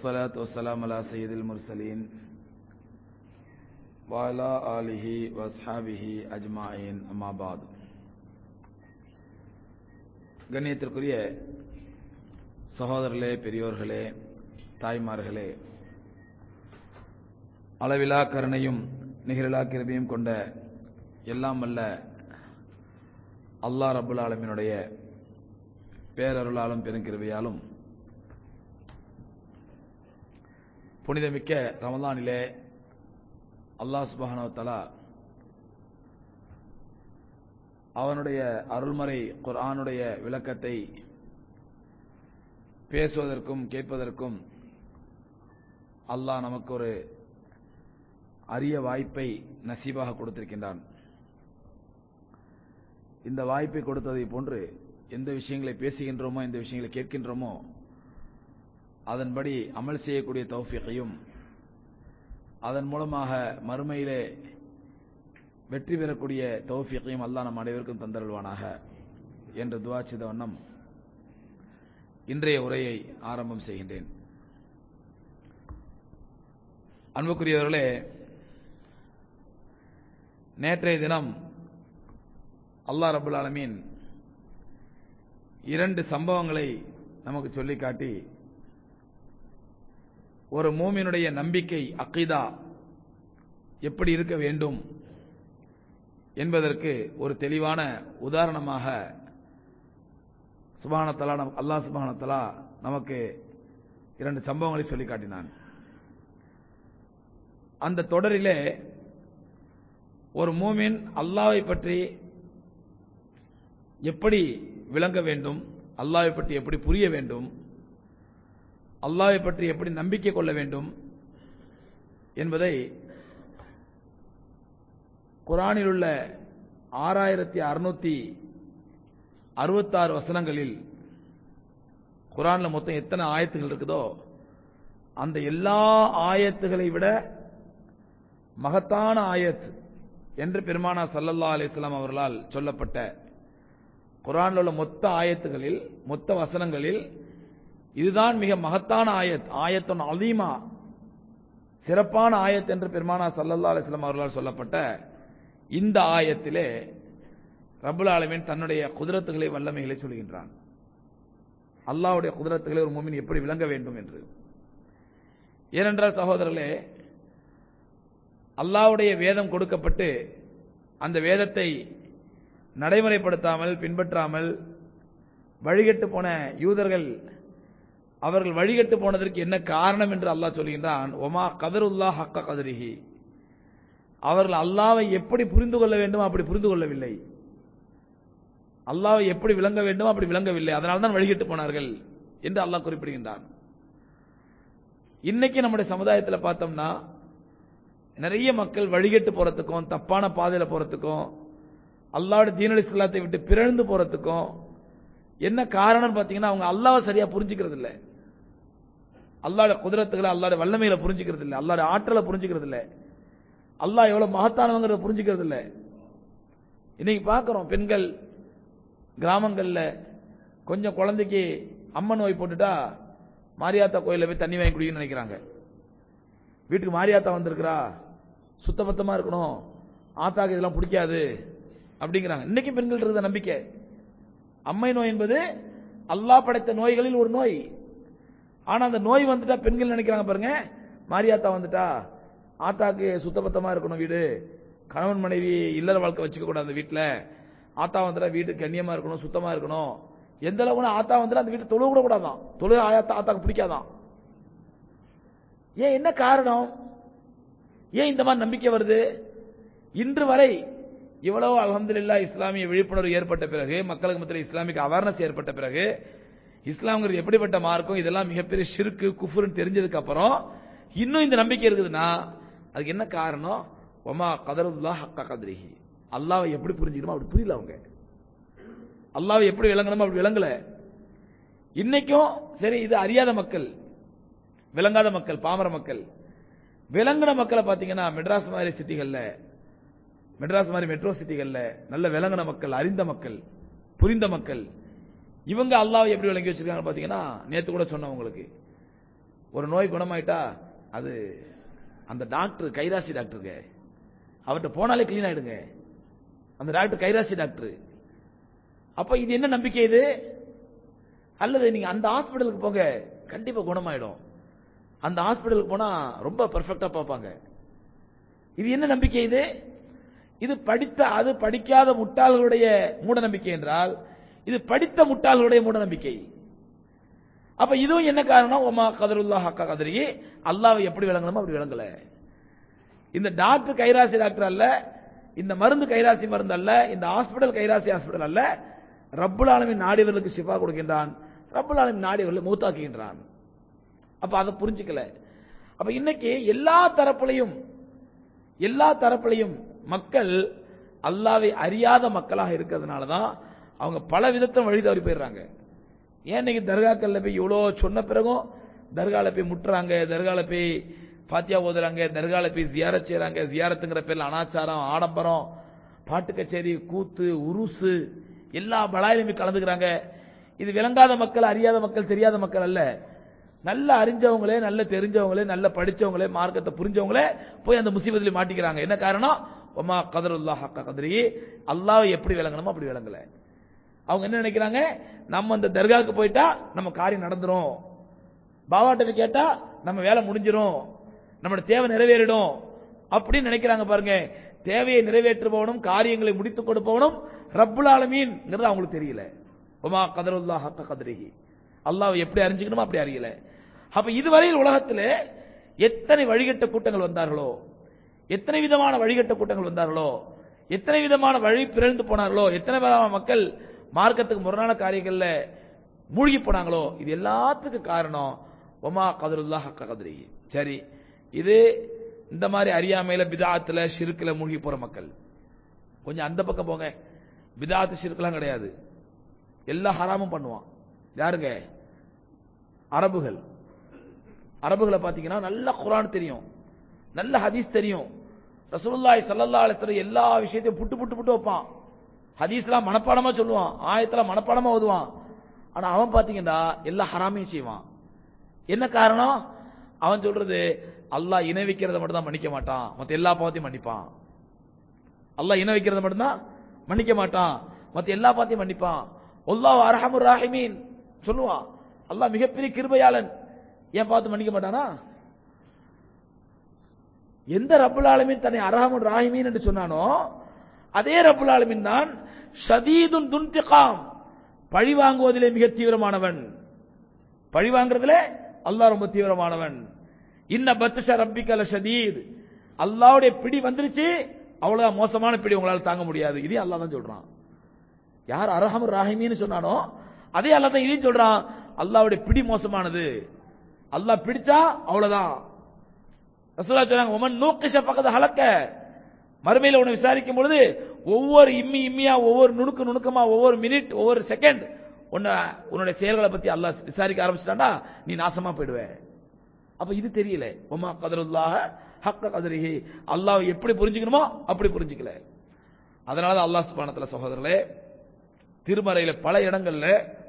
والصلاة والسلام على سيد المرسلين وعلى آله وأصحابه أجمعين أما بعد கண்ணியத்திற்குரிய சகோதரர்களே பெரியோர்களே தாய்மார்களே அளவிலா கருணையும் நிகரிலா கிருபையும் கொண்ட எல்லாம் அல்ல அல்லாஹ் ரபுல் ஆலமினுடைய பேரருளாலும் பெருங்கிருபையாலும் புனிதமிக்க ரமலானிலே அல்லாஹ் சுபஹானோ தலா அவனுடைய அருள்மறை குர்ஆனுடைய விளக்கத்தை பேசுவதற்கும் கேட்பதற்கும் அல்லாஹ் நமக்கு ஒரு அரிய வாய்ப்பை நசீபாக கொடுத்திருக்கின்றான் இந்த வாய்ப்பை கொடுத்ததை போன்று எந்த விஷயங்களை பேசுகின்றோமோ எந்த விஷயங்களை கேட்கின்றோமோ அதன்படி அமல் செய்யக்கூடிய தௌஃபியையும் அதன் மூலமாக மறுமையிலே வெற்றி பெறக்கூடிய தௌஃபியையும் அல்லாஹ் நம் அனைவருக்கும் தந்தருள்வானாக என்று துவா செய்த வண்ணம் இன்றைய உரையை ஆரம்பம் செய்கின்றேன் அன்புக்குரியவர்களே நேற்றைய தினம் அல்லாஹ் ரபுல் ஆலமீன் இரண்டு சம்பவங்களை நமக்கு சொல்லி காட்டி ஒரு மூமினுடைய நம்பிக்கை அக்கீதா எப்படி இருக்க வேண்டும் என்பதற்கு ஒரு தெளிவான உதாரணமாக சுபானத்தலா அல்லாஹ் சுபானத்தலா நமக்கு இரண்டு சம்பவங்களை சொல்லி காட்டினான் அந்த தொடரிலே ஒரு மூமின் அல்லாவை பற்றி எப்படி விளங்க வேண்டும் அல்லாவை பற்றி எப்படி புரிய வேண்டும் அல்லாவை பற்றி எப்படி நம்பிக்கை கொள்ள வேண்டும் என்பதை குரானில் உள்ள ஆறாயிரத்தி அறுநூத்தி அறுபத்தாறு வசனங்களில் குரான்ல மொத்தம் எத்தனை ஆயத்துகள் இருக்குதோ அந்த எல்லா ஆயத்துகளை விட மகத்தான ஆயத் என்று பெருமானா சல்லல்லா அலிஸ்லாம் அவர்களால் சொல்லப்பட்ட குரான்ல உள்ள மொத்த ஆயத்துகளில் மொத்த வசனங்களில் இதுதான் மிக மகத்தான ஆயத் ஆயத்தன் அலீமா சிறப்பான ஆயத் என்று பெருமானா சல்லல்லா அலிஸ்லாம் அவர்களால் சொல்லப்பட்ட இந்த ஆயத்திலே ரபுல் ஆலமின் தன்னுடைய குதிரத்துகளை வல்லமைகளை சொல்கின்றான் அல்லாவுடைய குதிரத்துகளை ஒரு மூமின் எப்படி விளங்க வேண்டும் என்று ஏனென்றால் சகோதரர்களே அல்லாவுடைய வேதம் கொடுக்கப்பட்டு அந்த வேதத்தை நடைமுறைப்படுத்தாமல் பின்பற்றாமல் வழிகட்டு போன யூதர்கள் அவர்கள் வழிகட்டு போனதற்கு என்ன காரணம் என்று அல்லாஹ் சொல்கின்றான் ஒமா கதருல்லா ஹக்க கதரிஹி அவர்கள் அல்லாவை எப்படி புரிந்து கொள்ள வேண்டும் அப்படி புரிந்து கொள்ளவில்லை அல்லாவை எப்படி விளங்க வேண்டும் அப்படி விளங்கவில்லை அதனால தான் வழிகட்டு போனார்கள் என்று அல்லாஹ் குறிப்பிடுகின்றான் இன்னைக்கு நம்முடைய சமுதாயத்தில் பார்த்தோம்னா நிறைய மக்கள் வழிகட்டு போறதுக்கும் தப்பான பாதையில போறதுக்கும் அல்லாவோட தீனலி இஸ்லாத்தை விட்டு பிறழ்ந்து போறதுக்கும் என்ன காரணம் பாத்தீங்கன்னா அவங்க அல்லாவை சரியா புரிஞ்சுக்கிறது இல்லை அல்லாட குதிரத்துகளை அல்லாட வல்லமையில புரிஞ்சுக்கிறது இல்லை அல்லாட ஆற்றலை புரிஞ்சுக்கிறது இல்லை அல்லாஹ் எவ்வளவு மகத்தானவங்கிறத புரிஞ்சுக்கிறது இல்லை இன்னைக்கு பார்க்கிறோம் பெண்கள் கிராமங்கள்ல கொஞ்சம் குழந்தைக்கு அம்மன் நோய் போட்டுட்டா மாரியாத்தா கோயில போய் தண்ணி வாங்கி குடிக்கணும்னு நினைக்கிறாங்க வீட்டுக்கு மாரியாத்தா வந்திருக்கிறா சுத்தபத்தமா இருக்கணும் ஆத்தாக்கு இதெல்லாம் பிடிக்காது அப்படிங்கிறாங்க இன்னைக்கு பெண்கள் இருந்த நம்பிக்கை அம்மை நோய் என்பது அல்லாஹ் படைத்த நோய்களில் ஒரு நோய் ஆனா அந்த நோய் வந்துட்டா பெண்கள் நினைக்கிறாங்க பாருங்க மாரியாத்தா வந்துட்டா ஆத்தாக்கு சுத்தபத்தமா இருக்கணும் வீடு கணவன் மனைவி இல்லற வாழ்க்கை வச்சுக்க கூடாது அந்த வீட்டுல ஆத்தா வந்துட்டா வீடு கண்ணியமா இருக்கணும் சுத்தமா இருக்கணும் எந்த அளவுக்கு ஆத்தா வந்துட்டா அந்த வீட்டை தொழுக கூட கூடாதான் தொழுக ஆயாத்தா ஆத்தாக்கு பிடிக்காதான் ஏன் என்ன காரணம் ஏன் இந்த மாதிரி நம்பிக்கை வருது இன்று வரை இவ்வளவு அலமதுல்லா இஸ்லாமிய விழிப்புணர்வு ஏற்பட்ட பிறகு மக்களுக்கு மத்தியில் இஸ்லாமிக் அவேர்னஸ் ஏற்பட்ட பிறகு இஸ்லாம்ங்கிறது எப்படிப்பட்ட மார்க்கும் இதெல்லாம் மிகப்பெரிய ஷிருக்கு குஃபுருன்னு தெரிஞ்சதுக்கு அப்புறம் இன்னும் இந்த நம்பிக்கை இருக்குதுன்னா அதுக்கு என்ன காரணம் ஒமா கதருல்லா ஹக்கா கதிரிஹி அல்லாவை எப்படி புரிஞ்சுக்கணுமோ அப்படி புரியல அவங்க அல்லாவை எப்படி விளங்கணுமோ அப்படி விளங்கல இன்னைக்கும் சரி இது அறியாத மக்கள் விளங்காத மக்கள் பாமர மக்கள் விளங்குன மக்களை பாத்தீங்கன்னா மெட்ராஸ் மாதிரி சிட்டிகள்ல மெட்ராஸ் மாதிரி மெட்ரோ சிட்டிகள்ல நல்ல விளங்குன மக்கள் அறிந்த மக்கள் புரிந்த மக்கள் இவங்க அல்லாவை எப்படி விளங்கி வச்சிருக்காங்க பாத்தீங்கன்னா நேத்து கூட சொன்னேன் உங்களுக்கு ஒரு நோய் குணமாயிட்டா அது அந்த டாக்டர் கைராசி டாக்டருங்க அவர்கிட்ட போனாலே கிளீன் ஆயிடுங்க அந்த டாக்டர் கைராசி டாக்டர் அப்ப இது என்ன நம்பிக்கை இது அல்லது நீங்க அந்த ஹாஸ்பிடலுக்கு போங்க கண்டிப்பா குணமாயிடும் அந்த ஹாஸ்பிடலுக்கு போனா ரொம்ப பெர்ஃபெக்ட்டா பார்ப்பாங்க இது என்ன நம்பிக்கை இது இது படித்த அது படிக்காத முட்டாள்களுடைய மூட நம்பிக்கை என்றால் இது படித்த முட்டாள்களுடைய மூட நம்பிக்கை அப்ப இதுவும் என்ன காரணம் ஒமா கதருல்லா ஹக்கா கதரி அல்லாவை எப்படி விளங்கணுமோ அப்படி விளங்கல இந்த டாக்டர் கைராசி டாக்டர் அல்ல இந்த மருந்து கைராசி மருந்து அல்ல இந்த ஹாஸ்பிடல் கைராசி ஹாஸ்பிடல் அல்ல ரப்புல் ஆலமின் நாடியவர்களுக்கு ஷிஃபா கொடுக்கின்றான் ரப்புல் ஆலமின் நாடியவர்களை மூத்தாக்குகின்றான் அப்ப அதை புரிஞ்சுக்கல அப்ப இன்னைக்கு எல்லா தரப்புலையும் எல்லா தரப்புலையும் மக்கள் அல்லாவை அறியாத மக்களாக இருக்கிறதுனால தான் அவங்க பல விதத்தில் வழி தவறி போயிடுறாங்க ஏன் இன்னைக்கு தர்காக்கள்ல போய் இவ்வளோ சொன்ன பிறகும் தர்கால போய் முட்டுறாங்க தர்கால போய் பாத்தியா ஓதுறாங்க தர்கால போய் ஜியாரத் செய்றாங்க ஜியாரத்துங்கிற பேர்ல அனாச்சாரம் ஆடம்பரம் பாட்டு கச்சேரி கூத்து உருசு எல்லா பலாயிலும் போய் கலந்துக்கிறாங்க இது விளங்காத மக்கள் அறியாத மக்கள் தெரியாத மக்கள் அல்ல நல்ல அறிஞ்சவங்களே நல்ல தெரிஞ்சவங்களே நல்ல படிச்சவங்களே மார்க்கத்தை புரிஞ்சவங்களே போய் அந்த முசீபத்தில் மாட்டிக்கிறாங்க என்ன காரணம் ஒமா கதருல்லா ஹக்க கதரி அல்லாவை எப்படி விளங்கணுமோ அப்படி விளங்கல அவங்க என்ன நினைக்கிறாங்க நம்ம அந்த தர்காவுக்கு போயிட்டா நம்ம காரியம் நடந்துரும் பாபாட்ட போய் கேட்டா நம்ம வேலை முடிஞ்சிரும் நம்மளோட தேவை நிறைவேறிடும் அப்படின்னு நினைக்கிறாங்க பாருங்க தேவையை நிறைவேற்றுபவனும் காரியங்களை முடித்துக் கொடுப்பவனும் ரப்புல் ஆலமீன்ங்கிறது அவங்களுக்கு தெரியல ஒமா கதருல்லா ஹக்க கதரிஹி அல்லாஹ் எப்படி அறிஞ்சுக்கணுமோ அப்படி அறியல அப்ப இதுவரையில் உலகத்தில் எத்தனை வழிகட்ட கூட்டங்கள் வந்தார்களோ எத்தனை விதமான வழிகட்ட கூட்டங்கள் வந்தார்களோ எத்தனை விதமான வழி பிறந்து போனார்களோ எத்தனை விதமான மக்கள் மார்க்கத்துக்கு முரணான காரியங்கள்ல மூழ்கி போனாங்களோ இது எல்லாத்துக்கும் காரணம் ஒமா கதருல்லா ஹக்க கதரி சரி இது இந்த மாதிரி அறியாமையில பிதாத்துல ஷிருக்குல மூழ்கி போற மக்கள் கொஞ்சம் அந்த பக்கம் போங்க பிதாத்து ஷிருக்குலாம் கிடையாது எல்லா ஹராமும் பண்ணுவான் யாருங்க அரபுகள் அரபுகளை பாத்தீங்கன்னா நல்ல குரான் தெரியும் நல்ல ஹதீஸ் தெரியும் ரசூலுல்லாஹி ஸல்லல்லாஹு அலைஹி வஸல்லம் எல்லா விஷயத்தையும் புட்டு புட்டு புட்டு வைப்பான் ஹதீஸ்லாம் மனப்பாடமா சொல்லுவான் ஆயத்துல மனப்பாடமா ஓதுவான் ஆனா அவன் பாத்தீங்கன்னா எல்லா ஹராமையும் செய்வான் என்ன காரணம் அவன் சொல்றது அல்லாஹ் இணை வைக்கிறத மட்டும் தான் மன்னிக்க மாட்டான் மத்த எல்லா பாவத்தையும் மன்னிப்பான் அல்லாஹ் இணை வைக்கிறத மட்டும் தான் மன்னிக்க மாட்டான் மத்த எல்லா பாவத்தையும் மன்னிப்பான் அல்லாஹ் அரஹமுர் ராஹிமீன் சொல்லுவான் அல்லாஹ் மிகப்பெரிய கிருபையாளன் ஏன் பார்த்து மன்னிக்க மாட்டானா எந்த ரப்புல் ஆலமீன் தன்னை அரஹமுர் ராஹிமீன் என்று சொன்னானோ அதே ரப்புல் ஆலமீன் தான் ஷதீதுன் துன்திகாம் பழி வாங்குவதிலே மிக தீவிரமானவன் பழி வாங்குறதுல அல்லாஹ் ரொம்ப தீவிரமானவன் இன்ன பத்துஷ ரப்பிக்கல ஷதீத் அல்லாஹ்வுடைய பிடி வந்துருச்சு அவ்வளவு மோசமான பிடி உங்களால தாங்க முடியாது இதே அல்லாஹ் தான் சொல்றான் யார் அரஹமுர் ராஹிமீன்னு சொன்னானோ அதே அல்லாஹ் தான் இதையும் சொல்றான் அல்லாஹ்வுடைய பிடி மோசமானது அல்லாஹ் பிடிச்சா அவ்வளவுதான் ரசூலா சொன்னாங்க ஒமன் நூக்கிஷ பக்கத்து ஹலக்க மறுமையில உன்னை விசாரிக்கும் பொழுது ஒவ்வொரு இம்மி இம்மியா ஒவ்வொரு நுணுக்கு நுணுக்கமா ஒவ்வொரு மினிட் ஒவ்வொரு செகண்ட் உன்னை உன்னுடைய செயல்களை பத்தி அல்லாஹ் விசாரிக்க ஆரம்பிச்சிட்டான்னா நீ நாசமா போயிடுவ அப்ப இது தெரியல ஒமா கதருல்லாஹ ஹக்க கதரிஹி அல்லாஹ் எப்படி புரிஞ்சுக்கணுமோ அப்படி புரிஞ்சுக்கல அதனால தான் அல்லாஹ் சுபானத்துல சகோதரர்களே திருமறையில பல இடங்கள்ல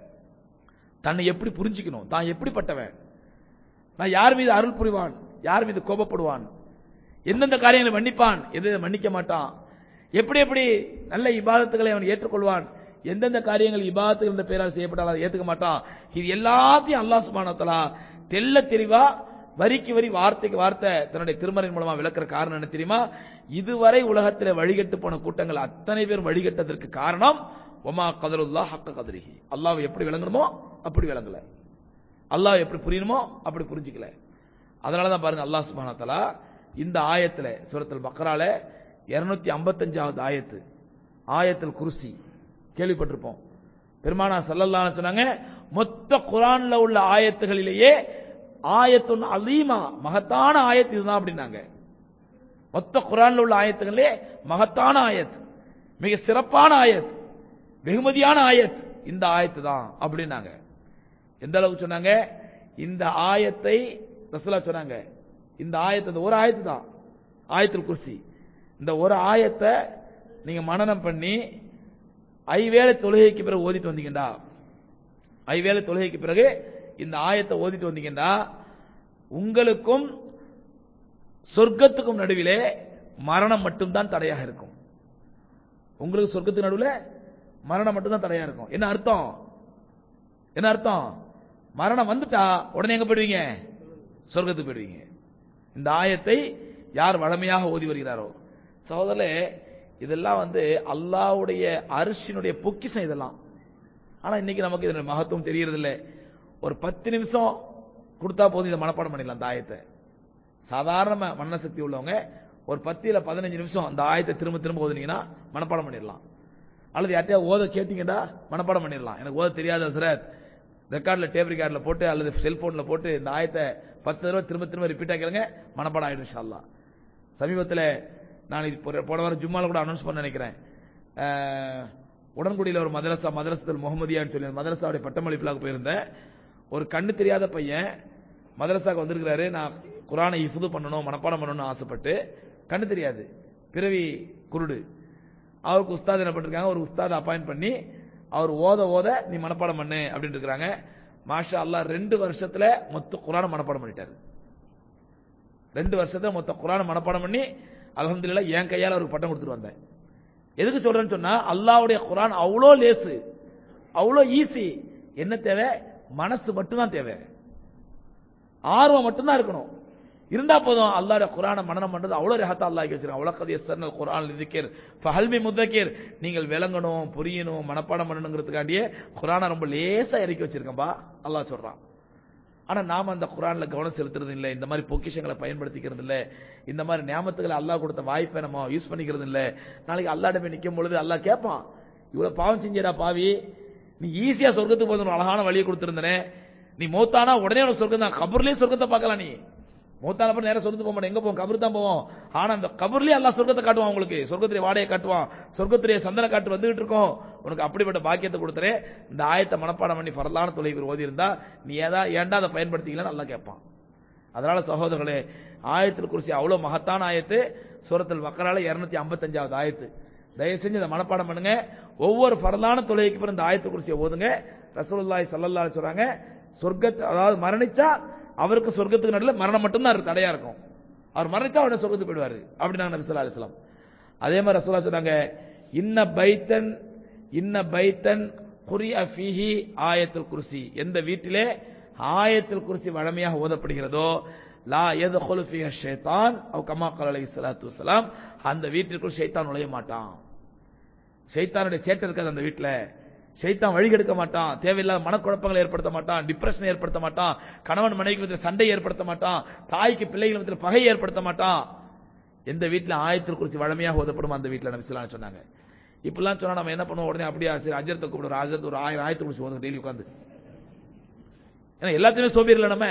தன்னை எப்படி புரிஞ்சுக்கணும் தான் எப்படிப்பட்டவன் நான் யார் மீது அருள் புரிவான் யார் மீது கோபப்படுவான் எந்தெந்த காரியங்களை மன்னிப்பான் எது மன்னிக்க மாட்டான் எப்படி எப்படி நல்ல இபாதத்துகளை அவன் ஏற்றுக்கொள்வான் எந்தெந்த காரியங்கள் இபாதத்துகள் என்ற பெயரால் செய்யப்பட்டாலும் அதை ஏத்துக்க மாட்டான் இது எல்லாத்தையும் அல்லாஹ் சுபானத்தலா தெல்ல தெளிவா வரிக்கு வரி வார்த்தைக்கு வார்த்தை தன்னுடைய திருமறையின் மூலமா விளக்குற காரணம் என்ன தெரியுமா இதுவரை உலகத்தில் வழிகட்டு போன கூட்டங்கள் அத்தனை பேர் வழிகட்டதற்கு காரணம் ஒமா கதருல்லா ஹக்க கதரிஹி அல்லாஹ் எப்படி விளங்கணுமோ அப்படி விளங்கல அல்லாஹ் எப்படி புரியணுமோ அப்படி புரிஞ்சுக்கல அதனால தான் பாருங்க அல்லாஹ் சுப்ஹானஹு வ தஆலா இந்த ஆயத்துல சூரத்துல் பக்ரால 255வது ஆயத்து ஆயத்துல் குர்சி கேள்விப்பட்டிருப்போம் பெருமானா ஸல்லல்லாஹு அலைஹி சொன்னாங்க மொத்த குர்ஆன்ல உள்ள ஆயத்துகளிலேயே ஆயத்துன் அலீமா மகத்தான ஆயத் இதுதான் அப்படின்னாங்க மொத்த குர்ஆன்ல உள்ள ஆயத்துகளே மகத்தான ஆயத் மிக சிறப்பான ஆயத் வெகுமதியான ஆயத் இந்த ஆயத்து தான் அப்படின்னாங்க எந்த அளவுக்கு சொன்னாங்க இந்த ஆயத்தை ரசூலா சொன்னாங்க இந்த ஆயத்தை இந்த ஒரு ஆயத்து தான் ஆயத்துல் குர்சி இந்த ஒரு ஆயத்தை நீங்க மனனம் பண்ணி ஐவேளை தொழுகைக்கு பிறகு ஓதிட்டு வந்தீங்கடா ஐவேளை தொழுகைக்கு பிறகு இந்த ஆயத்தை ஓதிட்டு வந்தீங்கடா உங்களுக்கும் சொர்க்கத்துக்கும் நடுவிலே மரணம் மட்டும்தான் தடையாக இருக்கும் உங்களுக்கு சொர்க்கத்துக்கு நடுவில் மரணம் மட்டும்தான் தடையா இருக்கும் என்ன அர்த்தம் என்ன அர்த்தம் மரணம் வந்துட்டா உடனே எங்க போயிடுவீங்க சொர்க்கத்துக்கு போயிடுவீங்க இந்த ஆயத்தை யார் வளமையாக ஓதி வருகிறாரோ சகோதரே இதெல்லாம் வந்து அல்லாஹ்வுடைய அரிசினுடைய பொக்கிஷம் இதெல்லாம் ஆனா இன்னைக்கு நமக்கு இதனுடைய மகத்துவம் தெரியறது இல்ல ஒரு பத்து நிமிஷம் கொடுத்தா போதும் இதை மனப்பாடம் பண்ணிடலாம் அந்த ஆயத்தை சாதாரண ம- மனசக்தி உள்ளவங்க ஒரு பத்து இல்ல பதினஞ்சு நிமிஷம் அந்த ஆயத்தை திரும்ப திரும்ப ஓதுனீங்கன்னா மனப்பாடம் பண்ணிடலாம் அல்லது யார்ட்டையா ஓத கேட்டீங்கடா மனப்பாடம் பண்ணிடலாம் எனக்கு ஓத தெரியாத ஹசரத் ரெக்கார்ட்ல டேப் ரெக்கார்ட்ல போட்டு அல்லது செல்போன்ல போட்டு இந்த ஆயத்தை பத்து தடவை திரும்ப திரும்ப ரிப்பீட்டா கேளுங்க மனப்பாடம் ஆயிடும் இன்ஷா அல்லாஹ் சமீபத்தில் நான் இது போன- போன வாரம் ஜும்மால கூட அனௌன்ஸ் பண்ண நினைக்கிறேன் அஹ், உடன்குடியில ஒரு மதரசா மதரசத்துல் முகமதியான்னு சொல்லி அந்த மதரசாவுடைய பட்டமளிப்புலாக போயிருந்தேன் ஒரு கண்ணு தெரியாத பையன் மதரசாக்கு வந்திருக்கிறாரு நான் குரானை இஃபுது பண்ணணும் மனப்பாடம் பண்ணணும்னு ஆசைப்பட்டு கண்ணு தெரியாது பிறவி குருடு அவருக்கு உஸ்தாத் என்ன பண்ணிருக்காங்க ஒரு உஸ்தாத் அப்பாயிண்ட் பண்ணி அவர் ஓத ஓத நீ மனப்பாடம் பண்ணு அப்படின்னு இருக்காங்க மாஷா அல்லாஹ் ரெண்டு வருஷத்துல மொத்த குரானை மனப்பாடம் பண்ணிட்டாரு ரெண்டு வருஷத்துல மொத்த குரானை மனப்பாடம் பண்ணி அல்ஹம்துலில்லாஹ் என் கையால அவருக்கு பட்டம் கொடுத்துட்டு வந்தேன் எதுக்கு சொல்றேன்னு சொன்னா அல்லாஹ்வுடைய குரான் அவ்வளோ லேசு அவ்வளோ ஈஸி என்ன தேவை மனசு மட்டும்தான் தேவை ஆர்வம் மட்டும்தான் இருக்கணும் இருந்தா போதும் அல்லாஹ்வுடைய குரானை மனனம் பண்றது அவ்வளவு ரஹத்தா அல்லாஹ் வச்சிருக்கான் அவ்வளவு எஸ்தர்னல் குரான் லிதிக்கர் ஃபஹல்மி முத்தக்கீர் நீங்கள் விளங்கணும் புரியணும் மனப்பாடம் பண்ணணுங்கிறதுக்காண்டியே குரானை ரொம்ப லேசா இறக்கி வச்சிருக்கேன்பா அல்லாஹ் சொல்றான் ஆனா நாம அந்த குரான்ல கவனம் செலுத்துறது இல்ல இந்த மாதிரி பொக்கிஷங்களை பயன்படுத்திக்கிறது இல்ல இந்த மாதிரி ஞாபகத்துகளை அல்லாஹ் கொடுத்த வாய்ப்பை நம்ம யூஸ் பண்ணிக்கிறது இல்ல நாளைக்கு அல்லாஹ்ட போய் நிக்கும் பொழுது அல்லாஹ் கேட்பான் இவ்வளவு பாவம் செஞ்சடா பாவி நீ ஈஸியா சொர்க்கத்துக்கு போது ஒரு அழகான வழியை கொடுத்திருந்தனே நீ மௌத்தானா உடனே உனக்கு சொர்க்கம் தான் கபர்லயே சொர்க்கத்தை பார்க்கலாம் நீ மௌத்தான அப்புறம் நேரம் சொர்க்கத்துக்கு போக மாட்டோம் எங்க போவோம் கபர் தான் போவோம் ஆனா அந்த கபர்லயே அல்லாஹ் சொர்க்கத்தை காட்டுவான் உங்களுக்கு சொர்க்கத்துடைய வாடையை காட்டுவான் சொர்க்கத்துடைய சந்தன காட்டு வந்துகிட்டு இருக்கோம் உனக்கு அப்படிப்பட்ட பாக்கியத்தை கொடுத்துறே இந்த ஆயத்தை மனப்பாடம் பண்ணி பரலான தொலைவில் ஓதி இருந்தா நீ ஏதா ஏன்டா அதை பயன்படுத்திக்கலன்னு நல்லா கேட்பான் அதனால சகோதரர்களே ஆயத்தில் குறிச்சி அவ்வளவு மகத்தான ஆயத்து சூரத்தில் வக்கரால இருநூத்தி ஐம்பத்தஞ்சாவது ஆயத்து தயவு செஞ்சு இதை மனப்பாடம் பண்ணுங்க ஒவ்வொரு பரலான தொலைக்கு பிறகு இந்த ஆயத்து குறிச்சியை ஓதுங்க ரசூலுல்லாஹி ஸல்லல்லாஹு அலைஹி சொல்றாங்க சொர்க்கத்து அதாவது மரணிச்சா அவருக்கு சொர்க்கத்துக்கு நடுவில் மரணம் மட்டும்தான் இருக்கு தடையா இருக்கும் அவர் மரணிச்சா உடனே சொர்க்கத்துக்கு போயிடுவாரு அப்படின்னாங்க நபி ஸல்லல்லாஹு அலைஹி வஸல்லம் அதே மாதிரி ரசூலா சொன்னாங்க இன்ன பைத்தன் இன்ன பைத்தன் குரியா ஃபீஹி ஆயத்துல் குர்சி எந்த வீட்டிலே ஆயத்துல் குர்சி வழமையாக ஓதப்படுகிறதோ லா யதுகுலு ஃபீஹ ஷைத்தான் அவ் கமா ஸல்லல்லாஹு அலைஹி ஸலாத்து வஸலாம் அந்த வீட்டிற்குள் ஷைத்தான் நுழைய மாட்டான் ஷைத்தானுடைய சேட்டை இருக்காது அந்த வீட்டுல ஷைத்தான் வழி கெடுக்க மாட்டான் தேவையில்லாத மனக்குழப்பங்களை ஏற்படுத்த மாட்டான் டிப்ரெஷன் ஏற்படுத்த மாட்டான் கணவன் மனைவிக்கு மத்தியில் சண்டை ஏற்படுத்த மாட்டான் தாய்க்கு பிள்ளைகள் மத்தியில் பகை ஏற்படுத்த மாட்டான் எந்த வீட்டுல ஆயத்தில் குறித்து வழமையாக ஓதப்படுமோ அந்த வீட்டுல நபிசலாம் சொன்னாங்க இப்பெல்லாம் சொன்னா நம்ம என்ன பண்ணுவோம் உடனே அப்படியே சரி அஜரத்தை கூப்பிடுறோம் அஜரத் ஒரு ஆயிரம் ஆயத்தை குறிச்சு ஓதுங்க டெய்லி உட்காந்து ஏன்னா எல்லாத்தையுமே சோபியர்ல நம்ம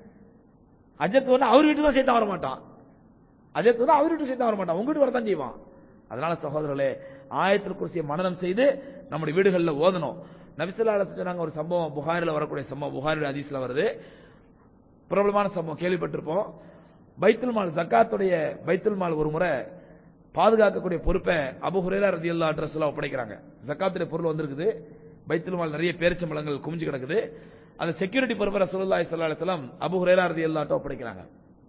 அஜத் வந்து அவர் வீட்டுக்கு தான் சைத்தான் வர மாட்டான் அஜத் வந்து அவர் வீட்டு சைத்தான் வர மாட்டான் உங்க வீட்டு வரதான் செய்வான் அதனால சகோதரர்களே ஆயத்தில் குறிச்சிய மனனம் செய்து நம்முடைய வீடுகளில் ஓதணும் நபிசல்லா அலிஸ் சொன்னாங்க ஒரு சம்பவம் புகாரில் வரக்கூடிய சம்பவம் புகாரில் ஹதீஸ்ல வருது பிரபலமான சம்பவம் கேள்விப்பட்டிருப்போம் பைத்துல் மால் ஜக்காத்துடைய பைத்துல் மால் ஒரு முறை பாதுகாக்கக்கூடிய பொறுப்பை அபு ஹுரேரா ரதியல்லா ரசூலா ஒப்படைக்கிறாங்க ஜக்காத்துடைய பொருள் வந்திருக்குது பைத்துல் மால் நிறைய பேரிச்சம்பளங்கள் குமிஞ்சு கிடக்குது அந்த செக்யூரிட்டி பொறுப்பை ரசூலுல்லாஹி ஸல்லல்லாஹு அலைஹி வஸல்லம் அபு ஹுரேரா ரதியல்லாட்ட ஒப்படைக்கிறாங்க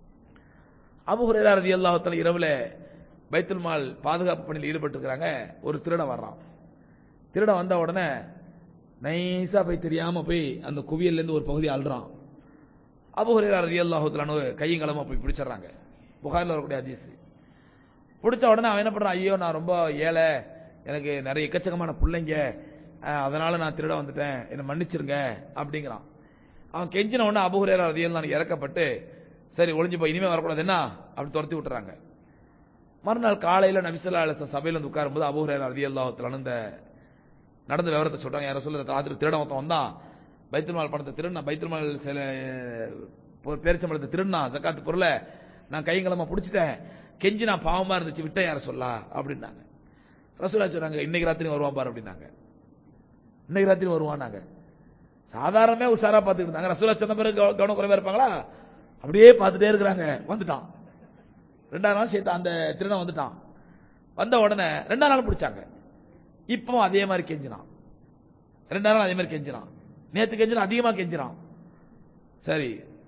அபு ஹுரேரா ரதியல்லாஹு தஆலா இரவுல பைத்துல் மால் பாதுகாப்பு பணியில் ஈடுபட்டு இருக்காங்க ஒரு திருடன் வர்றான் திருடன் வந்த உடனே நைஸா போய் தெரியாம போய் அந்த குவியல்ல இருந்து ஒரு பகுதி அழுறான் அபுஹரேரா ரலியல்லாஹு தஆலா கையும் களமா போய் பிடிச்சிடுறாங்க புகாரில் வரக்கூடிய ஹதீஸ் பிடிச்ச உடனே அவன் என்ன பண்றான் ஐயோ நான் ரொம்ப ஏழை எனக்கு நிறைய எக்கச்சக்கமான பிள்ளைங்க அஹ், அதனால நான் திருட வந்துட்டேன் என்னை மன்னிச்சிருங்க அப்படிங்கிறான் அவன் கெஞ்சின உடனே அபுஹரேரா ரலியல்லாஹு இறக்கப்பட்டு சரி ஒளிஞ்சு போய் இனிமே வரக்கூடாது என்ன அப்படி துரத்தி விட்டுறாங்க மறுநாள் காலையில நபிசல்லா அலிஸ்ல சபையில வந்து உட்காரும்போது அபுஹரேரா ரலியல்லாஹு தஆலா இந்த நடந்த விவரத்தை சொல்றாங்க யார சொல்ல ராத்திரி திருட மொத்தம் வந்தான் பைத்துல் மால் பணத்தை திருடினா பைத்துல் மால் சில பேரிச்சம்பளத்தை திருடினா ஜக்காத்து பொருளை நான் கைங்களமா பிடிச்சிட்டேன் கெஞ்சி நான் பாவமா இருந்துச்சு விட்டேன் யார சொல்லா அப்படின்னாங்க ரசூலா சொன்னாங்க இன்னைக்கு ராத்திரி வருவான் பாரு அப்படின்னாங்க இன்னைக்கு ராத்திரி வருவான்னாங்க சாதாரணமே உஷாரா பார்த்துட்டு இருந்தாங்க ரசூலா சொன்ன பிறகு கவ- கவனம் குறைவா இருப்பாங்களா அப்படியே பார்த்துட்டே இருக்கிறாங்க வந்துட்டான் ரெண்டாம் நாள் சேர்த்து அந்த திருடன் வந்துட்டான் வந்த உடனே ரெண்டாம் நாள் பிடிச்சாங்க இப்போ அதே மாதிரி கெஞ்சினான் ரெண்டாம் நாள் அதே மாதிரி கெஞ்சினான் நேத்து கெஞ்சினா அதிகமா கெஞ்சினான் சரி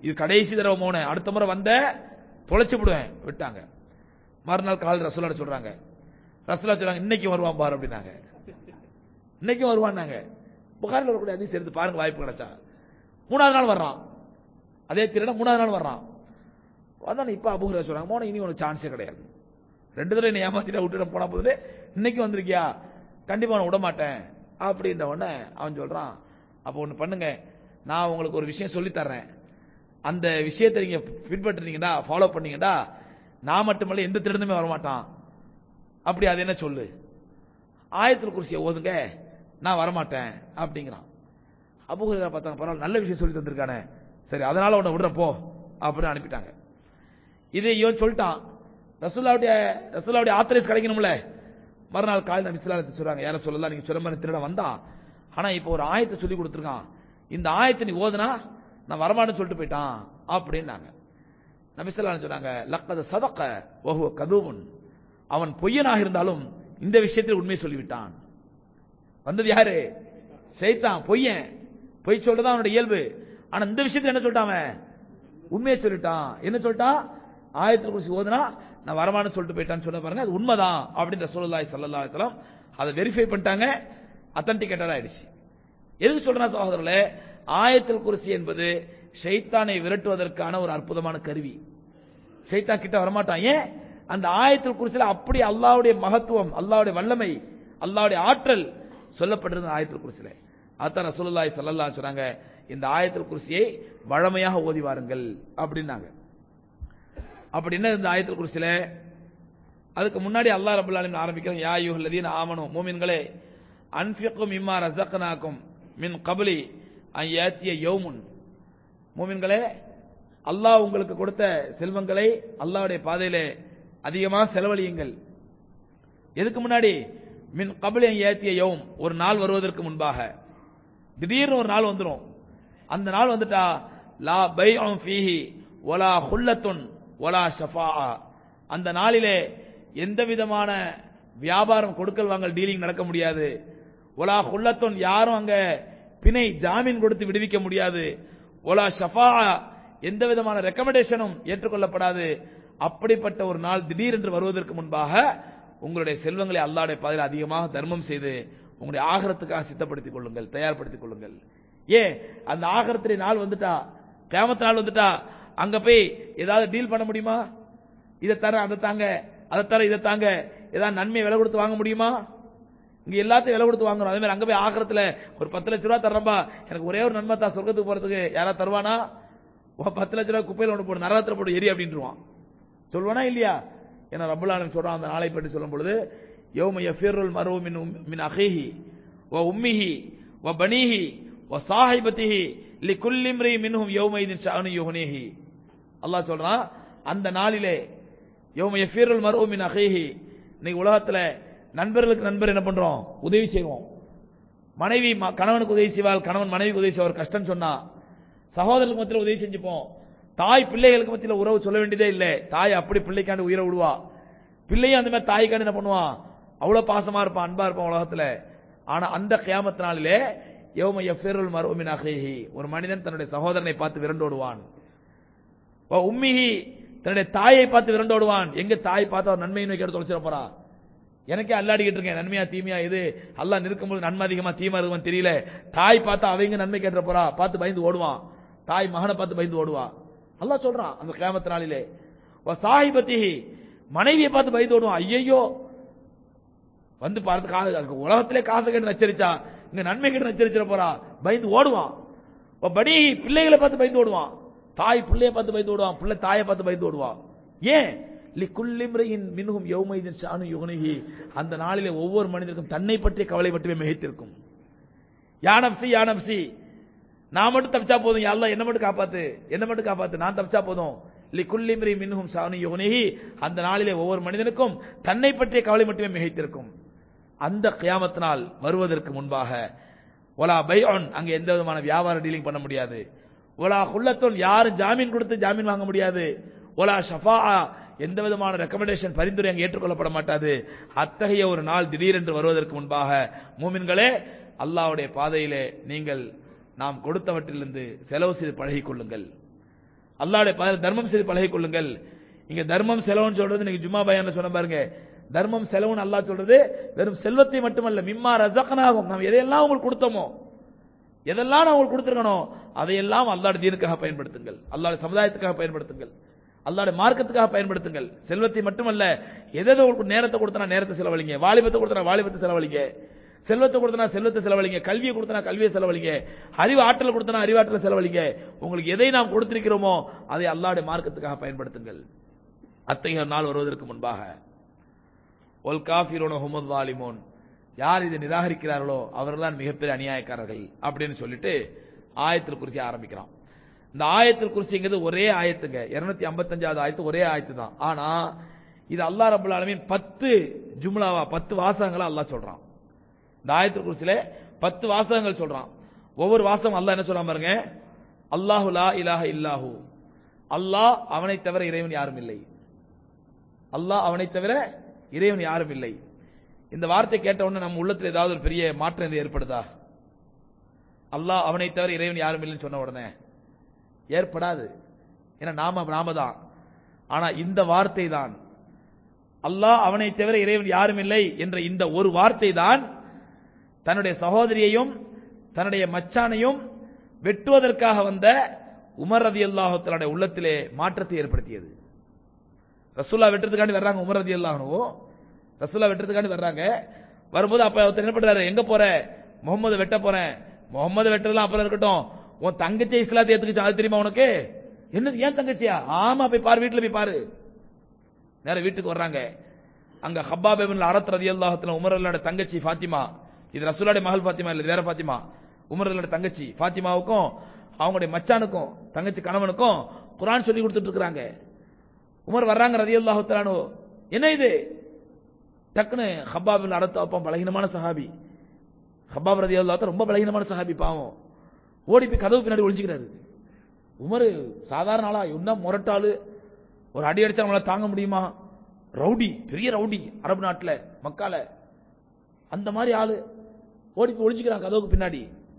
இது கடைசி தடவை மோன அடுத்த முறை வந்த தொலைச்சு விடுவேன் விட்டாங்க மறுநாள் கால் ரசூலோட சொல்றாங்க ரசூலா சொல்றாங்க இன்னைக்கு வருவான் பாரு அப்படின்னாங்க இன்னைக்கும் வருவான்னாங்க புகாரில் வரக்கூடிய அதிசயம் எடுத்து பாருங்க வாய்ப்பு கிடைச்சா மூணாவது நாள் வர்றான் அதே திருட மூணாவது நாள் வர்றான் வந்தா இப்ப அபுஹுரா சொல்றாங்க மோன இனி உனக்கு சான்ஸே கிடையாது ரெண்டு தடவை என்னை ஏமாத்திட்டு விட்டுட்டு போன போது இன்னைக்கு வந்திருக்கியா கண்டிப்பா நான் விட மாட்டேன் அப்படின்ற உடனே அவன் சொல்றான் அப்போ ஒண்ணு பண்ணுங்க நான் உங்களுக்கு ஒரு விஷயம் சொல்லி தர்றேன் அந்த விஷயத்தை நீங்க பின்பற்றுனீங்கடா ஃபாலோ பண்ணீங்கடா நான் மட்டுமல்ல எந்த திருடனுமே வரமாட்டான் அப்படி அது என்ன சொல்லு ஆயத்தில் குருசியை ஓதுங்க நான் வரமாட்டேன் அப்படிங்கிறான் அபுஹுரா பார்த்தாங்க பரவாயில்ல நல்ல விஷயம் சொல்லி தந்திருக்கானே சரி அதனால உன்னை விடுற போ அப்படின்னு அனுப்பிட்டாங்க இதை இவன் சொல்லிட்டான் ரசூல்லாவுடைய ரசூல்லாவுடைய ஆத்தரைஸ் கிடைக்கணும்ல மறுநாள் காலையில் நபி ஸல்லல்லாஹு அலைஹி சொல்றாங்க யார சொல்லலாம் நீங்க சொன்ன மாதிரி திருட வந்தான் ஆனா இப்போ ஒரு ஆயத்தை சொல்லி கொடுத்துருக்கான் இந்த ஆயத்தை நீ ஓதுனா நான் வரமாட்டேன்னு சொல்லிட்டு போயிட்டான் அப்படின்னாங்க நபி ஸல்லல்லாஹு அலைஹி சொன்னாங்க லக்கத சதக்க வஹுவ கதூபுன் அவன் பொய்யனாக இருந்தாலும் இந்த விஷயத்தில் உண்மை சொல்லிவிட்டான் வந்தது யாரு ஷைத்தான் பொய்யன் பொய் சொல்றது அவனுடைய இயல்பு ஆனா இந்த விஷயத்துல என்ன சொல்லிட்டான் அவன் உண்மையை சொல்லிட்டான் என்ன சொல்லிட்டான் ஆயத்தில் குறிச்சி ஓதுனா நான் வரமான்னு சொல்லிட்டு போயிட்டான்னு சொல்ல பாருங்க அது உண்மைதான் அப்படின்னு ரசூலுல்லாஹி ஸல்லல்லாஹு அலைஹி வஸல்லம் அதை வெரிஃபை பண்ணிட்டாங்க அத்தன்டிகேட்டட் ஆயிடுச்சு எதுக்கு சொல்றேன் சகோதரர்களே ஆயத்தில் குர்சி என்பது ஷைத்தானை விரட்டுவதற்கான ஒரு அற்புதமான கருவி ஷைத்தான் கிட்ட வரமாட்டான் ஏன் அந்த ஆயத்தில் குர்சில அப்படி அல்லாஹ்வுடைய மகத்துவம் அல்லாஹ்வுடைய வல்லமை அல்லாஹ்வுடைய ஆற்றல் சொல்லப்பட்டிருந்த ஆயத்தில் குர்சில அதான் ரசூலுல்லாஹி ஸல்லல்லாஹு அலைஹி சொன்னாங்க இந்த ஆயத்தில் குர்சியை வழமையாக ஓதி வாருங்கள் அப்படின்னாங்க அப்படி என்ன இந்த ஆயத்தில் குர்சில அதுக்கு முன்னாடி அல்லாஹ் ரபுல் ஆலமீன் ஆரம்பிக்கிறான் யா அய்யுஹல்லதீன ஆமனு மூமின்களே அன்ஃபிகு மிம்மா ரஸக்னாக்கும் மின் கப்லி அன் யாத்திய யௌமுன் மூமின்களே அல்லாஹ் உங்களுக்கு கொடுத்த செல்வங்களை அல்லாஹ்வுடைய பாதையிலே அதிகமாக செலவழியுங்கள் எதுக்கு முன்னாடி மின் கபில ஏத்திய யௌம் ஒரு நாள் வருவதற்கு முன்பாக திடீர்னு ஒரு நாள் வந்துரும் அந்த நாள் வந்துட்டா லா பைஉம் ஃபீஹி வலா ஹுல்லத்துன் வலா ஷஃபாஆ அந்த நாளிலே எந்த விதமான வியாபாரம் கொடுக்கல் வாங்கல் டீலிங் நடக்க முடியாது ஒலா ஹுல்லத்துன் யாரும் அங்க பிணை ஜாமீன் கொடுத்து விடுவிக்க முடியாது ஒலா ஷஃபா எந்த விதமான ரெக்கமெண்டேஷனும் ஏற்றுக்கொள்ளப்படாது அப்படிப்பட்ட ஒரு நாள் திடீரென்று வருவதற்கு முன்பாக உங்களுடைய செல்வங்களை அல்லாடைய பாதையில் அதிகமாக தர்மம் செய்து உங்களுடைய ஆகரத்துக்காக சித்தப்படுத்திக் கொள்ளுங்கள் தயார்படுத்திக் கொள்ளுங்கள் ஏன் அந்த ஆகரத்துடைய நாள் வந்துட்டா கேமத்து நாள் வந்துட்டா அங்க போய் ஏதாவது டீல் பண்ண முடியுமா இதை தர அதை தாங்க அதை தர இதை தாங்க ஏதாவது நன்மை விலை கொடுத்து வாங்க முடியுமா இங்க எல்லாத்தையும் விலை கொடுத்து வாங்குறோம் அதே மாதிரி அங்க போய் ஆகரத்துல ஒரு பத்து லட்ச ரூபா தர்றப்பா எனக்கு ஒரே ஒரு நன்மை தான் சொர்க்கத்துக்கு போறதுக்கு யாராவது தருவானா உன் பத்து லட்ச ரூபா குப்பையில ஒன்று போடு நரகத்துல போட்டு எரி அப்படின்ட்டுருவான் சொல்லுவானா இல்லையா ஏன்னா ரப்பல் ஆலமீன் சொல்றான் அந்த நாளை பற்றி சொல்லும் பொழுது யௌம யஃபிருல் மர்உ மின் உம்- மின் அஹீஹி வ உம்மிஹி வ பனீஹி வ சாஹிபத்திஹி லிகுல்லி இம்ரி மின்ஹும் யௌமைதின் ஷஅனு யுஹ்னிஹி அல்லாஹ் சொல்றான் அந்த நாளிலே யௌம யஃபிருல் மர்உ மின் அஹீஹி இன்னைக்கு உலகத்துல நண்பர்களுக்கு நண்பர் என்ன பண்றோம் உதவி செய்வோம் மனைவி ம- கணவனுக்கு உதவி செய்வாள் கணவன் மனைவிக்கு உதவி செய்வார் கஷ்டம் சொன்னா சகோதரர்களுக்கு மத்தியில் உதவி செஞ்சுப்போம் தாய் பிள்ளைகளுக்கு மத்தியில் உறவு சொல்ல வேண்டியதே இல்லை தாய் அப்படி பிள்ளைக்காண்டு உயிரை விடுவா பிள்ளையும் அந்த மாதிரி தாய்க்காண்டு என்ன பண்ணுவான் அவ்வளவு பாசமா இருப்பான் அன்பா இருப்பான் உலகத்துல ஆனா அந்த கியாமத் நாளிலே யௌம யஃபிருல் மர்உ மின் அஹீஹி ஒரு மனிதன் தன்னுடைய சகோதரனை பார்த்து விரண்டோடுவான் வ உம்மிஹி தன்னுடைய தாயை பார்த்து விரண்டோடுவான் எங்க தாய் பார்த்து அவர் நன்மையை நோக்கி எடுத்து தொலைச்சிட போறா எனக்கே அல்லாடிக்கிட்டு இருக்கேன் நன்மையா தீமையா இது அல்லாஹ் நிற்கும்போது நன்மை அதிகமா தீமா இருக்குமான்னு தெரியல தாய் பார்த்தா அவங்க நன்மை கேட்டுற போறா பார்த்து பயந்து ஓடுவான் தாய் மகனை பார்த்து பயந்து ஓடுவா அல்லாஹ் சொல்றான் அந்த கியாமத் நாளிலே வ சாஹிபத்திஹி மனைவியை பார்த்து பயந்து ஓடுவான் ஐயையோ வந்து பார்த்து காசு அங்க உலகத்திலே காசு கேட்டு நச்சரிச்சா இங்க நன்மை கேட்டு நச்சரிச்சிட போறா பயந்து ஓடுவான் வ படி பிள்ளைகளை பார்த்து பயந்து ஓடுவான் தாய் பிள்ளைய பார்த்து பயந்து ஓடுவான் பிள்ளை தாயை பார்த்து பயந்து ஓடுவான் ஏன் லிக்குல்லிம்ரையின் மின்ஹும் யௌமைதின் ஷானு யுகனிஹி அந்த நாளிலே ஒவ்வொரு மனிதருக்கும் தன்னை பற்றிய கவலை மட்டுமே மிகைத்திருக்கும் யானப்சி யானப்சி நான் மட்டும் தப்பிச்சா போதும் யாரெல்லாம் என்ன மட்டும் காப்பாத்து என்ன மட்டும் காப்பாத்து நான் தப்பிச்சா போதும் லிக்குல்லிம்ரி மின்ஹும் ஷானு யுகனிஹி அந்த நாளிலே ஒவ்வொரு மனிதனுக்கும் தன்னை பற்றிய கவலை மட்டுமே மிகைத்திருக்கும் அந்த கியாமத் நாள் வருவதற்கு முன்பாக ஒலா பைஆன் அங்க எந்த விதமான வியாபார டீலிங் பண்ண முடியாது ஒலா ஹுல்லத்துன் யாரும் ஜாமீன் கொடுத்து ஜாமீன் வாங்க முடியாது ஒலா ஷஃபா எந்த விதமான ரெக்கமெண்டேஷன் பரிந்துரை அங்கு ஏற்றுக்கொள்ளப்பட மாட்டாது அத்தகைய ஒரு நாள் திடீரென்று வருவதற்கு முன்பாக மூமின்களே அல்லாஹ்வுடைய பாதையிலே நீங்கள் நாம் கொடுத்தவற்றிலிருந்து செலவு செய்து பழகிக் கொள்ளுங்கள் அல்லாஹ்வுடைய பாதையில் தர்மம் செய்து பழகிக் கொள்ளுங்கள் இங்க தர்மம் செலவுன்னு சொல்றது இன்னைக்கு ஜும்மா பயான்ல சொன்ன பாருங்க தர்மம் செலவுன்னு அல்லாஹ் சொல்றது வெறும் செல்வத்தை மட்டுமல்ல மிம்மா ரசகனாகும் நாம் எதையெல்லாம் உங்களுக்கு கொடுத்தோமோ எதெல்லாம் நான் உங்களுக்கு கொடுத்துருக்கணும் அதையெல்லாம் அல்லாஹ்வுடைய தீனுக்காக பயன்படுத்துங்கள் அல்லாஹ்வுடைய சமுதாயத்துக்காக பயன்படுத்துங்கள் அல்லாஹ்வுடைய மார்க்கத்துக்காக பயன்படுத்துங்கள் செல்வத்தை மட்டுமல்ல எதை உங்களுக்கு நேரத்தை கொடுத்தனா நேரத்தை செலவழிங்க வாலிபத்தை கொடுத்தனா வாலிபத்தை செலவழிங்க செல்வத்தை கொடுத்தனா செல்வத்தை செலவழிங்க கல்வியை கொடுத்தனா கல்வியை செலவழிங்க அறிவு ஆற்றல் கொடுத்தனா அறிவாற்றலை செலவழிங்க உங்களுக்கு எதை நாம் கொடுத்திருக்கிறோமோ அதை அல்லாஹ்வுடைய மார்க்கத்துக்காக பயன்படுத்துங்கள் அத்தகைய நாள் வருவதற்கு முன்பாக ஒல் காஃபிரோன ஹுமத் வாலிமோன் யார் இதை நிராகரிக்கிறார்களோ அவர்கள்தான் மிகப்பெரிய அநியாயக்காரர்கள் அப்படின்னு சொல்லிட்டு ஆயத்தில் குறிச்சி ஆரம்பிக்கிறான் இந்த ஆயத்தில் குறிச்சிங்கிறது ஒரே ஆயத்துங்க 255 ஐம்பத்தஞ்சாவது ஆயத்து ஒரே ஆயத்து தான் ஆனா இது அல்லாஹ் ரபுல் ஆலமீன் பத்து ஜும்லாவா பத்து வாசகங்களா அல்லாஹ் சொல்றான் இந்த ஆயத்தில் குறிச்சில பத்து வாசகங்கள் சொல்றான் ஒவ்வொரு வாசகம் அல்லாஹ் என்ன சொல்றான் பாருங்க அல்லாஹு லா இலாஹ இல்லாஹு அல்லாஹ் அவனை தவிர இறைவன் யாரும் இல்லை அல்லாஹ் அவனை தவிர இறைவன் யாரும் இல்லை இந்த வார்த்தை கேட்ட உடனே நம்ம உள்ளத்துல ஏதாவது ஒரு பெரிய மாற்றம் இது ஏற்படுதா அல்லாஹ் அவனை தவிர இறைவன் யாரும் இல்லைன்னு சொன்ன உடனே ஏற்படாது ஏன்னா நாம நாம தான் ஆனா இந்த வார்த்தை தான் அல்லாஹ் அவனை தவிர இறைவன் யாரும் இல்லை என்ற இந்த ஒரு வார்த்தை தான் தன்னுடைய சகோதரியையும் தன்னுடைய மச்சானையும் வெட்டுவதற்காக வந்த உமர் ரதி அல்லாஹுத்தலுடைய உள்ளத்திலே மாற்றத்தை ஏற்படுத்தியது ரசூல்லா வெட்டுறதுக்காண்டி வர்றாங்க உமர் ரதி அல்லாஹனுவோ ரசூல்லா வெட்டுறதுக்காண்டி வர்றாங்க வரும்போது அப்ப ஒருத்தர் என்ன பண்றாரு எங்க போற முகமது வெட்ட போறேன் முகமது வெட்டதெல்லாம் அப்புறம் இருக்கட்டும் உன் தங்கச்சி இஸ்லாத்தை ஏத்துக்குச்சு அது தெரியுமா உனக்கு என்னது ஏன் தங்கச்சியா ஆமா போய் பாரு வீட்டுல போய் பாரு நேர வீட்டுக்கு வர்றாங்க அங்க ஹப்பாப் இப்னு அரத் ரலியல்லாஹு உமர் அல்லாட தங்கச்சி ஃபாத்திமா இது ரசூலுடைய மகள் ஃபாத்திமா இல்ல இது வேற ஃபாத்திமா உமர் அல்லாட தங்கச்சி ஃபாத்திமாவுக்கும் அவங்களுடைய மச்சானுக்கும் தங்கச்சி கணவனுக்கும் குர்ஆன் சொல்லி கொடுத்துட்டு இருக்காங்க உமர் வர்றாங்க ரலியல்லாஹு தஆலா என்ன இது டக்குன்னு ஹப்பாப் இப்னு அரத் அப்பா பலகீனமான சஹாபி ஹப்பாப் ரலியல்லாஹு ரொம்ப பலகீனமான சஹாபி பாவம் ஓடி போய் கதவு பின்னாடி ஒளிஞ்சுக்கிறாரு உமர் சாதாரண ஆளா என்ன முரட்டாளு ஒரு அடி அடிச்சா நம்மளால தாங்க முடியுமா ரவுடி பெரிய ரவுடி அரபு நாட்டுல மக்கால அந்த மாதிரி ஆளு ஓடி போய் ஒளிஞ்சுக்கிறான் கதவுக்கு பின்னாடி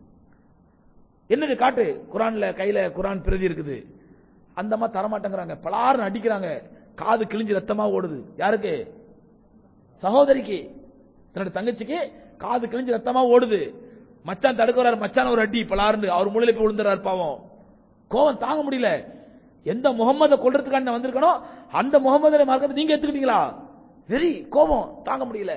என்னது காட்டு குரான்ல கையில குரான் பிரதி இருக்குது அந்த மாதிரி தரமாட்டேங்கிறாங்க பலாருன்னு அடிக்கிறாங்க காது கிழிஞ்சு ரத்தமா ஓடுது யாருக்கு சகோதரிக்கு தன்னோட தங்கச்சிக்கு காது கிழிஞ்சு ரத்தமா ஓடுது மச்சான் தடுக்க வர்றாரு மச்சான் ஒரு அடி பலாருன்னு அவர் மூலையில போய் விழுந்துறாரு பாவம் கோவம் தாங்க முடியல எந்த முகம்மதை கொல்றதுக்காண்டி நான் வந்திருக்கணும் அந்த முகமது மார்க்கத்தை நீங்க எடுத்துக்கிட்டீங்களா வெறி கோபம் தாங்க முடியல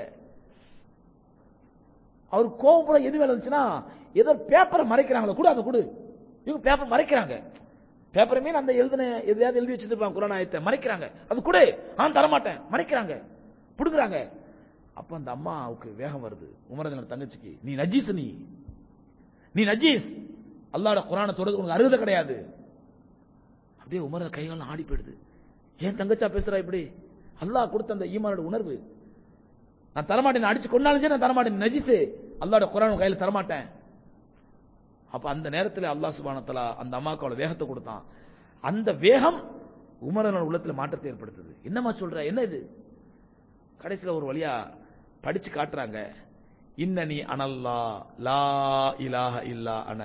அவர் கோபம் எது வேலை இருந்துச்சுன்னா ஏதோ பேப்பரை மறைக்கிறாங்களா கூட அதை கொடு இவங்க பேப்பர் மறைக்கிறாங்க பேப்பர் மீன் அந்த எழுதின எதையாவது எழுதி வச்சிருப்பாங்க குரான் ஆயத்தை மறைக்கிறாங்க அது கொடு நான் தரமாட்டேன் மறைக்கிறாங்க புடுங்குறாங்க அப்ப அந்த அம்மாவுக்கு வேகம் வருது உமரதனோட தங்கச்சிக்கு நீ நஜீஸ் நீ நீ நஜீஸ் அல்லாஹ்வோட குரானை தொடர்ந்து உனக்கு அருகதை கிடையாது அப்படியே உமர கைகாலம் ஆடி போயிடுது ஏன் தங்கச்சா பேசுறா இப்படி அல்லாஹ் கொடுத்த அந்த ஈமானோட உணர்வு நான் தரமாட்டேன் நான் அடிச்சு கொண்டாலும் சரி நான் தரமாட்டேன் நஜிசு அல்லாஹ்வோட குரான் உன் கையில தரமாட்டேன் அப்ப அந்த நேரத்தில் அல்லாஹ் சுபானத்தலா அந்த அம்மாவுக்கு அவ்வளவு வேகத்தை கொடுத்தான் அந்த வேகம் உமரனோட உள்ளத்துல மாற்றத்தை ஏற்படுத்துது என்னம்மா சொல்ற என்ன இது கடைசியில ஒரு வழியா படிச்சு காட்டுறாங்க இன்னனி அனல்லா லா இலாஹ இல்லா அன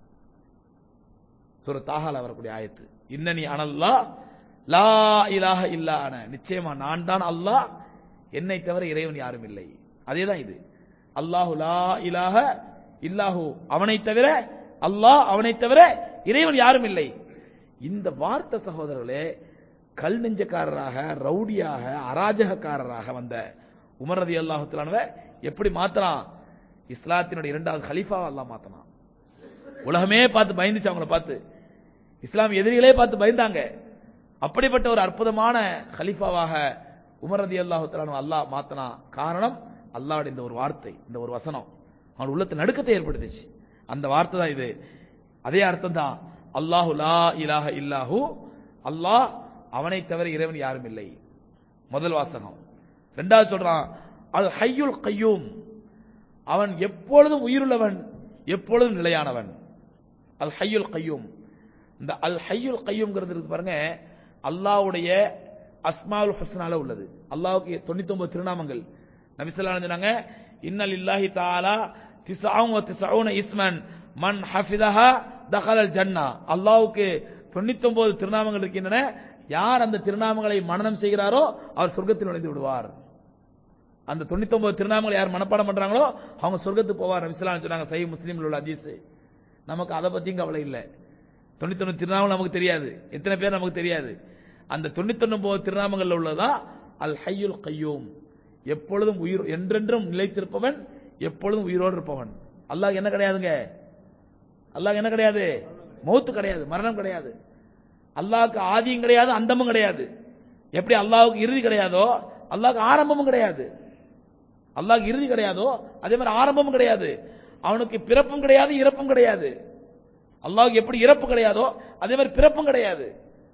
சுர தாகால வரக்கூடிய ஆயத்து இன்னனி அனல்லா லா இலாஹ இல்லா அன நிச்சயமா நான் தான் அல்லாஹ் என்னை தவிர இறைவன் யாரும் இல்லை அதேதான் இது அல்லாஹு லா இலாஹ இல்லாஹு அவனை தவிர அல்லாஹ் அவனை தவிர இறைவன் யாரும் இல்லை இந்த வார்த்தை சகோதரர்களே கல் நெஞ்சக்காரராக ரவுடியாக அராஜகக்காரராக வந்த உமர் ரதி அல்லாஹுலானவ எப்படி மாத்தலாம் இஸ்லாத்தினுடைய இரண்டாவது ஹலீஃபாவை அல்லாஹ் மாத்தலாம் உலகமே பார்த்து பயந்துச்சு அவங்கள பார்த்து இஸ்லாம் எதிரிகளே பார்த்து பயந்தாங்க அப்படிப்பட்ட ஒரு அற்புதமான ஹலீஃபாவாக உமர் ரதி அல்லாஹு அல்லாஹ் மாத்தனா காரணம் அல்லாஹ்வுடைய இந்த ஒரு வார்த்தை இந்த ஒரு வசனம் அவன் உள்ளத்தை நடுக்கத்தை ஏற்படுத்துச்சு அந்த வார்த்தை தான் இது அதே அர்த்தம் தான் அல்லாஹு லா இலாஹ இல்லாஹு அல்லாஹ் அவனை தவிர இறைவன் யாரும் இல்லை முதல் வாசகம் ரெண்டாவது சொல்றான் அல் ஹையுல் கையூம் அவன் எப்பொழுதும் உயிருள்ளவன் எப்பொழுதும் நிலையானவன் அல் ஹையுல் கையூம் இந்த அல் ஹையுல் கையூம்ங்கிறது இருக்கு பாருங்க அல்லாஹ்வுடைய அஸ்மாவுல் ஹுஸ்னால உள்ளது அல்லாஹ்வுக்கு 99 திருநாமங்கள் நபி ஸல்லல்லாஹு அலைஹி சொன்னாங்க இன்னல் இல்லாஹி தஆலா திஸ்ஆவும் வ திஸ்ஆவுன இஸ்மன் மன் ஹஃபிதஹா தகலல் ஜன்னா அல்லாஹ்வுக்கு தொண்ணூத்தொன்பது திருநாமங்கள் இருக்கின்றன யார் அந்த திருநாமங்களை மனனம் செய்கிறாரோ அவர் சொர்க்கத்தில் நுழைந்து விடுவார் அந்த 99 திருநாமங்களை யார் மனப்பாடம் பண்றாங்களோ அவங்க சொர்க்கத்துக்கு போவார் நபிசலாம் சொன்னாங்க சை முஸ்லீம்ல உள்ள ஹதீஸ் நமக்கு அதை பத்தியும் கவலை இல்லை 99 திருநாமங்கள் நமக்கு தெரியாது எத்தனை பேர் நமக்கு தெரியாது அந்த 99 திருநாமங்கள்ல உள்ளதா அல் ஹய்யுல் கய்யூம் எப்பொழுதும் உயிர் என்றென்றும் நிலைத்திருப்பவன் எப்பொழுதும் உயிரோடு இருப்பவன் அல்லாஹ் என்ன கிடையாதுங்க அல்லாஹ் என்ன கிடையாது மௌத்து கிடையாது மரணம் கிடையாது அல்லாஹ்க்கு ஆதியும் கிடையாது அந்தமும் கிடையாது எப்படி அல்லாஹ்வுக்கு இறுதி கிடையாதோ அல்லாஹ்க்கு ஆரம்பமும் கிடையாது அல்லாஹ்க்கு இறுதி கிடையாதோ அதே மாதிரி ஆரம்பமும் கிடையாது அவனுக்கு பிறப்பும் கிடையாது இறப்பும் கிடையாது அல்லாஹ்வுக்கு எப்படி இறப்பு கிடையாதோ அதே மாதிரி பிறப்பும் கிடையாது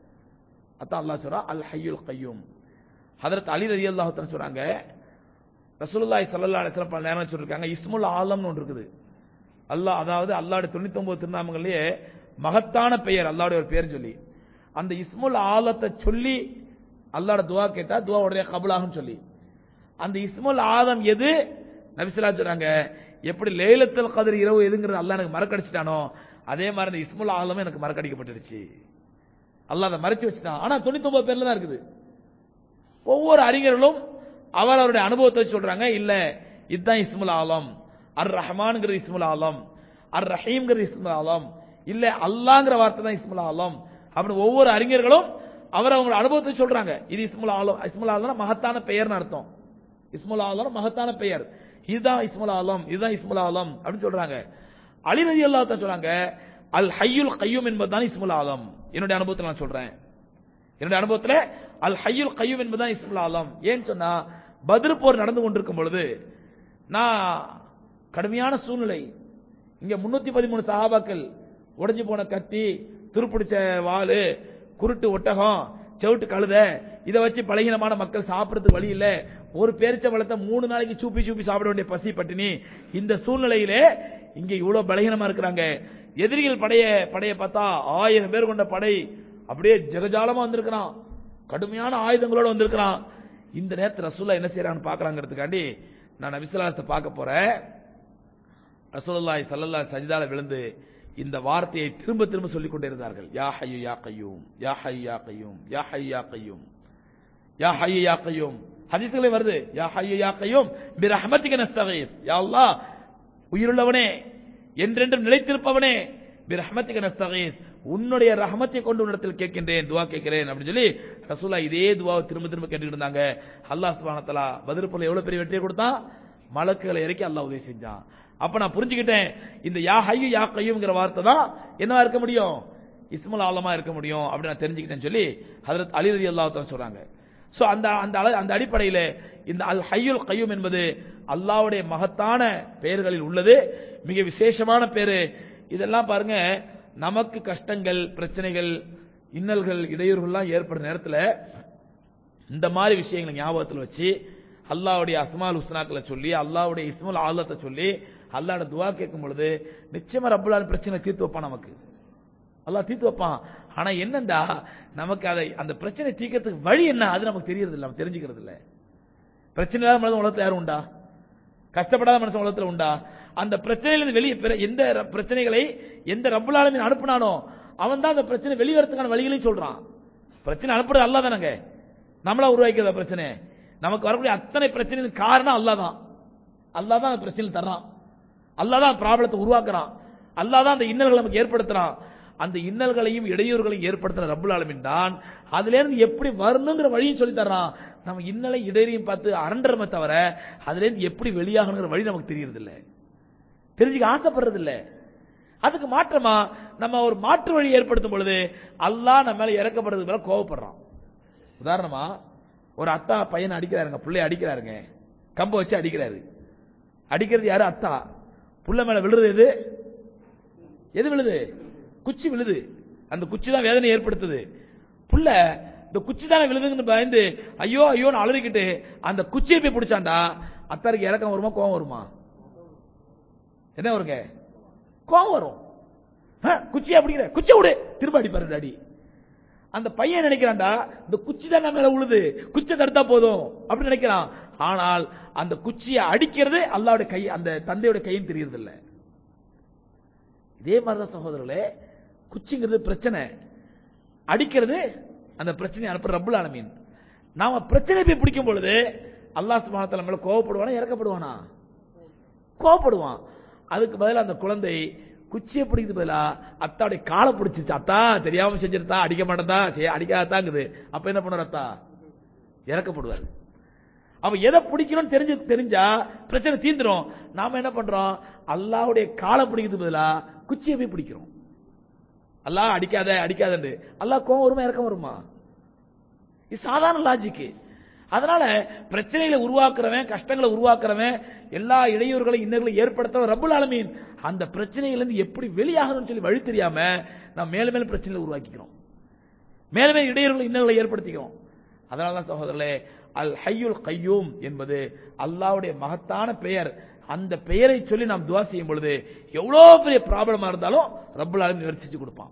அதான் அல்லாஹ் சொல்றான் அல் ஹய்யுல் கய்யூம் ஹதரத் அலி ரலியல்லாஹு தஆலா சொல்றாங்க ரசூலுல்லாஹி ஸல்லல்லாஹு அலைஹி வஸல்லம் பல நேரம் சொல்லிருக்காங்க இஸ்முல் ஆலம்னு ஒன்று இருக்குது அல்லாஹ் அதாவது அல்லாஹ்வுடைய 99 திருநாமங்கள்லயே மகத்தான பெயர் அல்லாஹ்வுடைய ஒரு பெயர் சொல்லி அந்த இஸ்முல் ஆலத்தை சொல்லி அல்லாஹ்வோட துவா கேட்டா துவா உடனே கபூலாகும் சொல்லி அந்த இஸ்முல் ஆலம் எது நபிசுல்லா சொல்றாங்க எப்படி லேலத்துல் கதிர் இரவு எதுங்கிறது அல்லாஹ் எனக்கு மறக்கடிச்சிட்டானோ அதே மாதிரி அந்த இஸ்முல் ஆலமும் எனக்கு மறக்கடிக்கப்பட்டுடுச்சு அல்லாஹ் அதை மறைச்சு வச்சுட்டான் ஆனா 99 பேர்ல தான் இருக்குது ஒவ்வொரு அறிஞர்களும் அவர் அவருடைய அனுபவத்தை வச்சு சொல்றாங்க இல்ல இதுதான் இஸ்முல் ஆலம் அர் ரஹ்மான்ங்கிறது இஸ்முல் ஆலம் அர் ரஹீம்ங்கிறது இஸ்முல் ஆலம் இல்ல அல்லாங்கிற வார்த்தை தான் இஸ்முல் ஆலம் அப்படின்னு ஒவ்வொரு அறிஞர்களும் அவர் அவங்க அனுபவத்தை சொல்றாங்க இது இஸ்முல் ஆலம் இஸ்முல் ஆலம் மகத்தான பெயர்னு அர்த்தம் இஸ்முல் ஆலம் மகத்தான பெயர் இதுதான் இஸ்முல் ஆலம் இதுதான் இஸ்முல் ஆலம் அப்படின்னு சொல்றாங்க அலி ரதி அல்லாஹ் சொல்றாங்க அல் ஹய்யுல் கையூம் என்பதுதான் இஸ்முல் ஆலம் என்னுடைய அனுபவத்தில் நான் சொல்றேன் என்னுடைய அனுபவத்துல அல் ஹய்யுல் கையூம் என்பதுதான் இஸ்முல் ஆலம் ஏன்னு சொன்னா பத்ர் போர் நடந்து கொண்டிருக்கும் பொழுது நான் கடுமையான சூழ்நிலை இங்க முன்னூத்தி பதிமூணு சஹாபாக்கள் உடைஞ்சு போன கத்தி துருப்பிடிச்ச வாளு குருட்டு ஒட்டகம் செவிட்டு கழுத இதை வச்சு பலகீனமான மக்கள் சாப்பிடறதுக்கு வழி இல்ல ஒரு பேரிச்ச பழத்தை மூணு நாளைக்கு சூப்பி சூப்பி சாப்பிட வேண்டிய பசி பட்டினி இந்த சூழ்நிலையிலே இங்க இவ்வளவு பலகீனமா இருக்கிறாங்க எதிரிகள் படைய படைய பார்த்தா ஆயிரம் பேர் கொண்ட படை அப்படியே ஜெகஜாலமா வந்திருக்கிறான் கடுமையான ஆயுதங்களோட வந்திருக்கிறான் இந்த நேரத்தில் ரசூல்லா என்ன செய்யறான்னு பாக்கலாங்கிறதுக்காண்டி நான் நபிசலாசத்தை பார்க்க போறேன் ரசூலுல்லாஹி ஸல்லல்லாஹு சஜிதால விழுந்து இந்த வார்த்தையை திரும்ப திரும்ப சொல்லிக் கொண்டே இருந்தார்கள் யா ஹய்யு யா கய்யூம் யா ஹய்யு யா கய்யூம் யா ஹய்யு யா கய்யூம் யா ஹய்யு யா கய்யூம் ஹதீஸ்களே வருது யா ஹய்யு யா கய்யூம் பி ரஹ்மத்திக நஸ்தகீர் யா அல்லாஹ் உயிருள்ளவனே என்றென்றும் நிலைத்திருப்பவனே பி ரஹ்மத்திக நஸ்தகீர் உன்னுடைய ரஹமத்தை கொண்டு உன்னிடத்தில் கேட்கின்றேன் துவா கேட்கிறேன் அப்படின்னு சொல்லி ரசூலா இதே துவாவை திரும்ப திரும்ப கேட்டுக்கிட்டு இருந்தாங்க அல்லாஹ் சுப்ஹானஹு வ தஆலா பத்ர் போர்ல எவ்வளவு பெரிய வெற்றியை கொடுத்தான் மலக்குகளை இறக்கி அல்லாஹ் உதவி செஞ்சான் அப்ப நான் புரிஞ்சுக்கிட்டேன் இந்த யா ஹையு யா கையுங்கிற வார்த்தை தான் என்னவா இருக்க முடியும் இஸ்முல் ஆலமா இருக்க முடியும் அப்படின்னு நான் தெரிஞ்சுக்கிட்டேன்னு சொல்லி ஹதரத் அலி ரதி அல்லாஹ் சொல்றாங்க சோ அந்த அந்த அள- அந்த அடிப்படையில் இந்த அல் ஹய்யுல் கையும் என்பது அல்லாஹ்வுடைய மகத்தான பெயர்களில் உள்ளது மிக விசேஷமான பேரு இதெல்லாம் பாருங்க நமக்கு கஷ்டங்கள் பிரச்சனைகள் இன்னல்கள் இடையூறுகள்லாம் ஏற்படுற நேரத்தில் இந்த மாதிரி விஷயங்களை ஞாபகத்தில் வச்சு அல்லாஹ்வுடைய அஸ்மால் உஸ்னாக்களை சொல்லி அல்லாஹ்வுடைய இஸ்முல் ஆலத்தை சொல்லி அல்லாஹ்வோட துவா கேட்கும் பொழுது நிச்சயமா ரப்புல்லான பிரச்சனை தீர்த்து வைப்பான் நமக்கு அல்லாஹ் தீர்த்து வைப்பான் ஆனா என்னண்டா நமக்கு அதை அந்த பிரச்சனை தீர்க்கறதுக்கு வழி என்ன அது நமக்கு தெரியறது இல்ல நம்ம தெரிஞ்சுக்கிறது இல்ல பிரச்சனை இல்லாத மனுஷன் உலகத்துல யாரும் உண்டா கஷ்டப்படாத மனுஷன் உலகத்துல உண்டா அந்த பிரச்சனையிலிருந்து வெளியே பிற- எந்த ர- பிரச்சனைகளை எந்த ரப்புல் ஆலமீன் அனுப்புனானோ அவன் தான் அந்த பிரச்சனை வெளிவரத்துக்கான வழிகளையும் சொல்றான் பிரச்சனை அனுப்புறது அல்லாஹ் தானங்க நம்மளா உருவாக்கிறத பிரச்சனை நமக்கு வரக்கூடிய அத்தனை பிரச்சனைகளுக்கு காரணம் அல்லாஹ் தான் அல்லாஹ் தான் அந்த பிரச்சனை தர்றான் அல்லாஹ் தான் ப்ராப்ளத்தை உருவாக்குறான் அல்லாஹ் தான் அந்த இன்னல்களை நமக்கு ஏற்படுத்துறான் அந்த இன்னல்களையும் இடையூறுகளையும் ஏற்படுத்துற ரப்புல் ஆலமீன் தான் அதுல இருந்து எப்படி வரணுங்கிற வழியும் சொல்லி தர்றான் நம்ம இன்னலை இடையரையும் பார்த்து அரண்டரமே தவிர அதுல இருந்து எப்படி வெளியாகணுங்கிற வழி நமக்கு தெரியறது இல்ல தெரிஞ்சுக்க ஆசைப்படுறது இல்ல அதுக்கு மாற்றமா நம்ம ஒரு மாற்று வழி ஏற்படுத்தும் பொழுது அல்லாஹ் நம்ம மேல இறக்கப்படுறதுக்கு மேல கோவப்படுறான் உதாரணமா ஒரு அத்தா பையனை அடிக்கிறாருங்க பிள்ளைய அடிக்கிறாருங்க கம்ப வச்சு அடிக்கிறாரு அடிக்கிறது யாரு அத்தா புள்ள மேல விழுறது எது எது விழுது குச்சி விழுது அந்த குச்சி தான் வேதனை ஏற்படுத்துது புள்ள இந்த குச்சி தானே விழுதுங்கன்னு பயந்து ஐயோ ஐயோன்னு அலறிக்கிட்டு அந்த குச்சியை போய் பிடிச்சாண்டா அத்தாருக்கு இறக்கம் வருமா கோவம் வருமா என்ன வருங்க கோவம் வரும் ஆ, குச்சியை அப்படிங்கிற குச்சியை விடு திரும்ப அடிப்பாரு டாடி அந்த பையன் நினைக்கிறான்டா இந்த குச்சி தான் நம்ம மேல உழுது குச்சை தடுத்தா போதும் அப்படின்னு நினைக்கிறான் ஆனால் அந்த குச்சியை அடிக்கிறது அல்லாவுடைய கை அந்த தந்தையோட கையும் தெரியறது இல்ல இதே மாதிரிதான் சகோதரர்களே குச்சிங்கிறது பிரச்சனை அடிக்கிறது அந்த பிரச்சனையை அனுப்புற ரப்புல் ஆலமீன் நாம பிரச்சனை போய் பிடிக்கும் பொழுது அல்லாஹ் சுப்ஹானஹு வ தஆலா மேல கோவப்படுவானா இறக்கப்படுவானா கோவப்படுவான் அதுக்கு பதிலா அந்த குழந்தை குச்சியை பிடிக்குது பதிலா அத்தாவுடைய காலை பிடிச்சிச்சு அத்தா தெரியாம செஞ்சிருத்தா அடிக்க மாட்டதா அடிக்காதாங்குது அப்ப என்ன பண்ணுவார் அத்தா இறக்கப்படுவார் அவ எதை பிடிக்கணும்னு தெரிஞ்சு தெரிஞ்சா பிரச்சனை தீந்துரும் நாம என்ன பண்றோம் அல்லாஹ்வுடைய காலை பிடிக்கிறது பதிலா குச்சியை போய் பிடிக்கிறோம் அல்லாஹ் அடிக்காத அடிக்காதன்னு அல்லாஹ் கோவம் வருமா இறக்கம் வருமா இது சாதாரண லாஜிக்கு அதனால பிரச்சனைகளை உருவாக்குறவன் கஷ்டங்களை உருவாக்குறவன் எல்லா இடையூறுகளையும் இன்னர்களையும் ஏற்படுத்தவன் ரப்புல் ஆலமீன் அந்த பிரச்சனையில இருந்து எப்படி வெளியாகணும்னு சொல்லி வழி தெரியாம நாம் மேலும் மேலும் பிரச்சனைகளை உருவாக்கிக்கிறோம் மேலும் மேலும் இடையூறுகளை இன்னர்களை ஏற்படுத்திக்கிறோம் அதனால தான் சகோதரர்களே அல் ஹய்யுல் கையூம் என்பது அல்லாஹ்வுடைய மகத்தான பெயர் அந்த பெயரை சொல்லி நாம் துவா செய்யும் பொழுது எவ்வளவு பெரிய ப்ராப்ளமா இருந்தாலும் ரப்புல் ஆலமீன் நிவர்த்திச்சு கொடுப்பான்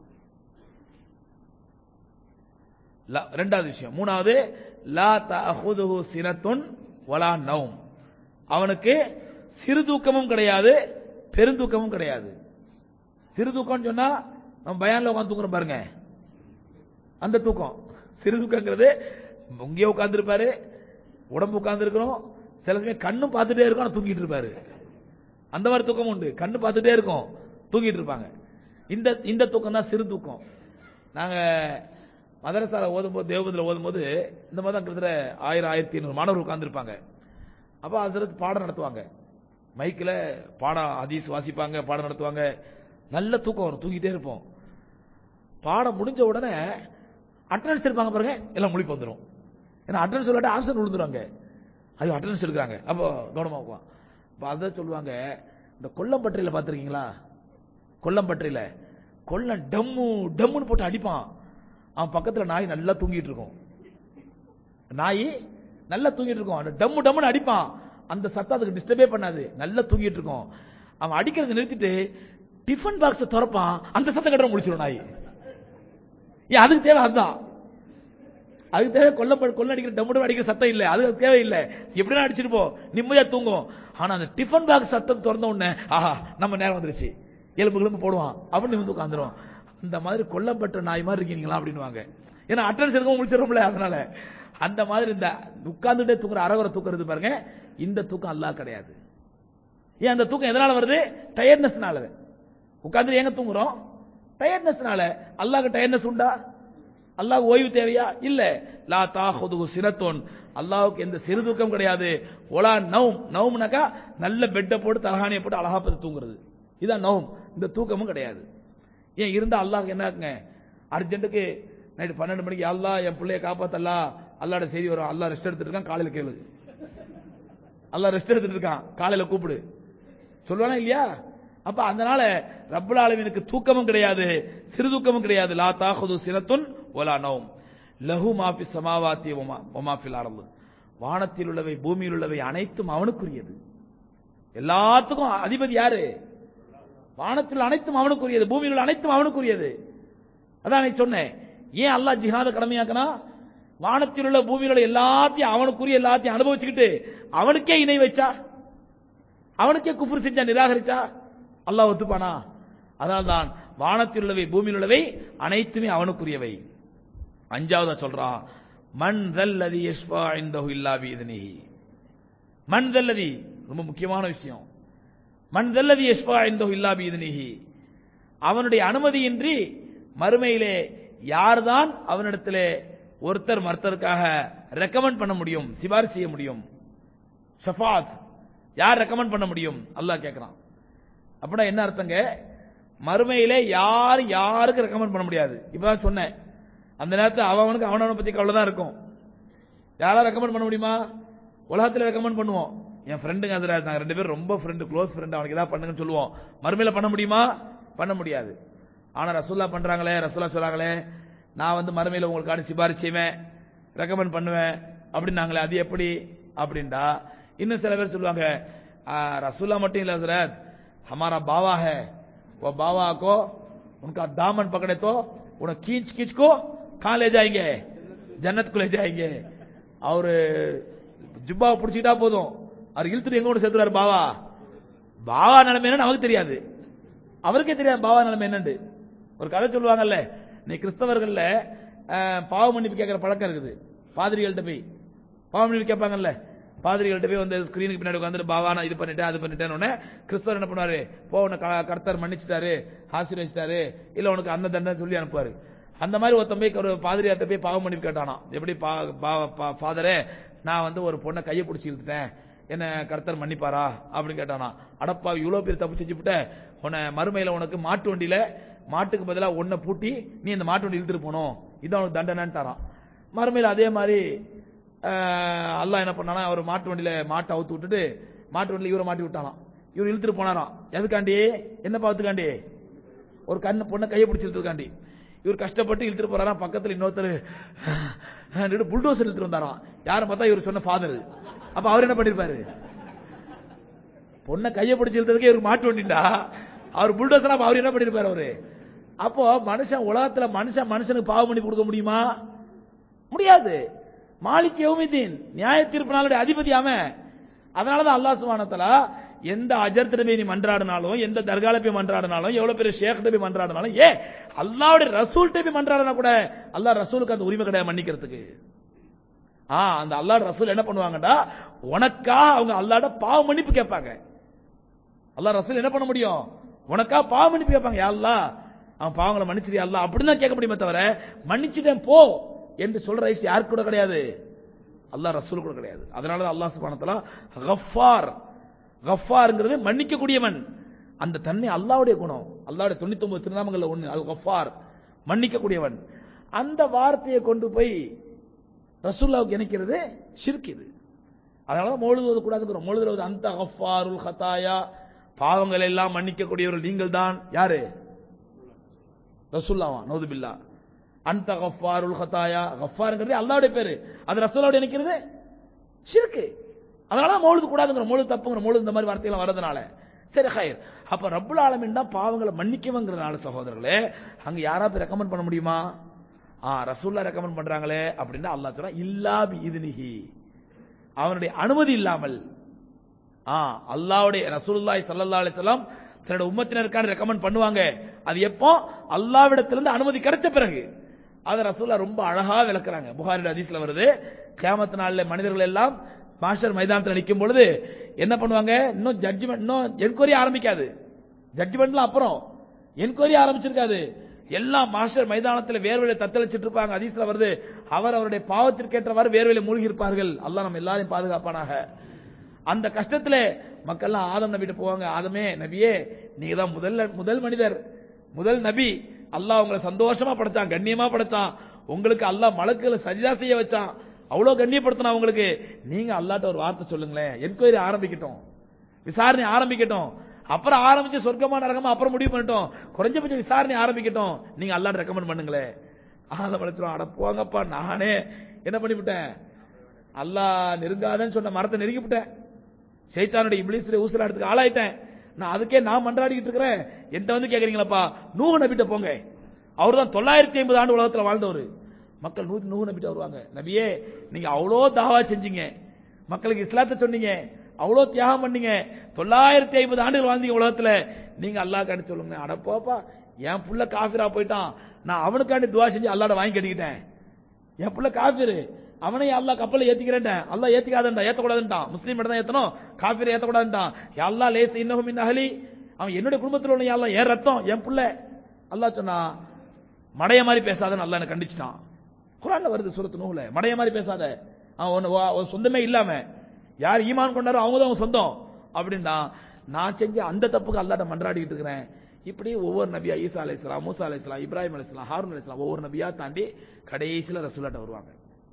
லா- ரெண்டாவது விஷயம் மூணாவது லா தஅஹுதுஹு சினத்துன் வலா நௌம் அவனுக்கு சிறு தூக்கமும் கிடையாது பெருந்தூக்கமும் கிடையாது சிறு தூக்கம்னு சொன்னா நம்ம பயான்ல உட்கார்ந்து தூங்குறோம் பாருங்க அந்த தூக்கம் சிறு தூக்கங்கிறது இங்கேயே உட்கார்ந்துருப்பாரு உடம்பு உட்கார்ந்துருக்கிறோம் சில சமயம் கண்ணும் பார்த்துட்டே இருக்கும் ஆனா தூங்கிட்டு இருப்பாரு அந்த மாதிரி தூக்கம் உண்டு கண்ணு பார்த்துட்டே இருக்கும் தூங்கிட்டு இருப்பாங்க இந்த இந்த தூக்கம் தான் சிறு தூக்கம் நாங்க மதரசால ஓதும்போது தேவபந்தில் ஓதும்போது இந்த மாதிரி தான் கிட்டத்தட்ட ஆயிரம் ஆயிரத்தி ஐநூறு மாணவர்கள் உட்கார்ந்துருப்பாங்க அப்போ ஹசரத் பாடம் நடத்துவாங்க மைக்கில் பாடம் ஹதீஸ் வாசிப்பாங்க பாடம் நடத்துவாங்க நல்ல தூக்கம் வரும் தூங்கிட்டே இருப்போம் பாடம் முடிஞ்ச உடனே அட்டனன்ஸ் இருப்பாங்க பாருங்க எல்லாம் முழிப்பு வந்துடும் ஏன்னா அட்டனன்ஸ் சொல்லாட்ட ஆப்ஷன் விழுந்துருவாங்க ஐயோ அட்டனன்ஸ் எடுக்கிறாங்க அப்போ கவனமா இருக்கும் அப்போ அதை சொல்லுவாங்க இந்த கொல்லம்பற்றையில் பார்த்துருக்கீங்களா கொல்லம்பற்றையில் கொல்லம் டம்மு டம்முன்னு போட்டு அடிப்பான் அவன் பக்கத்துல நாய் நல்லா தூங்கிட்டு இருக்கும் நாய் நல்லா தூங்கிட்டு இருக்கும் அந்த டம்மு டம்முன்னு அடிப்பான் அந்த சத்தம் அதுக்கு டிஸ்டர்பே பண்ணாது நல்லா தூங்கிட்டு இருக்கும் அவன் அடிக்கிறத நிறுத்திட்டு டிஃபன் பாக்ஸ் திறப்பான் அந்த சத்தம் கட்டுற முடிச்சிடும் நாய் ஏன் அதுக்கு தேவை அதுதான் அதுக்கு தேவை கொல்ல கொள்ள அடிக்கிற டம்மு அடிக்கிற சத்தம் இல்ல அது அதுக்கு தேவையில்லை எப்படினா அடிச்சிட்டு போ நிம்மதியா தூங்கும் ஆனா அந்த டிஃபன் பாக்ஸ் சத்தம் திறந்த உடனே ஆஹா நம்ம நேரம் வந்துருச்சு எலும்பு கிளம்பு போடுவான் அப்படின்னு வந்து உட்காந்துரும் அந்த மாதிரி கொல்லப்பட்ட நாய் மாதிரி இருக்கீங்களா அப்படின்னுவாங்க ஏன்னா அட்டன்ஸ் எடுக்கவும் முடிச்சிடும்ல அதனால அந்த மாதிரி இந்த உட்கார்ந்துட்டே தூங்குற அரவரை தூக்குறது பாருங்க இந்த தூக்கம் அல்லாஹ் கிடையாது ஏன் அந்த தூக்கம் எதனால வருது டயர்ட்னஸ்னால உட்கார்ந்து எங்க தூங்குறோம் டயர்ட்னஸ்னால அல்லாஹ்க்கு டயர்ட்னஸ் உண்டா அல்லாஹ் ஓய்வு தேவையா இல்ல லா தாஹுது சினத்தோன் அல்லாஹ்வுக்கு எந்த சிறு தூக்கம் கிடையாது ஒலா நவும் நவும்னாக்கா நல்ல பெட்டை போட்டு தலகாணியை போட்டு அழகா பார்த்து தூங்குறது இதான் நவும் இந்த தூக்கமும் கிடையாது ஏன் இருந்தா அல்லாஹ் என்னங்க அர்ஜென்ட்டுக்கு நைட்டு பன்னெண்டு மணிக்கு அல்லாஹ் என் பிள்ளைய காப்பாத்தல்லா அல்லாட செய்தி வரும் அல்லாஹ் ரெஸ்ட் எடுத்துட்டு இருக்கான் காலையில கேளு அல்லாஹ் ரெஸ்ட் எடுத்துட்டு இருக்கான் காலையில கூப்பிடு சொல்லுவானா இல்லையா அப்ப அதனால ரப்புல் ஆலமீனுக்கு தூக்கமும் கிடையாது சிறு தூக்கமும் கிடையாது லா தாஹுது சினத்துன் ஒலா நவும் லஹு மாஃபி சமாவாத்தி ஒமாஃபில் அரபு வானத்தில் உள்ளவை பூமியில் உள்ளவை அனைத்தும் அவனுக்குரியது எல்லாத்துக்கும் அதிபதி யாரு வானத்தில் அனைத்தும் அவனுக்குரியது பூமியில் உள்ள அனைத்தும் அவனுக்குரியது அதான் நான் சொன்னேன் ஏன் அல்லாஹ் ஜிஹாத கடமையாக்கனா வானத்தில் உள்ள பூமியில் உள்ள எல்லாத்தையும் அவனுக்குரிய எல்லாத்தையும் அனுபவிச்சுக்கிட்டு அவனுக்கே இணை வச்சா அவனுக்கே குஃபர் செஞ்சா நிராகரிச்சா அல்லாஹ் ஒத்துப்பானா அதனால்தான் வானத்தில் உள்ளவை பூமியில் உள்ளவை அனைத்துமே அவனுக்குரியவை அஞ்சாவதா சொல்றான் மன் தல்லதி யஷ்பா இந்தஹு இல்லா பீதனிஹி மன் தல்லதி ரொம்ப முக்கியமான விஷயம் மன் தல்லதி யஷ்பா இந்தஹு இல்லா பீதனிஹி அவனுடைய அனுமதியின்றி மறுமையிலே யார்தான் அவனிடத்திலே ஒருத்தர் மறுத்தருக்காக ரெக்கமெண்ட் பண்ண முடியும் சிபாரிசு செய்ய முடியும் ஷஃபாத் யார் ரெக்கமெண்ட் பண்ண முடியும் அல்லாஹ் கேட்கிறான் அப்படின்னா என்ன அர்த்தங்க மறுமையிலே யார் யாருக்கு ரெக்கமெண்ட் பண்ண முடியாது இப்பதான் சொன்னேன் அந்த நேரத்தில் அவனுக்கு அவனவனை பத்தி கவலை தான் இருக்கும் யாரா ரெக்கமெண்ட் பண்ண முடியுமா உலகத்தில் ரெக்கமெண்ட் பண்ணுவோம் என் ஃப்ரெண்டுங்க அதுல நாங்க ரெண்டு பேரும் ரொம்ப ஃப்ரெண்டு க்ளோஸ் ஃப்ரெண்ட் அவனுக்கு ஏதாவது பண்ணுங்கன்னு சொல்லுவோம் மறுமையில பண்ண முடியுமா பண்ண முடியாது ஆனா ரசூல்லா பண்றாங்களே ரசூல்லா சொல்றாங்களே நான் வந்து மறுமையில உங்களுக்கான சிபாரிசு செய்வேன் ரெக்கமெண்ட் பண்ணுவேன் அப்படின்னாங்களே அது எப்படி அப்படின்டா இன்னும் சில பேர் சொல்லுவாங்க "ஆ, रसूल्ला மட்டும் இல்ல हजरत हमारा बावा है वो बावा को उनका दामन पकड़े तो उन्हें खींच खींच को कहां ले जाएंगे ஜன்னத் ले जाएंगे அவரு ஜுப்பாவை பிடிச்சிட்டா போதும் அவர் இழுத்துட்டு எங்க கொண்டு சேர்த்துறாரு பாவா பாவா நிலைமை என்னன்னு நமக்கு தெரியாது அவருக்கே தெரியாது பாவா நிலைமை என்னன்னு ஒரு கதை சொல்லுவாங்கல்ல நீ கிறிஸ்தவர்கள்ல அஹ், பாவ மன்னிப்பு கேட்கிற பழக்கம் இருக்குது பாதிரிகள்கிட்ட போய் பாவ மன்னிப்பு கேட்பாங்கல்ல பாதிரிகள்கிட்ட போய் வந்து ஸ்கிரீனுக்கு பின்னாடி உட்காந்துட்டு பாவா நான் இது பண்ணிட்டேன் அது பண்ணிட்டேன்னு உடனே கிறிஸ்தவர் என்ன பண்ணுவாரு போ உன்னை க- கர்த்தர் மன்னிச்சிட்டாரு ஆசீர்வதிச்சிட்டாரு இல்ல உனக்கு அந்த தண்டனை சொல்லி அனுப்புவாரு அந்த மாதிரி ஒருத்தன் போய் ஒரு பாதிரியார்ட்ட போய் பாவ மன்னிப்பு கேட்டானாம் எப்படி ஃபாதரே நான் வந்து ஒரு பொண்ணை கையை பிடிச்சி இழுத்துட்டேன் என்ன கர்த்தர் மன்னிப்பாரா அப்படின்னு கேட்டானா அடப்பா இவ்வளவு பேர் தப்பு செஞ்சுவிட்ட உன்னை மறுமையில உனக்கு மாட்டு வண்டியில மாட்டுக்கு பதிலா ஒன்ன பூட்டி நீ இந்த மாட்டு வண்டி இழுத்துட்டு போகணும் இதான் உனக்கு தண்டனைன்னு தரான் மறுமையில அதே மாதிரி அஹ், அல்லாஹ் என்ன பண்ணானா அவர் மாட்டு வண்டியில மாட்டை அவுத்து விட்டுட்டு மாட்டு வண்டியில இவரை மாட்டி விட்டானாம் இவர் இழுத்துட்டு போனாராம் எதுக்காண்டி என்ன பாவத்துக்காண்டி ஒரு கண்ணு பொண்ணை கையை பிடிச்சி இழுத்துக்காண்டி இவர் கஷ்டப்பட்டு இழுத்துட்டு போறாராம் பக்கத்துல இன்னொருத்தர் புல்டோசர் இழுத்துட்டு வந்தாராம் யாரும் பார்த்தா இவர் சொன்ன ஃபாதர் அப்ப அவர் என்ன பண்ணிருப்பாரு பொண்ணை கையை பிடிச்சி இழுத்ததுக்கே இவருக்கு மாட்டு வண்டிண்டா அவர் புல்டோசர் அப்ப அவர் என்ன பண்ணிருப்பாரு அவரு அப்போ மனுஷன் உலகத்துல மனுஷன் மனுஷனுக்கு பாவம் பண்ணி கொடுக்க முடியுமா முடியாது மாலிக் யௌமிதீன் நியாய தீர்ப்பு நாளுடைய அதிபதி அவன் அதனாலதான் அல்லாஹ் சுப்ஹானஹு வ தஆலா எந்த அஜர்த்திட்ட போய் நீ மன்றாடினாலும் எந்த தர்கால போய் மன்றாடினாலும் எவ்வளவு பெரிய ஷேக்கிட்ட போய் மன்றாடினாலும் ஏ அல்லாஹ்வுடைய ரசூல்கிட்ட போய் மன்றாடினா கூட அல்லாஹ் ரசூலுக்கு அந்த உரிமை கிடையாது மன்னிக்கிறதுக்கு ஆ அந்த அல்லாஹ் ரசூல் என்ன பண்ணுவாங்கடா உனக்காக அவங்க அல்லாஹ்ட பாவ மன்னிப்பு கேட்பாங்க அல்லாஹ் ரசூல் என்ன பண்ண முடியும் உனக்கா பாவ மன்னிப்பு கேட்பாங்க யா அல்லாஹ் அவன் பாவங்களை மன்னிச்சிரியா அல்லாஹ் அப்படின்னு தான் கேட்க முடியுமே தவிர மன்னிச்சிட்டேன் போ என்று சொல்ற ரைஸ் யாருக்கு கூட கிடையாது அல்லாஹ் ரசூல் கூட கிடையாது அதனால தான் அல்லாஹ் சுப்ஹானஹு வ தஆலா கஃபார் கஃபார்ங்கிறது மன்னிக்க கூடியவன் அந்த தன்மை அல்லாஹ்வுடைய குணம் அல்லாஹ்வுடைய 99 திருநாமங்கள்ல ஒண்ணு அல் கஃபார் மன்னிக்க கூடியவன் அந்த வார்த்தையை கொண்டு போய் ரசூல்லாவுக்கு இணைக்கிறது ஷிர்க் இது அதனால தான் மொழுதுவது கூடாதுங்கிறோம் மொழுதுவது அந்த கஃபாருல் ஹதாயா பாவங்கள் எல்லாம் மன்னிக்கக்கூடியவர்கள் நீங்கள் தான் யாரு ரசூல்லாவா நௌதுபில்லா அந்த கஃபாருல் ஹதாயா கஃபாருங்கிறது அல்லாஹ்வுடைய பேரு அது ரசூலாவுடைய இணைக்கிறது ஷிர்க்கு அதனால மௌலுது கூடாதுங்கிற மௌலுது தப்புங்கிற மௌலுது இந்த மாதிரி வார்த்தைகள் வரதுனால சரி ஹயர் அப்ப ரப்புல் ஆலமீன் தான் பாவங்களை மன்னிக்கவங்கிறதுனால சகோதரர்களே அங்க யாரா போய் ரெக்கமெண்ட் பண்ண முடியுமா ஆ ரசூல்லா ரெக்கமெண்ட் பண்றாங்களே அப்படின்னா அல்லாஹ் சொல்றான் இல்லா பி இதுனிஹி அவனுடைய அனுமதி இல்லாமல் ஆ அல்லாஹ்வுடைய ரசூலுல்லாஹி ஸல்லல்லாஹு அலைஹி வஸல்லம் தன்னோட உம்மத்தினருக்கான ரெக்கமெண்ட் பண்ணுவாங்க அது எப்போ அல்லாஹ்விடத்திலிருந்து அனுமதி கிடைச்ச பிறகு அத ரசூல்லா ரொம்ப அழகா விளக்குறாங்க புகாரியோட ஹதீஸ்ல வருது கியாமத் நாள்ல மனிதர்கள் எல்லாம் மாஸ்டர் மைதானத்தில் நிற்கும் பொழுது என்ன பண்ணுவாங்க இன்னும் ஜட்ஜ்மெண்ட் இன்னும் என்கொயரி ஆரம்பிக்காது ஜட்ஜ்மெண்ட்லாம் அப்புறம் என்கொயரி ஆரம்பிச்சிருக்காது எல்லாம் மாஸ்டர் மைதானத்தில் வேர்வையில தத்தளிச்சிட்டு இருப்பாங்க ஹதீஸ்ல வருது அவர் அவருடைய பாவத்திற்கேற்றவாறு வேர்வையில மூழ்கி இருப்பார்கள் அல்லாஹ் நம்ம எல்லாரையும் பாதுகாப்பானாக அந்த கஷ்டத்துல மக்கள்லாம் ஆதம் நபிட்ட போவாங்க ஆதமே நபியே நீங்க தான் முதல்ல முதல் மனிதர் முதல் நபி அல்லாஹ் உங்களை சந்தோஷமா படைச்சான் கண்ணியமா படைச்சான் உங்களுக்கு அல்லாஹ் மலக்குகளை சஜிதா செய்ய வச்சான் அவ்வளவு கண்ணியப்படுத்தினா உங்களுக்கு நீங்க அல்லாட்ட ஒரு வார்த்தை சொல்லுங்களேன் என்கொயரி ஆரம்பிக்கட்டும் விசாரணை ஆரம்பிக்கட்டும் அப்புறம் ஆரம்பிச்சு சொர்க்கமா நரகமா அப்புறம் முடிவு பண்ணிட்டோம் குறைஞ்சபட்சம் விசாரணை ஆரம்பிக்கட்டும் நீங்க அல்லாட்ட ரெக்கமெண்ட் பண்ணுங்களேன் ஆதம் அழைச்சிரும் அட போங்கப்பா நானே என்ன பண்ணிவிட்டேன் அல்லாஹ் நெருங்காதன்னு சொன்ன மரத்தை நெருங்கிவிட்டேன் சைத்தானுடைய இப்ளீஸுடைய ஊசலாட்டத்துக்கு ஆளாயிட்டேன் நான் அதுக்கே நான் மன்றாடிக்கிட்டு இருக்கிறேன் என்கிட்ட வந்து கேக்குறீங்களப்பா நூஹ் நபிட்ட போங்க அவர் தான் தொள்ளாயிரத்தி ஐம்பது ஆண்டு உலகத்துல வாழ்ந்தவர் மக்கள் நூ நூஹ் நபிட்ட வருவாங்க நபியே நீங்க அவ்வளோ தாவா செஞ்சீங்க மக்களுக்கு இஸ்லாத்தை சொன்னீங்க அவ்வளோ தியாகம் பண்ணீங்க தொள்ளாயிரத்தி ஐம்பது ஆண்டுகள் வாழ்ந்தீங்க உலகத்துல நீங்க அல்லாஹ் காண்டி சொல்லுங்க அட போப்பா என் புள்ள காஃபிரா போயிட்டான் நான் அவனுக்காண்டி துவா செஞ்சு அல்லாட வாங்கி கட்டிக்கிட்டேன் என் புள்ள காஃபிரு அவனை அல்லாஹ் கப்பல்ல ஏத்திக்கிறேன் அல்லாஹ் ஏத்திக்காதண்டா ஏத்தக்கூடாதுன்ட்டான் முஸ்லீம் மட்டும் தான் ஏத்தணும் காஃபிர் ஏத்தக்கூடாதுன்ட்டான் அல்லாஹ் லேஸ் இன்னஹும் மின் அஹலி அவன் என்னுடைய குடும்பத்தில் உள்ள அல்லாஹ் என் ரத்தம் என் புள்ள அல்லாஹ் சொன்னா மடைய மாதிரி பேசாதன்னு அல்லாஹ் என்ன கண்டிச்சிட்டான் குரான்ல வருது சூரத்து நூல மடைய மாதிரி பேசாத அவன் உன்னை வா- உன் சொந்தமே இல்லாம யார் ஈமான் கொண்டாரோ அவங்க தான் அவன் சொந்தம் அப்படின்னா நான் செஞ்ச அந்த தப்புக்கு அல்லாட்ட மன்றாடிக்கிட்டு இருக்கிறேன் இப்படி ஒவ்வொரு நபியா ஈசா அலைஹிஸ்ஸலாம் மூசா அலைஹிஸ்ஸலாம் இப்ராஹிம் அலைஹிஸ்ஸலாம் ஹாரூன் அலைஹிஸ்ஸலாம் ஒவ்வொரு நபியா தாண்டி கடைசியில ரசூலாட்ட வருவாங்க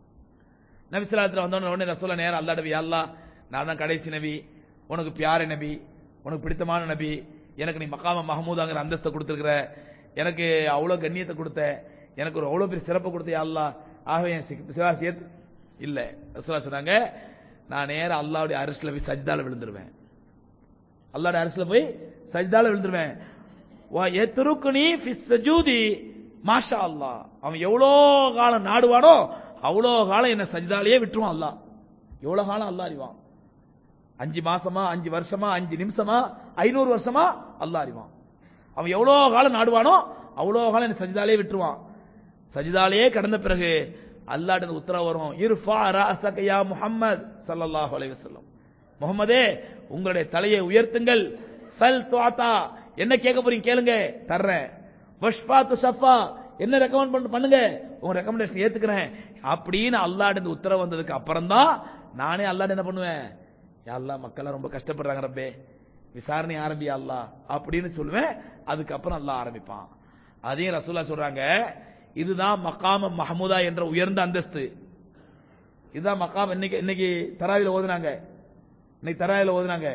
நபி ஸல்லல்லாஹு வந்தோடனே உடனே ரசூலா நேரா அல்லாஹ் நபி அல்லாஹ் நான் தான் கடைசி நபி உனக்கு பியார நபி உனக்கு பிடித்தமான நபி எனக்கு நீ மகாம மஹமூதாங்கிற அந்தஸ்தை கொடுத்துருக்கிற எனக்கு அவ்வளவு கண்ணியத்தை கொடுத்த எனக்கு ஒரு அவ்வளவு பெரிய சிறப்பு கொடுத்த யா அல்லாஹ் ஆகவே என் சிக்- சிவாசியத் இல்ல ரசூலா சொன்னாங்க நான் நேரா அல்லாஹ்வுடைய அரிசில போய் சஜ்தால விழுந்துருவேன் அல்லாஹ்வுடைய அரிசில போய் சஜ்தால விழுந்துருவேன் வா எத்ருக்குனி ஃபிஸ் சஜூதி மாஷா அல்லாஹ் அவன் எவ்வளோ காலம் நாடுவானோ அவ்வளோ காலம் என்ன சஜ்தாலேயே விட்டுருவான் அல்லாஹ் எவ்வளவு காலம் அல்லாஹ் அறிவான் அஞ்சு மாசமா அஞ்சு வருஷமா அஞ்சு நிமிஷமா ஐநூறு வருஷமா அல்லாஹ் அறிவான் அவன் எவ்வளோ காலம் நாடுவானோ அவ்வளோ காலம் என்ன சஜிதாலே விட்டுருவான் சஜிதாலேயே கடந்த பிறகு அல்லாஹ்ட்ட உத்தரவு வரும் இர்ஃபா ரஅஸக யா முஹம்மத் ஸல்லல்லாஹு அலைஹி வஸல்லம் முகமதே உங்களுடைய தலையை உயர்த்துங்கள் சல் துஆதா என்ன கேட்க போறீங்க கேளுங்க தர்றேன் வஷ்பா துஷஃபா என்ன ரெக்கமெண்ட் பண்ண பண்ணுங்க உங்க ரெக்கமெண்டேஷன் ஏத்துக்கிறேன் அப்படின்னு அல்லாஹ்ட்ட உத்தரவு வந்ததுக்கு அப்புறம் தான் நானே அல்லாஹ் என்ன பண்ணுவேன் யா அல்லாஹ் மக்கள் ரொம்ப கஷ்டப்படுறாங்க ரப்பே விசாரணை ஆரம்பி அல்லாஹ் அப்படின்னு சொல்லுவேன் அதுக்கப்புறம் அல்லாஹ் ஆரம்பிப்பான் அதையும் ரசூலா சொல்றாங்க இதுதான் மகாம மஹமுதா என்ற உயர்ந்த அந்தஸ்து இதுதான் மகாம் இன்னைக்கு இன்னைக்கு தராவில ஓதுனாங்க இன்னைக்கு தராவில ஓதுனாங்க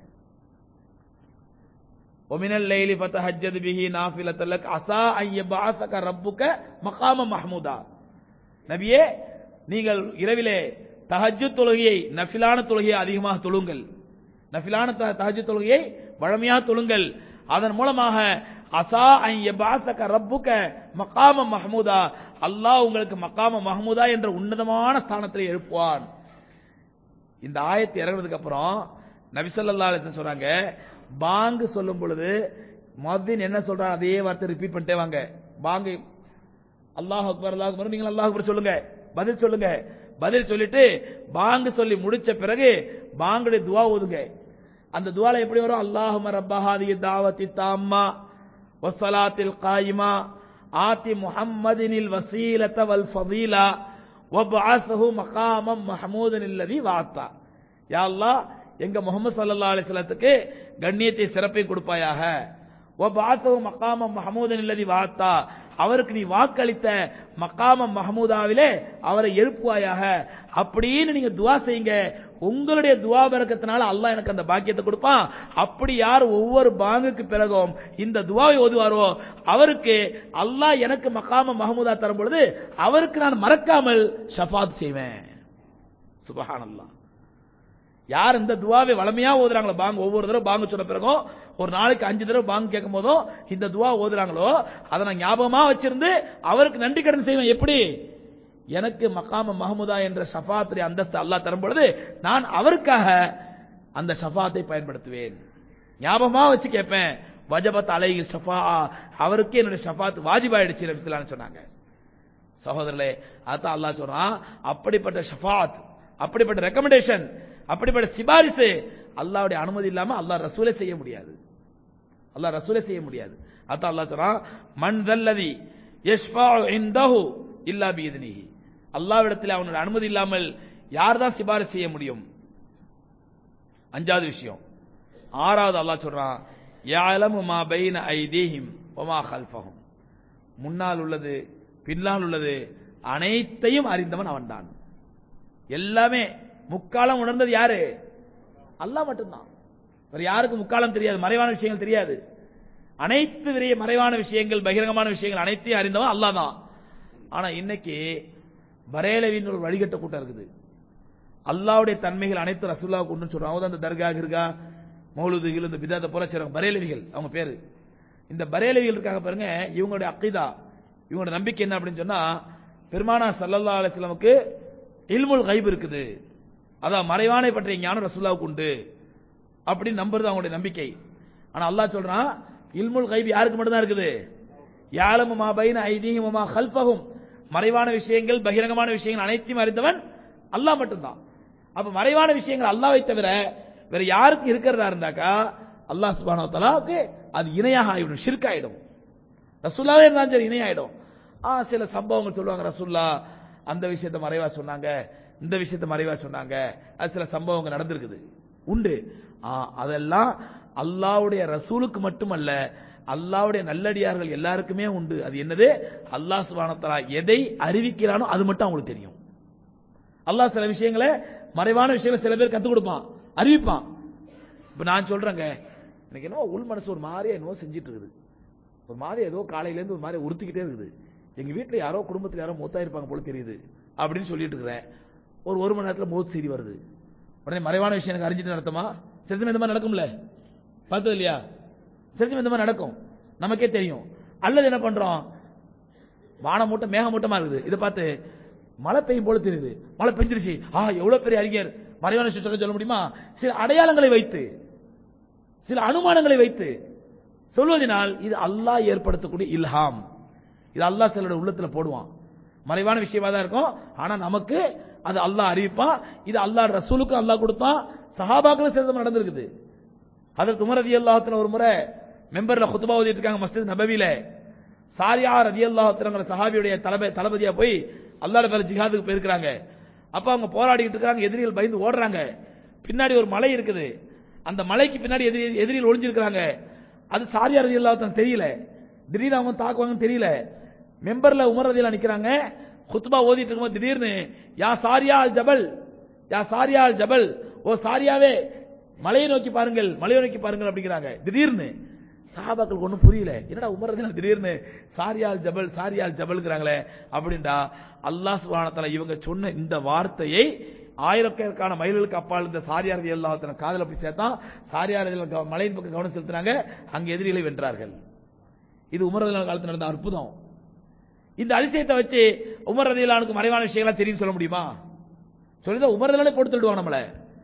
ஒமினல் லைலி ஃபதஹஜ்ஜத் பிஹி நாஃபிலத்தல் லக் அஸா அன் யபஅஸக ரப்புக மகாம மஹ்மூதா நபியே நீங்கள் இரவிலே தஹஜ்ஜுத் தொழுகையை நஃபிலான தொழுகையை அதிகமாக தொழுங்கள் நஃபிலான தஹஜ்ஜுத் தொழுகையை வழமையாக தொழுங்கள் அதன் மூலமாக அசா அன் யபஅஸக ரப்புக மகாம மஹ்மூதா அல்லாஹ் உங்களுக்கு மகாம மஹ்மூதா என்ற உன்னதமான ஸ்தானத்தில் எழுப்புவான் இந்த ஆயத்து இறங்குனதுக்கு அப்புறம் நபி ஸல்லல்லாஹு அலைஹி வஸல்லம் சொல்றாங்க பாங்கு சொல்லும் பொழுது மத்தின் என்ன சொல்றான் அதே வார்த்தை ரிப்பீட் பண்ணிட்டே வாங்க பாங்கு அல்லாஹ் அக்பர் அல்லாஹ் அக்பர் நீங்க அல்லாஹ் அக்பர் சொல்லுங்க பதில் சொல்லுங்க பதில் சொல்லிட்டு பாங்கு சொல்லி முடிச்ச பிறகு பாங்குடைய துவா ஓதுங்க அந்த துவால எப்படி வரும் அல்லாஹும ரப்பஹாதி தாவத்தி தாம்மா வஸ்ஸலாத்தில் காயிமா ஆதி முஹம்மதினில் வசீலத வல் ஃபதீலா வபஅஸஹு மகாமம் மஹமூதன் அல்லதி வாத்தா யா அல்லாஹ் எங்க முகமது சல்லல்லாஹு அலைஹி வஸல்லத்துக்கு கண்ணியத்தை சிறப்பை கொடுப்பாயாக வபஅஸஹு மகாமம் மஹமூதன் அல்லதி வாத்தா அவருக்கு நீ வாக்களித்த மக்காம மஹமூதாவிலே அவரை எழுப்புவாயாக அப்படின்னு நீங்க துவா செய்யுங்க உங்களுடைய துவா பறக்கத்தினால அல்லாஹ் எனக்கு அந்த பாக்கியத்தை கொடுப்பான் அப்படி யார் ஒவ்வொரு பாங்குக்கு பிறகும் இந்த துவாவை ஓதுவாரோ அவருக்கு அல்லாஹ் எனக்கு மக்காம மஹமூதா தரும் பொழுது அவருக்கு நான் மறக்காமல் ஷஃபாத் செய்வேன் சுபஹானல்லாஹ் யார் இந்த துவாவை வளமையா ஓதுறாங்களோ பாங்க ஒவ்வொரு தடவை பாங்க சொன்ன பிறகும் ஒரு நாளைக்கு அஞ்சு தடவை பாங்க கேட்கும் போதும் இந்த துவா ஓதுறாங்களோ அதை நான் ஞாபகமா வச்சிருந்து அவருக்கு நன்றி கடன் செய்வேன் எப்படி எனக்கு மக்காம மஹமுதா என்ற ஷஃபாத்துடைய அந்தஸ்து அல்லாஹ் தரும் பொழுது நான் அவருக்காக அந்த ஷஃபாத்தை பயன்படுத்துவேன் ஞாபகமா வச்சு கேட்பேன் வஜபத் அலையில் ஷஃபா அவருக்கு என்னுடைய ஷஃபாத் வாஜிபாயிடுச்சு நபிசுல்லான்னு சொன்னாங்க சகோதரர்களே அதான் அல்லாஹ் சொல்றான் அப்படிப்பட்ட ஷஃபாத் அப்படிப்பட்ட ரெக்கமெண்டேஷன் அப்படிப்பட்ட சிபாரிசு அல்லாவுடைய அனுமதி இல்லாம அல்லாஹ் ரசூலே செய்ய முடியாது அல்லாஹ் ரசூலே செய்ய முடியாது அதான் அல்லாஹ் சொல்றான் மன் தல்லதி யஷ்ஃபாஉ இன்தஹு இல்லா பிஇذنஹி அல்லாஹ்விடத்தில் அவனுடைய அனுமதி இல்லாமல் யார் தான் சிபாரிசு செய்ய முடியும் அஞ்சாவது விஷயம் ஆறாவது அல்லாஹ் சொல்றான் யாலமு மா பைன ஐதீஹிம் வமா கல்ஃபஹும் முன்னால் உள்ளது பின்னால் உள்ளது அனைத்தையும் அறிந்தவன் அவன்தான் எல்லாமே முக்காலம் உணர்ந்தது யாரு அல்லாஹ் மட்டும்தான் வேற யாருக்கும் முக்காலம் தெரியாது மறைவான விஷயங்கள் தெரியாது அனைத்து விரைய மறைவான விஷயங்கள் பகிரங்கமான விஷயங்கள் அனைத்தையும் அறிந்தவன் அல்லாஹ் தான் ஆனா இன்னைக்கு பரேலவின் ஒரு வழிகட்ட கூட்டம் இருக்குது அல்லாவுடைய தன்மைகள் அனைத்து ரசூல்லாவுக்கு உண்டு சொல்றாங்க அவங்க தான் இந்த தர்கா கிர்கா மௌலுதுகள் இந்த விதாத போல செய்றாங்க பரேலவிகள் அவங்க பேரு இந்த பரேலவிகள் இருக்காங்க பாருங்க இவங்களுடைய அக்கீதா இவங்களோட நம்பிக்கை என்ன அப்படின்னு சொன்னா பெருமானா சல்லல்லா அலிஸ்லாமுக்கு இல்முல் கைப் இருக்குது அதான் மறைவானை பற்றிய ஞானம் ரசூல்லாவுக்கு உண்டு அப்படின்னு நம்புறது அவங்களுடைய நம்பிக்கை ஆனா அல்லாஹ் சொல்றான் இல்முல் கைப் யாருக்கு மட்டும் தான் இருக்குது யாலமு மா பைன ஐதீஹிம் மா கல்ஃபஹும் மறைவான விஷயங்கள் பகிரங்கமான விஷயங்கள் அனைத்தையும் அறிந்தவன் அல்லாஹ் மட்டும்தான் அப்ப மறைவான விஷயங்கள் அல்லாவை தவிர வேற யாருக்கு இருக்கிறதா இருந்தாக்கா அல்லாஹ் சுபானோ தலாவுக்கு அது இணையாக ஆயிடும் ஷிர்காயிடும் ரசுல்லாவே இருந்தாலும் சரி இணையாயிடும் ஆ சில சம்பவங்கள் சொல்லுவாங்க ரசுல்லா அந்த விஷயத்தை மறைவா சொன்னாங்க இந்த விஷயத்தை மறைவா சொன்னாங்க அது சில சம்பவங்கள் நடந்திருக்குது உண்டு ஆ, அதெல்லாம் அல்லாவுடைய ரசூலுக்கு மட்டுமல்ல அல்லாவுடைய நல்லடியார்கள் எல்லாருக்குமே உண்டு அது என்னது அல்லாஹ் சுபானத்தலா எதை அறிவிக்கிறானோ அது மட்டும் அவங்களுக்கு தெரியும் அல்லாஹ் சில விஷயங்களை மறைவான விஷயங்களை சில பேர் கத்துக் கொடுப்பான் அறிவிப்பான் இப்ப நான் சொல்றேங்க எனக்கு என்னவோ உள் மனசு ஒரு மாதிரியா என்னவோ செஞ்சிட்டு இருக்குது ஒரு மாதிரி ஏதோ காலையில இருந்து ஒரு மாதிரி உறுத்திக்கிட்டே இருக்குது எங்க வீட்டுல யாரோ குடும்பத்துல யாரோ மூத்தா இருப்பாங்க போல தெரியுது அப்படின்னு சொல்லிட்டு இருக்கிறேன் ஒரு ஒரு மணி நேரத்துல மூத்து செய்தி வருது உடனே மறைவான விஷயம் எனக்கு அறிஞ்சிட்டு நடத்துமா சில சமயம் இந்த மாதிரி நடக்கும்ல பார்த்தது இல்லையா சில சமயம் இந்த மாதிரி நடக்கும் நமக்கே தெரியும் அல்லது என்ன பண்றோம் வானம் மூட்டம் மேக மூட்டமா இருக்குது இதை பார்த்து மழை பெய்யும் போல தெரியுது மழை பெஞ்சிருச்சு ஆ எவ்வளவு பெரிய அறிஞர் மறைவான விஷயம் சொல்ல சொல்ல முடியுமா சில அடையாளங்களை வைத்து சில அனுமானங்களை வைத்து சொல்வதனால் இது அல்லாஹ் ஏற்படுத்தக்கூடிய இல்ஹாம் இது அல்லாஹ் சிலருடைய உள்ளத்துல போடுவான் மறைவான விஷயமா தான் இருக்கும் ஆனா நமக்கு அது அல்லாஹ் அறிவிப்பான் இது அல்லாஹ் ரசூலுக்கு அல்லாஹ் கொடுத்தான் சஹாபாக்களும் சிறிது நடந்திருக்குது அதற்கு உமர் ரதி அல்லாஹத்துல ஒரு முறை மெம்பர்ல குத்துபா ஓதிட்டு இருக்காங்க மஸ்ஜித் நபவில சாரியா ரதி அல்லாஹத்துங்கிற சஹாபியுடைய தளபதி தளபதியா போய் அல்லாஹ் பேர ஜிஹாதுக்கு போயிருக்கிறாங்க அப்ப அவங்க போராடிட்டு இருக்காங்க எதிரிகள் பயந்து ஓடுறாங்க பின்னாடி ஒரு மலை இருக்குது அந்த மலைக்கு பின்னாடி எதிரி எதிரிகள் ஒளிஞ்சிருக்கிறாங்க அது சாரியா ரதி அல்லாஹத்தன் தெரியல திடீர்னு அவங்க தாக்குவாங்கன்னு தெரியல மெம்பர்ல உமர் ரதியல்லா நிக்கிறாங்க குத்துபா ஓதிட்டு இருக்கும்போது திடீர்னு யா சாரியா அல் ஜபல் யா சாரியா அல் ஜபல் ஓ சாரியாவே மலையை நோக்கி பாருங்கள் மலையை நோக்கி பாருங்கள் அப்படிங்கிறாங்க திடீர்னு சஹாபாக்களுக்கு ஒண்ணும் புரியல என்னடா உமர் ரதியல்லா திடீர்னு சாரியால் ஜபல் சாரியால் ஜபல்ங்கிறாங்களே அப்படின்டா அல்லாஹ் சுப்ஹானஹு வ தஆலா இவங்க சொன்ன இந்த வார்த்தையை ஆயிரக்கணக்கான மைல்களுக்கு அப்பால் இந்த சாரியார் ரதி அல்லாஹ் காதல போய் சேர்த்தான் சாரியார் ரதி அல்லாஹ் மலையின் பக்கம் கவனம் செலுத்தினாங்க அங்க எதிரிகளை வென்றார்கள் இது உமர் ரதி காலத்தில் நடந்த அற்புதம் இந்த அதிசயத்தை வச்சு உமர் ரதியல்லானுக்கு மறைவான விஷயங்களா தெரியும் சொல்ல முடியுமா சொல்லிதான் உமர் ரதியல்லானே போட்டு தள்ளுவாங்க நம்மள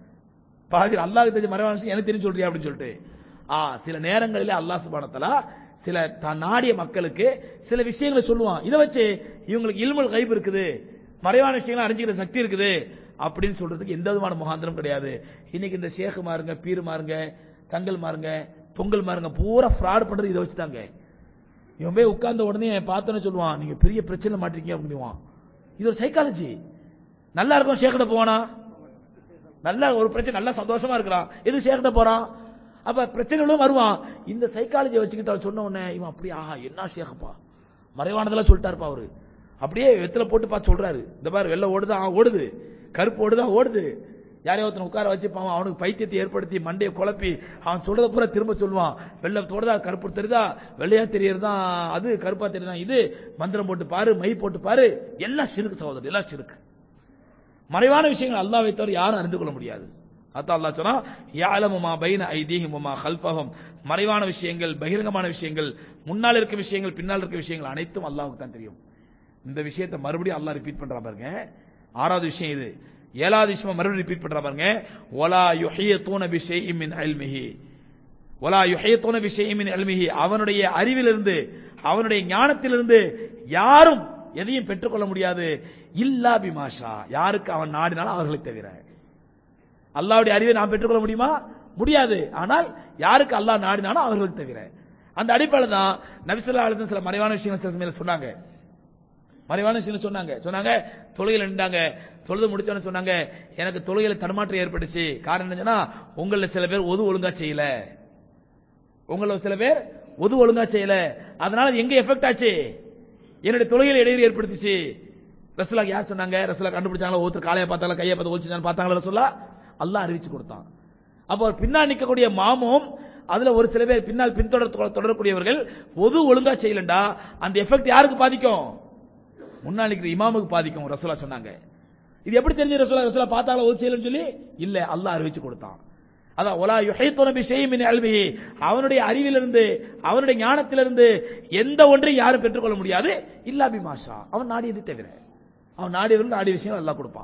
பாதி அல்லாஹ் தெரிஞ்ச மறைவான விஷயம் எனக்கு தெரியும் சொல்றியா அப்படின்னு சொல்லிட்டு ஆ சில நேரங்களிலே அல்லாஹ் சுபானத்தலா சில தான் நாடிய மக்களுக்கு சில விஷயங்களை சொல்லுவான் இதை வச்சு இவங்களுக்கு இல்முல் கைப் இருக்குது மறைவான விஷயங்களை அறிஞ்சிக்கிற சக்தி இருக்குது அப்படின்னு சொல்றதுக்கு எந்த விதமான முகாந்திரம் கிடையாது இன்னைக்கு இந்த ஷேக்கு மாருங்க பீர் மாருங்க தங்கல் மாருங்க பொங்கல் மாருங்க பூரா ஃப்ராட் பண்றது இதை வச்சுதாங்க இவன் போய் உட்கார்ந்த உடனே பார்த்தோன்னு சொல்லுவான் நீங்க பெரிய பிரச்சனை மாட்டீங்க அப்படின்னுவான் இது ஒரு சைக்காலஜி நல்லா இருக்கும் ஷேக்கிட்ட போவானா நல்லா ஒரு பிரச்சனை நல்லா சந்தோஷமா இருக்கிறான் எது ஷேக்கிட்ட போறான் அப்ப பிரச்சனைகளும் வருவான் இந்த சைக்காலஜியை வச்சுக்கிட்டு அவன் சொன்ன உடனே இவன் அப்படியே ஆஹா என்ன ஷேகப்பா மறைவானதெல்லாம் சொல்லிட்டாருப்பா அவரு அப்படியே வெத்தில போட்டு பார்த்து சொல்றாரு இந்த பாரு வெள்ள ஓடுதா ஆ, ஓடுது கருப்பு ஓடுதா ஓடுது யாரையோ ஒருத்தன் உட்கார வச்சு பாவம் அவனுக்கு பைத்தியத்தை ஏற்படுத்தி மண்டையை குழப்பி அவன் சொல்றத பூரா திரும்ப சொல்லுவான் வெள்ளை தோடுதா கருப்பு தெரியுதா வெள்ளையா தெரியறதா அது கருப்பா தெரியுதா இது மந்திரம் போட்டு பாரு மை போட்டு பாரு எல்லாம் சிறுக்கு சகோதரர் எல்லாம் சிறுக்கு மறைவான விஷயங்கள் அல்லாஹ்வை தவிர யாரும் அறிந்து கொள்ள முடியாது அதான் அல்லாஹ் சொன்னா யாலமு மா பைன ஐதீஹிம் வமா கல்பஹும் மறைவான விஷயங்கள் பகிரங்கமான விஷயங்கள் முன்னால் இருக்க விஷயங்கள் பின்னால் இருக்க விஷயங்கள் அனைத்தும் அல்லாஹ்வுக்கு தான் தெரியும் இந்த விஷயத்தை மறுபடியும் அல்லாஹ் ரிப்பீட் பண்றா பாருங்க ஆறாவது விஷயம் இது ஏழாவது விஷயம் மறுபடியும் ரிப்பீட் பண்றா பாருங்க வலா யுஹியத்தூன பி ஷைஇம் மின் இல்மிஹி வலா யுஹியத்தூன பி ஷைஇம் மின் இல்மிஹி அவனுடைய அறிவிலிருந்து அவனுடைய ஞானத்திலிருந்து யாரும் எதையும் பெற்றுக்கொள்ள முடியாது இல்லா பிமாஷா யாருக்கு அவன் நாடினாலும் அவர்களை தவிர அல்லாஹ்வுடைய அறிவை நாம் பெற்றுக்கொள்ள முடியுமா முடியாது ஆனால் யாருக்கு அல்லாஹ் நாடினாலும் அவர்களுக்கு தவிர அந்த அடிப்படையில் தான் நபிசல்லா அலிசன் சில மறைவான விஷயங்கள் சில சமயம் சொன்னாங்க மறைவான விஷயம் சொன்னாங்க சொன்னாங்க தொழுகையில் நின்றாங்க தொழுது முடிச்சோன்னு சொன்னாங்க எனக்கு தொழுகையில தடுமாற்றம் ஏற்பட்டுச்சு காரணம் என்னன்னா உங்கள சில பேர் ஒது ஒழுங்கா செய்யல உங்கள சில பேர் ஒது ஒழுங்கா செய்யல அதனால அது எங்க எஃபெக்ட் ஆச்சு என்னுடைய தொழுகையில் இடையூறு ஏற்படுத்துச்சு ரசூலாக்கு யார் சொன்னாங்க ரசூலா கண்டுபிடிச்சாங்களா ஒருத்தர் காலையை பார்த்தாங்களா கையை பார்த்து ஒழிச்சு பார்த்தாங்களா ரசூலா அல்லாஹ் அறிவிச்சு கொடுத்தான் அப்போ ஒரு பின்னால் நிற்கக்கூடிய மாமும் அதுல ஒரு சில பேர் பின்னால் பின்தொடர் தொடரக்கூடியவர்கள் ஒது ஒழுங்கா செய்யலண்டா அந்த எஃபெக்ட் யாருக்கு பாதிக்கும் முன்னாள் நிற்கிற இமாமுக்கு பாதிக்கும் ரசூலா சொன்னாங்க இது எப்படி தெரிஞ்ச ரசூலா ரசூலா பார்த்தாங்களா ஒது செய்யலன்னு சொல்லி இல்ல அல்லாஹ் அறிவிச்சு கொடுத்தான் அதான் ஒலா யுஹைத்துன பி ஷைஇன் மின் இல்மிஹி அவனுடைய அறிவிலிருந்து அவனுடைய ஞானத்திலிருந்து எந்த ஒன்றையும் யாரும் பெற்றுக்கொள்ள முடியாது இல்லா பிமாஷா அவன் நாடியதை தவிர அவன் நாடியவர்கள் நாடிய விஷயம் அல்லாஹ் கொடுப்பான்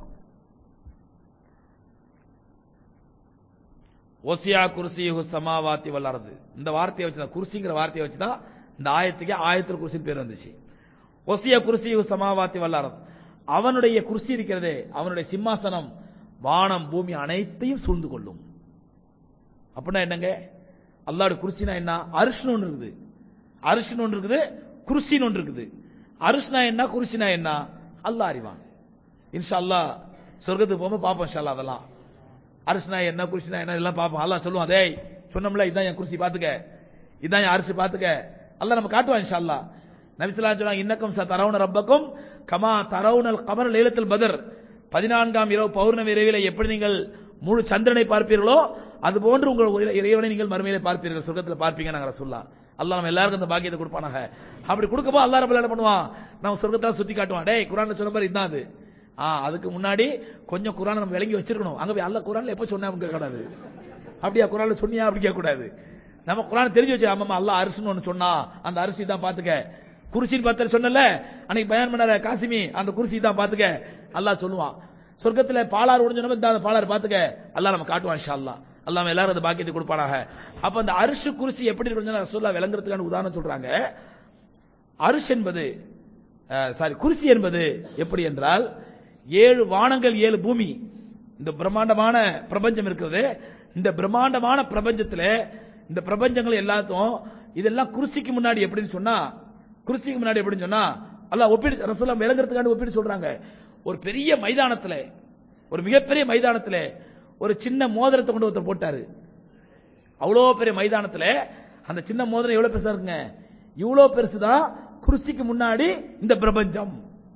ஒசியா குர்சியு சமாவாத்தி வல்லறது இந்த வார்த்தையை வச்சுதான் குர்சிங்கிற வார்த்தையை வச்சுதான் இந்த ஆயத்துக்கு ஆயத்தில் குர்சி பேர் வந்துச்சு ஒசியா குர்சியு சமாவாத்தி வல்லறது அவனுடைய குர்சி இருக்கிறதே அவனுடைய சிம்மாசனம் வானம் பூமி அனைத்தையும் சூழ்ந்து கொள்ளும் அப்படின்னா என்னங்க அல்லாஹ்வுடைய குர்சினா என்ன அரிஷ்னு ஒன்று இருக்குது அரிஷ்னு ஒன்று இருக்குது குர்சின்னு ஒன்று இருக்குது அரிஷ்னா என்ன குர்சினா என்ன அல்லாஹ் அறிவான் இன்ஷா அல்லாஹ் சொர்க்கத்துக்கு போகும்போது பார்ப்போம் இன்ஷா அல்லாஹ் அதெல்லாம் அரிசினா என்ன குருசினா என்ன இதெல்லாம் பார்ப்போம் அல்லாஹ் சொல்லுவான் டேய் சொன்னோம்ல இதான் என் குருசி பாத்துக்க இதான் என் அரிசி பாத்துக்க அல்லாஹ் நம்ம காட்டுவான் இன்ஷா அல்லாஹ் நபிசுல்லா சொன்னாங்க இன்னக்கும் ச தரவுன ரப்பக்கும் கமா தரவுனல் கமர் லைலத்துல் பதர் பதினான்காம் இரவு பௌர்ணமி இரவிலே எப்படி நீங்கள் முழு சந்திரனை பார்ப்பீர்களோ அது போன்று உங்கள் இறை- இறைவனை நீங்கள் மறுமையிலே பார்ப்பீர்கள் சொர்க்கத்தில் பார்ப்பீங்க நாங்க ரசூல்லா அல்லாஹ் நம்ம எல்லாருக்கும் அந்த பாக்கியத்தை கொடுப்பானாக அப்படி கொடுக்கப்போ அல்லாஹ் ரப்பல் என்ன பண்ணுவான் நம்ம சொர்க்கத்தில் சுத்தி காட்டுவான் டேய் குரான்ல சொன்ன மாதிரி இதான் அது ஆ அதுக்கு முன்னாடி கொஞ்சம் குரானை நம்ம விளங்கி வச்சிருக்கணும் அங்க போய் அல்லாஹ் குரான்ல எப்ப சொன்னா கேட்க கூடாது அப்படியா குரான்ல சொன்னியா அப்படி கேட்க கூடாது நம்ம குரான் தெரிஞ்சு வச்சு ஆமாமா அல்லாஹ் அரிசின்னு ஒண்ணு சொன்னா அந்த அரிசி தான் பாத்துக்க குருசின்னு பார்த்து சொன்னல அன்னைக்கு பயன் பண்ணார காசிமி அந்த குருசி தான் பாத்துக்க அல்லாஹ் சொல்லுவான் சொர்க்கத்துல பாலாறு உடஞ்ச இந்த அந்த பாலாறு பாத்துக்க அல்லாஹ் நம்ம காட்டுவான் இன்ஷா அல்லாஹ் அல்லாஹ் நம்ம எல்லாரும் அந்த பாக்கியத்தை கொடுப்பானாக அப்ப அந்த அரிசி குருசி எப்படி இருக்குன்னு ரசூல்லா விளங்குறதுக்கான உதாரணம் சொல்றாங்க அரிஷ் என்பது சாரி குருசி என்பது எப்படி என்றால் ஏழு வானங்கள் ஏழு பூமி இந்த பிரம்மாண்டமான பிரபஞ்சம் இருக்கிறது இந்த பிரம்மாண்டமான பிரபஞ்சத்துல இந்த பிரபஞ்சங்கள் எல்லாத்தும் இதெல்லாம் குருசிக்கு முன்னாடி எப்படின்னு சொன்னா குருசிக்கு முன்னாடி எப்படின்னு சொன்னா அல்லாஹ் ஒப்பிடு ரசூலுல்லாஹ் விளங்குறதுக்காண்டி ஒப்பிடு சொல்றாங்க ஒரு பெரிய மைதானத்துல ஒரு மிகப்பெரிய மைதானத்துல ஒரு சின்ன மோதிரத்தை கொண்டு ஒருத்தர் போட்டாரு அவ்வளோ பெரிய மைதானத்துல அந்த சின்ன மோதிரம் எவ்வளவு பெருசா இருக்குங்க இவ்வளவு பெருசுதான் குருசிக்கு முன்னாடி இந்த பிரபஞ்சம்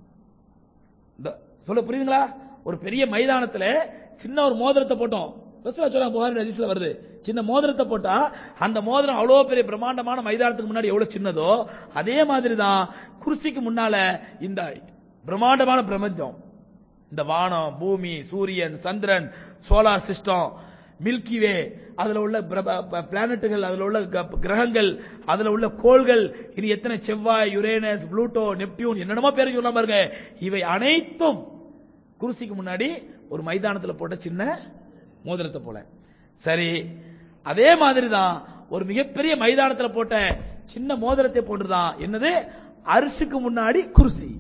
இந்த- சொல்ல புரியுதுங்களா ஒரு பெரிய மைதானத்துல சின்ன ஒரு மோதிரத்தை போட்டோம் ரசூலா சொல்றாங்க புகாரி ஹதீஸ்ல வருது சின்ன மோதிரத்தை போட்டா அந்த மோதிரம் அவ்வளவு பெரிய பிரம்மாண்டமான மைதானத்துக்கு முன்னாடி எவ்வளவு சின்னதோ அதே மாதிரி தான் குருசிக்கு முன்னால இந்த பிரம்மாண்டமான பிரபஞ்சம் இந்த வானம் பூமி சூரியன் சந்திரன் சோலார் சிஸ்டம் மில்கி வே அதுல உள்ள பிளானட்டுகள் அதுல உள்ள க- கிரகங்கள் அதுல உள்ள கோள்கள் இனி எத்தனை செவ்வாய் யுரேனஸ் புளூட்டோ நெப்டியூன் என்னென்னமோ பேர் சொல்லாம பாருங்க இவை அனைத்தும் குருசிக்கு முன்னாடி ஒரு மைதானத்துல போட்ட சின்ன மோதிரத்தை போல சரி அதே மாதிரி தான் ஒரு மிகப்பெரிய மைதானத்துல போட்ட சின்ன மோதிரத்தை போன்றுதான் என்னது அரிசுக்கு முன்னாடி குருசி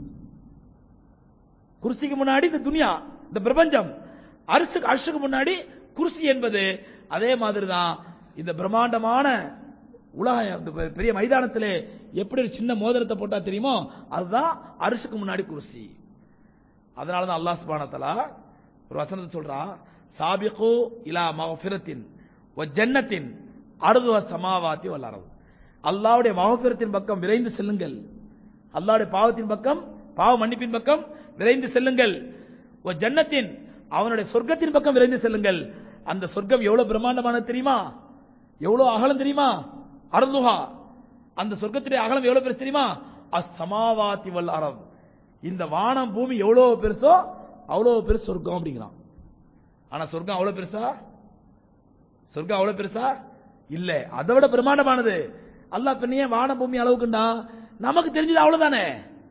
குருசிக்கு முன்னாடி இந்த துனியா இந்த பிரபஞ்சம் அரிசுக்கு அரிசுக்கு முன்னாடி குருசி என்பது அதே மாதிரி தான் இந்த பிரம்மாண்டமான உலகம் இந்த பெ- பெரிய மைதானத்திலே எப்படி ஒரு சின்ன மோதிரத்தை போட்டா தெரியுமோ அதுதான் அரிசுக்கு முன்னாடி குருசி அதனால தான் அல்லாஹ் சுப்ஹானஹு வ தஆலா ஒரு வசனத்தை சொல்றான் சாபிகு இலா மஃபிரத்தின் வ ஜன்னத்தின் அர்துவ சமாவாத்தி வல் அர்து அல்லாஹ்வுடைய மஃபிரத்தின் பக்கம் விரைந்து செல்லுங்கள் அல்லாஹ்வுடைய பாவத்தின் பக்கம் பாவ மன்னிப்பின் பக்கம் விரைந்து செல்லுங்கள் வ ஜன்னத்தின் அவனுடைய சொர்க்கத்தின் பக்கம் விரைந்து செல்லுங்கள் அந்த சொர்க்கம் எவ்வளவு பிரம்மாண்டமானது தெரியுமா எவ்வளவு அகலம் தெரியுமா அர்துஹா அந்த சொர்க்கத்துடைய அகலம் எவ்வளவு பெருசு தெரியுமா அஸ்ஸமாவாத்தி வல் அரப் இந்த வானம் பூமி எவ்வளவு பெருசோ அவ்வளவு பெருசு சொர்க்கம் அப்படிங்கிறான் ஆனா சொர்க்கம் அவ்வளவு பெருசா சொர்க்கம் அவ்வளவு பெருசா இல்ல அதை விட பிரம்மாண்டமானது அல்லாஹ் பின்னையே வான பூமி அளவுக்குண்டா நமக்கு தெரிஞ்சது அவ்வளவுதானே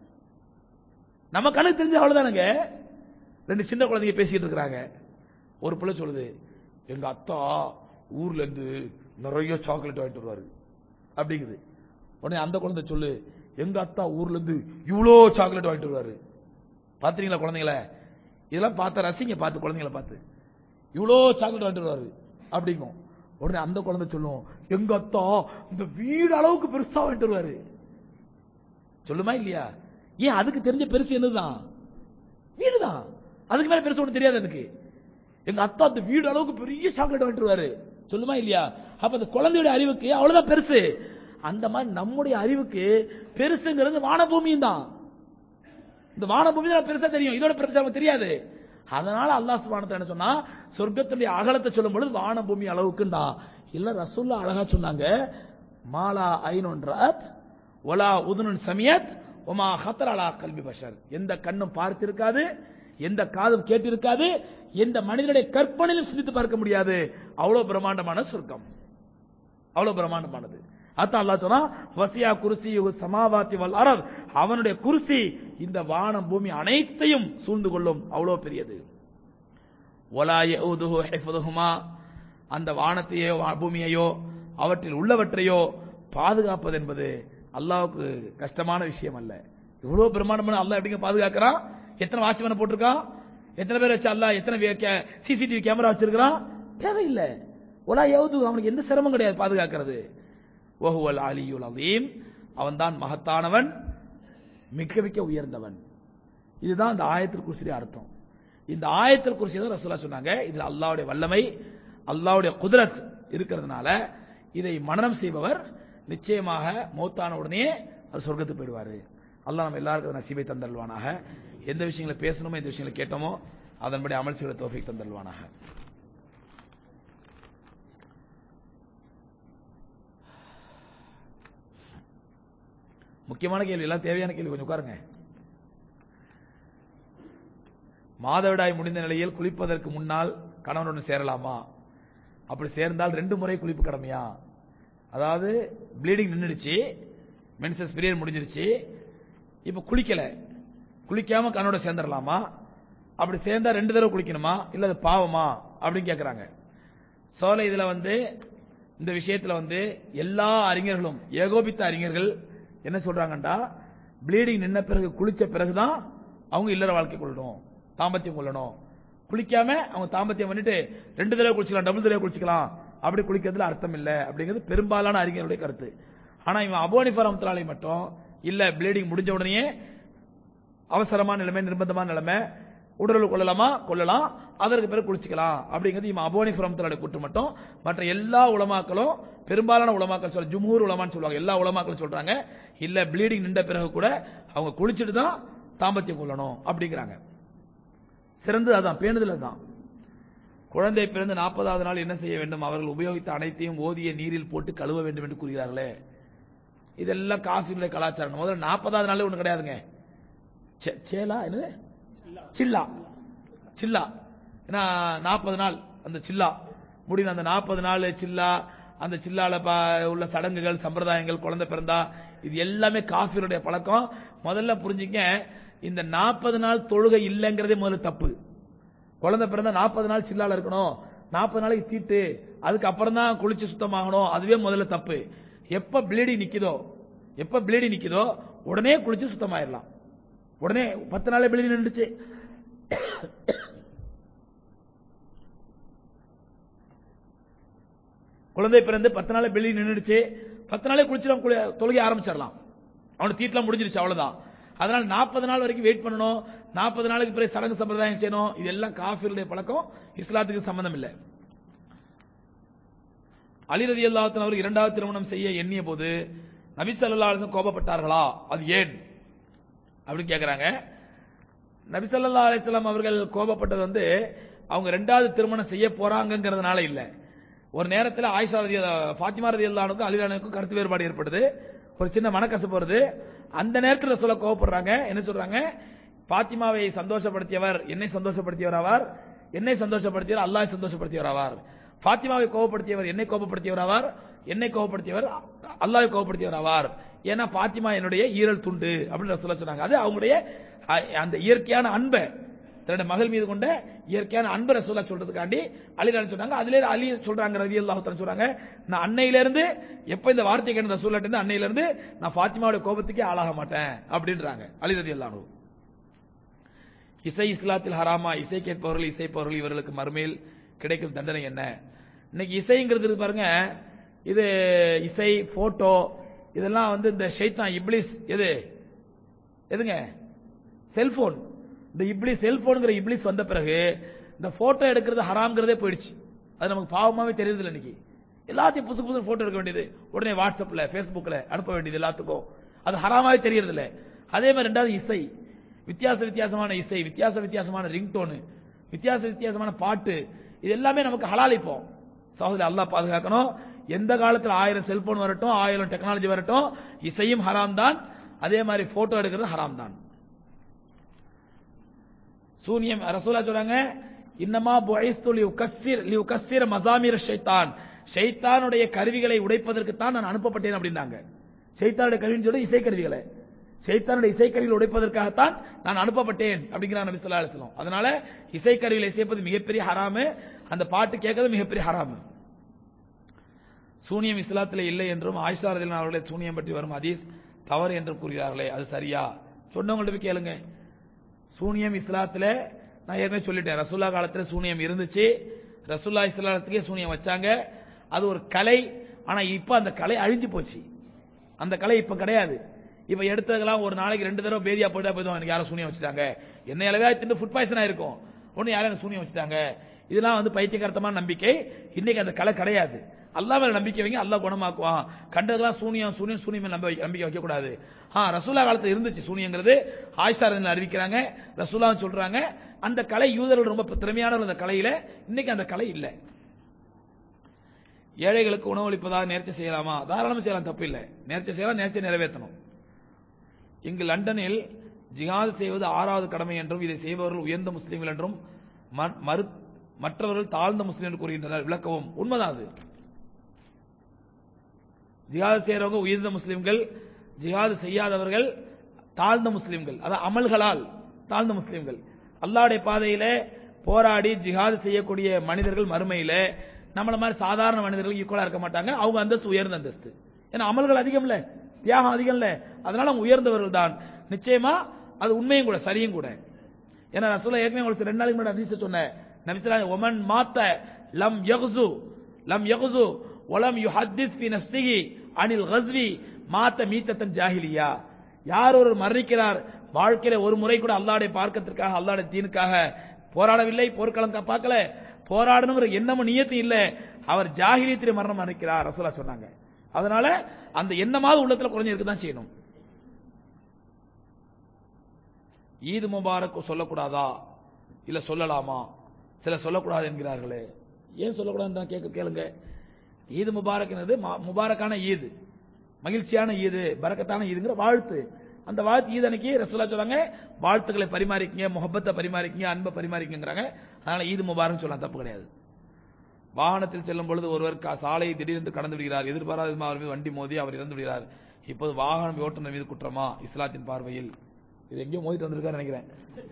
நம்ம கணக்கு தெரிஞ்சது அவ்வளவுதானங்க ரெண்டு சின்ன குழந்தைங்க பேசிட்டு இருக்கிறாங்க ஒரு பிள்ளை சொல்லுது எங்க அத்தா ஊர்ல இருந்து நிறைய சாக்லேட் வாங்கிட்டு வருவாரு அப்படிங்குது உடனே அந்த குழந்தை சொல்லு எங்க அத்தா ஊர்ல இருந்து இவ்வளோ சாக்லேட் வாங்கிட்டு வருவாரு பாத்தீங்களா குழந்தைங்கள இதெல்லாம் பார்த்த ரசிங்க பார்த்து குழந்தைங்கள பார்த்து இவ்வளோ சாக்லேட் வாங்கிட்டு வருவாரு அப்படிங்கும் உடனே அந்த குழந்தை சொல்லும் எங்க அத்தா இந்த வீடு அளவுக்கு பெருசா வாங்கிட்டு வருவாரு சொல்லுமா இல்லையா ஏன் அதுக்கு தெரிஞ்ச பெருசு என்னதுதான் வீடுதான் அதுக்கு மேல பெருசு ஒண்ணு தெரியாது அதுக்கு எங்க அத்தா அந்த வீடு அளவுக்கு பெரிய சாக்லேட் வாங்கிட்டு வருவாரு சொல்லுமா இல்லையா அப்ப அந்த குழந்தையோட அறிவுக்கு அவ்வளவுதான் பெருசு அந்த மாதிரி நம்முடைய அறிவுக்கு பெருசுங்கிறது வானபூமியும் தான் இந்த வானபூமி தான் பெருசா தெரியும் இதோட பெருசா நமக்கு தெரியாது அதனால அல்லாஹ் சுப்ஹானஹு என்ன சொன்னா சொர்க்கத்துடைய அகலத்தை சொல்லும் பொழுது வானபூமி அளவுக்குண்டா இல்ல ரசூல்லா அழகா சொன்னாங்க மாலா ஐநொன்றாத் ஒலா உதுனுன் சமியத் ஒமா ஹத்தர் அலா கல்வி பஷர் எந்த கண்ணும் பார்த்திருக்காது எந்த காதும் கேட்டிருக்காது எந்த மனிதனுடைய கற்பனையிலும் சிந்தித்து பார்க்க முடியாது அவ்வளவு பிரம்மாண்டமான சொர்க்கம் அவ்வளவு பிரம்மாண்டமானது அதான் அல்லாஹ் சொன்னா வசியா குருசி சமாவாத்தி வல் அரத் அவனுடைய குருசி இந்த வானம் பூமி அனைத்தையும் சூழ்ந்து கொள்ளும் அவ்வளவு பெரியது ஒலா யஊதுஹு ஹிஃபுதுஹுமா அந்த வானத்தையோ வா- பூமியையோ அவற்றில் உள்ளவற்றையோ பாதுகாப்பது என்பது அல்லாஹ்வுக்கு கஷ்டமான விஷயம் அல்ல இவ்வளவு பிரம்மாண்டமான அல்லாஹ் எப்படிங்க பாதுகாக்கிறான் எத்தனை வாட்ச்மேனை போட்டிருக்கான் எத்தனை பேர் வச்சு அல்லாஹ் எத்தனை சிசிடிவி கேமரா வச்சிருக்கிறான் தேவையில்லை ஒலா யௌது அவனுக்கு எந்த சிரமம் கிடையாது பாதுகாக்கிறது வஹுவல் அலியுல் அதீம் அவன்தான் மகத்தானவன் மிக மிக உயர்ந்தவன் இதுதான் இந்த ஆயத்தில் குர்சியுடைய அர்த்தம் இந்த ஆயத்தில் குர்சி தான் ரசூலா சொன்னாங்க இதுல அல்லாஹ்வுடைய வல்லமை அல்லாஹ்வுடைய குதிரத் இருக்கிறதுனால இதை மனனம் செய்பவர் நிச்சயமாக மௌத்தான உடனே அவர் சொர்க்கத்துக்கு போயிடுவாரு அல்லாஹ் நம்ம எல்லாருக்கும் அதை நசீபை தந்தல்வானாக எந்த விஷயங்களை பேசணுமோ எந்த விஷயங்களை கேட்டோமோ அதன்படி அமல் செய்கிற தோஃபிக் தந்தல்வானாக முக்கியமான கேள்வி எல்லாம் தேவையான கேள்வி கொஞ்சம் உட்காருங்க மாதவிடாய் முடிந்த நிலையில் குளிப்பதற்கு முன்னால் கணவனுடன் சேரலாமா அப்படி சேர்ந்தால் ரெண்டு முறை குளிப்பு கடமையா அதாவது ப்ளீடிங் நின்னுடுச்சு மென்சஸ் பீரியட் முடிஞ்சிருச்சு இப்ப குளிக்கல குளிக்காம கணவனோட சேர்ந்துடலாமா அப்படி சேர்ந்தா ரெண்டு தடவை குளிக்கணுமா இல்ல அது பாவமா அப்படின்னு கேக்குறாங்க சோலை இதுல வந்து இந்த விஷயத்துல வந்து எல்லா அறிஞர்களும் ஏகோபித்த அறிஞர்கள் என்ன சொல்றாங்கண்டா ப்ளீடிங் நின்ன பிறகு குளிச்ச பிறகுதான் அவங்க இல்லற வாழ்க்கை கொள்ளணும் தாம்பத்தியம் கொள்ளணும் குளிக்காம அவங்க தாம்பத்தியம் பண்ணிட்டு ரெண்டு தடவை குளிச்சுக்கலாம் டபுள் தடவை குளிச்சுக்கலாம் அப்படி குளிக்கிறதுல அர்த்தம் இல்ல அப்படிங்கிறது பெரும்பாலான அறிஞருடைய கருத்து ஆனா இவன் அபோனிஃபர் ரஹ்மத்துல்லாஹி மட்டும் இல்ல ப்ளீடிங் முடிஞ்ச உடனே அவசரமான நிலைமை நிர்பந்தமான நிலைமை உடலுறவு கொள்ளலாமா கொள்ளலாம் அதற்கு பிறகு குளிச்சுக்கலாம் அப்படிங்கிறது இவன் அபோனி ரஹ்மத்துல்லாஹி கூட்டு மட்டும் மற்ற எல்லா உலமாக்களும் பெரும்பாலான உலமாக்கள் சொல்ல ஜும்ஹூர் உலமான்னு சொல்லுவாங்க எல்லா உலமாக்களும் சொல்றாங்க இல்ல ப்ளீடிங் நின்ற பிறகு கூட அவங்க குளிச்சுட்டு தான் தாம்பத்தியம் கொள்ளணும் அப்படிங்கிறாங்க சிறந்தது அதான் பேணுதல் அதான் குழந்தை பிறந்து நாற்பதாவது நாள் என்ன செய்ய வேண்டும் அவர்கள் உபயோகித்த அனைத்தையும் ஓதிய நீரில் போட்டு கழுவ வேண்டும் என்று கூறுகிறார்களே இதெல்லாம் காஃபியுடைய கலாச்சாரம் முதல்ல நாற்பதாவது நாள் ஒண்ணு கிடையாதுங்க சே- சேலா என்னது சில்லா சில்லா ஏன்னா நாற்பது நாள் அந்த சில்லா முடிந்த அந்த நாற்பது நாள் சில்லா அந்த சில்லால ப- உள்ள சடங்குகள் சம்பிரதாயங்கள் குழந்தை பிறந்தா இது எல்லாமே காஃபியருடைய பழக்கம் முதல்ல புரிஞ்சுங்க இந்த நாற்பது நாள் தொழுகை இல்லைங்கிறதே முதல்ல தப்பு குழந்தை பிறந்தா நாற்பது நாள் சில்லால இருக்கணும் நாற்பது நாளைக்கு தீட்டு அதுக்கு அப்புறம் தான் குளிச்சு சுத்தமாகணும் அதுவே முதல்ல தப்பு எப்ப பிளேடி நிக்குதோ எப்ப பிளேடி நிக்குதோ உடனே குளிச்சு சுத்தமாயிடலாம் உடனே பத்து நாளே பிளேடி நின்றுச்சு குழந்தை பிறந்து பத்து நாளே பிளேடி நின்றுச்சு பத்து நாளே குளிச்சிடும் தொழுகை ஆரம்பிச்சிடலாம் அவனுக்கு தீட்டெல்லாம் முடிஞ்சிருச்சு அவ்வளவுதான் அதனால நாற்பது நாள் வரைக்கும் வெயிட் பண்ணணும் நாற்பது நாளுக்கு பிறகு சடங்கு சம்பிரதாயம் செய்யணும் இதெல்லாம் காஃபிருடைய பழக்கம் இஸ்லாத்துக்கு சம்பந்தம் இல்லை அலி ரதி அல்லாஹன் அவர் இரண்டாவது திருமணம் செய்ய எண்ணிய போது நபி ஸல்லல்லாஹு அலைஹி வஸல்லம் கோபப்பட்டார்களா அது ஏன் அப்படின்னு கேக்குறாங்க நபி ஸல்லல்லாஹு அலைஹி வஸல்லம் அவர்கள் கோபப்பட்டது வந்து அவங்க ரெண்டாவது திருமணம் செய்ய போறாங்கங்கிறதுனால இல்ல ஒரு நேரத்தில் ஆயிஷா ரதி ஃபாத்திமா ரதி அல்லானுக்கும் அலிலானுக்கும் கருத்து வேறுபாடு ஏற்படுது ஒரு சின்ன மனக்கசப்பு வருது அந்த நேரத்தில் சொல்ல கோபப்படுறாங்க என்ன சொல்றாங்க பாத்திமாவை சந்தோஷப்படுத்தியவர் என்னை சந்தோஷப்படுத்தியவர் ஆவார் என்னை சந்தோஷப்படுத்தியவர் அல்லாஹ் சந்தோஷப்படுத்தியவர் ஆவார் பாத்திமாவை கோபப்படுத்தியவர் என்னை கோபப்படுத்தியவர் ஆவார் என்னை கோபப்படுத்தியவர் அல்லாஹ் கோபப்படுத்தியவர் ஆவார் ஏன்னா பாத்திமா என்னுடைய ஈரல் துண்டு அப்படின்னு சொல்ல சொன்னாங்க அது அவங்களுடைய அ- அந்த இயற்கையான அன்பை தன்னுடைய மகள் மீது கொண்ட இயற்கையான அன்பை ரசூலா சொல்றதுக்காண்டி அலிலான்னு சொன்னாங்க அதுல அலி சொல்றாங்க ரவி அல்லாஹ் சொல்றாங்க நான் அன்னையில இருந்து எப்ப இந்த வார்த்தை கேட்ட ரசூலாட்ட இருந்து அன்னையில இருந்து நான் பாத்திமாவுடைய கோபத்துக்கே ஆளாக மாட்டேன் அப்படின்றாங்க அலி ரதி அல்லாஹ் இசை இஸ்லாத்தில் ஹராமா இசை கேட்பவர்கள் இசைப்பவர்கள் இவர்களுக்கு மறுமையில் கிடைக்கும் தண்டனை என்ன இன்னைக்கு இசைங்கிறது இருக்கு பாருங்க இது இசை போட்டோ இதெல்லாம் வந்து இந்த ஷைத்தான் இப்ளிஸ் எது எதுங்க செல்போன் இந்த இப்ளிஸ் செல்போனுங்கிற இப்ளிஸ் வந்த பிறகு இந்த போட்டோ எடுக்கிறது ஹராம்ங்கிறதே போயிடுச்சு அது நமக்கு பாவமாவே தெரியுது இல்லை இன்னைக்கு எல்லாத்தையும் புதுசு புதுசு போட்டோ எடுக்க வேண்டியது உடனே வாட்ஸ்அப்ல Facebookல அனுப்ப வேண்டியது எல்லாத்துக்கும் அது ஹராமாவே தெரியறது இல்ல அதே மாதிரி ரெண்டாவது இசை வித்தியாச வித்தியாசமான இசை வித்தியாச வித்தியாசமான ரிங்டோனு வித்தியாச வித்தியாசமான பாட்டு இது எல்லாமே நமக்கு ஹலால் இப்போ சகோதரி அல்லாஹ் பாதுகாக்கணும் எந்த காலத்துல ஆயிரம் செல்போன் வரட்டும் ஆயிரம் டெக்னாலஜி வரட்டும் இசையும் ஹராம் தான் அதே மாதிரி போட்டோ எடுக்கிறது ஹராம் தான் சூனியம் ரசூலா சொல்றாங்க இன்னமா புஐஸ்து லியுகஸ்ஸிர் லியுகஸ்ஸிர மசாமிர ஷைத்தான் ஷைத்தானுடைய கருவிகளை உடைப்பதற்கு தான் நான் அனுப்பப்பட்டேன் அப்படின்னாங்க ஷைத்தானுடைய கருவின்னு சொல்லி இசை கருவிகளை ஷைத்தானுடைய இசை கருவிகளை உடைப்பதற்காகத்தான் நான் அனுப்பப்பட்டேன் அப்படிங்கிறார் நபி ஸல்லல்லாஹு அலைஹி வஸல்லம் அதனால இசை கருவிகளை இசைப்பது மிகப்பெரிய ஹராமு அந்த பாட்டு கேட்கறது மிகப்பெரிய ஹராமு சூனியம் இஸ்லாத்தில் இல்லை என்றும் ஆயிஷா ரதியல்லாஹு அவர்களே சூனியம் பற்றி வரும் ஹதீஸ் தவறு என்று கூறுகிறார்களே அது சரியா சொன்னவங்கள்ட்ட போய் கேளுங்க சூனியம் இஸ்லாத்துல நான் ஏற்கனவே சொல்லிட்டேன் ரசூல்லா காலத்துல சூனியம் இருந்துச்சு ரசூல்லா இஸ்லாத்துக்கே சூனியம் வச்சாங்க அது ஒரு கலை ஆனா இப்ப அந்த கலை அழிஞ்சு போச்சு அந்த கலை இப்ப கிடையாது இப்ப எடுத்ததெல்லாம் ஒரு நாளைக்கு ரெண்டு தடவை பேதியா போயிட்டா போதும் எனக்கு யாரும் சூனியம் வச்சுட்டாங்க என்ன அளவே திண்டு ஃபுட் பாய்சன் ஆயிருக்கும் ஒண்ணு யாரும் எனக்கு சூனியம் வச்சுட்டாங்க இதெல்லாம் வந்து பைத்தியகார்த்தமான நம்பிக்கை இன்னைக்கு அந்த கலை கிடையாது அல்லாஹ் மேல நம்பிக்கை வைங்க அல்லாஹ் குணமாக்குவான் கண்டதெல்லாம் சூனியம் சூனியம் சூனியம் மேல நம்ப நம்பிக்கை வைக்க கூடாது ஆ ரசூலா காலத்துல இருந்துச்சு சூனியங்கிறது ஆயிஷா ரலியல்லாஹு அறிவிக்கிறாங்க ரசூலா சொல்றாங்க அந்த கலை யூதர்கள் ரொம்ப திறமையானவர்கள் அந்த கலையில இன்னைக்கு அந்த கலை இல்ல ஏழைகளுக்கு உணவளிப்பதாக நேர்ச்சி செய்யலாமா தாராளமா செய்யலாம் தப்பு இல்லை நேர்ச்சி செய்யலாம் நேர்ச்சி நிறைவேற்றணும் இங்கு லண்டனில் ஜிஹாது செய்வது ஆறாவது கடமை என்றும் இதை செய்பவர்கள் உயர்ந்த முஸ்லிம்கள் என்றும் ம- மறு மற்றவர்கள் தாழ்ந்த முஸ்லிம் என்று கூறுகின்றனர் விளக்கவும் உண்மைதான் அது ஜிஹாது செய்யறவங்க உயர்ந்த முஸ்லிம்கள் ஜிஹாது செய்யாதவர்கள் தாழ்ந்த முஸ்லிம்கள் அதாவது அமல்களால் தாழ்ந்த முஸ்லிம்கள் அல்லாஹ்வுடைய பாதையில போராடி ஜிஹாது செய்யக்கூடிய மனிதர்கள் மறுமையில நம்மள மாதிரி சாதாரண மனிதர்கள் ஈக்குவலா இருக்க மாட்டாங்க அவங்க அந்தஸ்து உயர்ந்த அந்தஸ்து ஏன்னா அமல்கள் அதிகம் இல்ல தியாகம் அதிகம் இல்ல அதனால அவங்க உயர்ந்தவர்கள் தான் நிச்சயமா அது உண்மையும் கூட சரியும் கூட ஏன்னா ரசூலா ஏற்கனவே உங்களுக்கு ரெண்டு நாளைக்கு முன்னாடி அதிசயம் சொன்னேன் நபிசலா ஒமன் மாத்த லம் யகுசு லம் யகுசு ஒலம் யுஹத்திஸ் ஃபி நஃப்ஸிஹி அனில் கஸ்வி மாத்த மீத்தத்தன் ஜாஹிலியா யார் ஒரு மரணிக்கிறார் வாழ்க்கையில ஒரு முறை கூட அல்லாஹ்வுடைய பார்க்கத்திற்காக அல்லாஹ்வுடைய தீனுக்காக போராடவில்லை போர்க்களம் கா- பார்க்கல போராடணுங்கிற எண்ணமும் நியத்தும் இல்ல அவர் ஜாகிலியத்திலே மரணம் மரணிக்கிறார் ரசூலா சொன்னாங்க அதனால அந்த எண்ணமாவது உள்ளத்துல குறைஞ்சிருக்கு தான் செய்யணும் ஈது முபாரக் சொல்லக்கூடாதா இல்ல சொல்லலாமா சில சொல்லக்கூடாது என்கிறார்களே ஏன் சொல்லக்கூடாதுன்னு கேட்க கேளுங்க ஈது முபாரக் என்னது ம- முபாரக்கான ஈது மகிழ்ச்சியான ஈது பரக்கத்தான ஈதுங்கிற வாழ்த்து அந்த வாழ்த்து ஈது அன்னைக்கு ரசூலா சொல்றாங்க வாழ்த்துக்களை பரிமாறிக்கங்க முகப்பத்தை பரிமாறிக்கங்க அன்பை பரிமாறிக்கங்கிறாங்க அதனால ஈது முபாரக் சொல்லலாம் தப்பு கிடையாது வாகனத்தில் செல்லும் பொழுது ஒருவர் கா- சாலையை திடீரென்று கடந்து விடுகிறார் எதிர்பாராத விதமாக அவர் மீது வண்டி மோதி அவர் இறந்து விடுகிறார் இப்போது வாகனம் ஓட்டுநர் மீது குற்றமா இஸ்லாத்தின் பார்வையில் இது எங்கேயோ மோதிட்டு வந்திருக்காரு நினைக்கிறேன்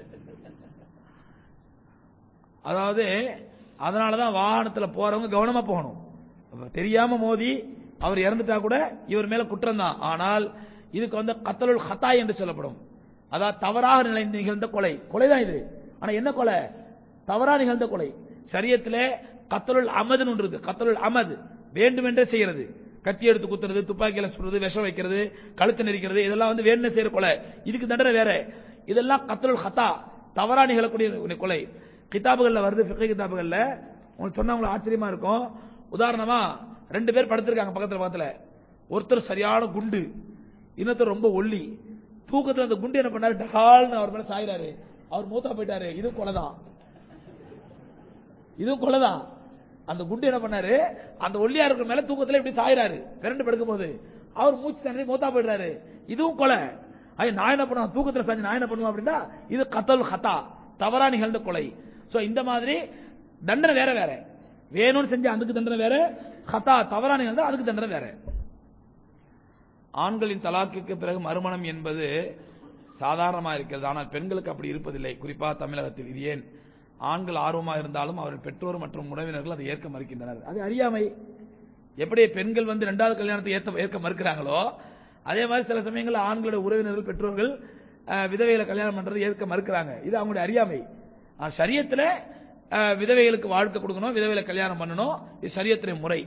அதாவது அதனாலதான் வாகனத்துல போறவங்க கவனமா போகணும் அப்ப தெரியாம மோதி அவர் இறந்துட்டா கூட இவர் மேல குற்றம் தான் ஆனால் இதுக்கு வந்து கத்தலுல் ஹத்தாய் என்று சொல்லப்படும் அதாவது தவறாக நிலைந்து நிகழ்ந்த கொலை கொலை தான் இது ஆனா என்ன கொலை தவறா நிகழ்ந்த கொலை சரியத்திலே கத்தலுல் அமதுன்னு ஒன்று இருக்கு கத்தலுல் அமது வேண்டுமென்றே செய்யறது கத்தி எடுத்து குத்துறது துப்பாக்கியில சுடுறது விஷம் வைக்கிறது கழுத்து நெரிக்கிறது இதெல்லாம் வந்து வேணும்னே செய்யற கொலை இதுக்கு தண்டனை வேற இதெல்லாம் கத்தலுல் ஹத்தா தவறா நிகழக்கூடிய கொலை கிதாபுகள்ல வருது ஃபிக்ஹ் கிதாபுகள்ல உங்களுக்கு சொன்னா உங்களுக்கு ஆச்சரியமா இருக்கும் உதாரணமா ரெண்டு பேர் படுத்திருக்காங்க பக்கத்துல பக்கத்துல ஒருத்தர் சரியான குண்டு இன்னொருத்தர் ரொம்ப ஒல்லி தூக்கத்துல அந்த குண்டு என்ன பண்ணாரு டகால்னு அவர் மேல சாயிறாரு அவர் மூத்தா போயிட்டாரு இது கொலைதான் இதுவும் கொலைதான் அந்த குண்டு என்ன பண்ணாரு அந்த ஒல்லியா இருக்கிற மேல தூக்கத்துல இப்படி சாயிறாரு பிறண்டு படுக்கும் போது அவர் மூச்சு தண்ணி மூத்தா போயிடுறாரு இதுவும் கொலை ஐய நான் என்ன பண்ணுவேன் தூக்கத்துல சாஞ்சு நான் என்ன பண்ணுவேன் அப்படின்னா இது கத்தல் ஹத்தா தவறா நிகழ்ந்த கொலை சோ இந்த மாதிரி தண்டனை வேற வேற வேணும்னு செஞ்ச அதுக்கு தண்டனை வேற ஹத்தா தவறா நிகழ்ந்தா அதுக்கு தண்டனை வேற ஆண்களின் தலாக்குக்கு பிறகு மறுமணம் என்பது சாதாரணமா இருக்கிறது ஆனால் பெண்களுக்கு அப்படி இருப்பதில்லை குறிப்பா தமிழகத்தில் இது ஏன் ஆண்கள் ஆர்வமா இருந்தாலும் அவர்கள் பெற்றோர் மற்றும் உறவினர்கள் அதை ஏற்க மறுக்கின்றனர் அது அறியாமை எப்படி பெண்கள் வந்து இரண்டாவது கல்யாணத்தை ஏற்க ஏற்க மறுக்கிறாங்களோ அதே மாதிரி சில சமயங்களில் ஆண்களோட உறவினர்கள் பெற்றோர்கள் அஹ், விதவைகளை கல்யாணம் பண்றது ஏற்க மறுக்கிறாங்க இது அவங்களுடைய அறியாமை ஆனா, சரியத்துல அஹ், விதவைகளுக்கு வாழ்க்கை கொடுக்கணும் விதவைகளை கல்யாணம் பண்ணணும் இது சரியத்தினுடைய முறை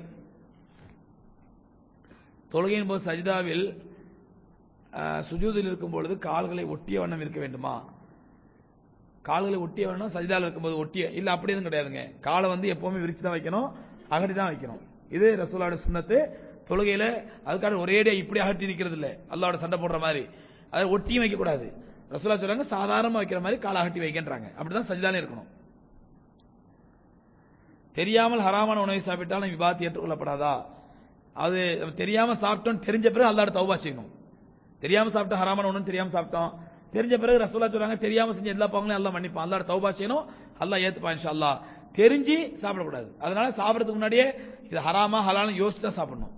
தொழுகையின் போது சஜிதாவில் அஹ், சுஜூதில் இருக்கும் பொழுது கால்களை ஒட்டிய வண்ணம் இருக்க வேண்டுமா கால்களை ஒட்டிய வண்ணம் சஜிதாவில் இருக்கும்போது ஒட்டிய இல்ல அப்படி எதுவும் கிடையாதுங்க காலை வந்து எப்பவுமே விரிச்சு தான் வைக்கணும் அகட்டி தான் வைக்கணும் இது ரசூலோட சுண்ணத்து தொழுகையில அதுக்காக ஒரேடியா இப்படி அகட்டி நிக்கிறது இல்ல அல்லாவோட சண்டை போடுற மாதிரி அதை ஒட்டியும் வைக்க கூடாது ரசூலா சொல்றாங்க சாதாரணமா வைக்கிற மாதிரி காலை அகட்டி வைக்கின்றாங்க அப்படிதான் சஜிதாலே இருக்கணும் தெரியாமல் ஹராமான உணவை சாப்பிட்டால் நம்ம விவாதத்தை ஏற்றுக்கொள்ளப்படாதா அது நம்ம தெரியாம சாப்பிட்டோம் தெரிஞ்ச பிறகு அல்லாட தௌபா செய்யணும் தெரியாம சாப்பிட்டோம் ஹராமான உணவு தெரியாம சாப்பிட்டோம் தெரிஞ்ச பிறகு ரசூலா சொல்றாங்க தெரியாம செஞ்ச எல்லா பாவங்களையும் அல்லாஹ் மன்னிப்பான் அல்லாட தௌபா செய்யணும் அல்லாஹ் ஏத்துப்பான் இன்ஷா அல்லாஹ் தெரிஞ்சு சாப்பிடக்கூடாது அதனால சாப்பிடறதுக்கு முன்னாடியே இது ஹராமா ஹலாலும் யோசிச்சு தான் சாப்பிடணும்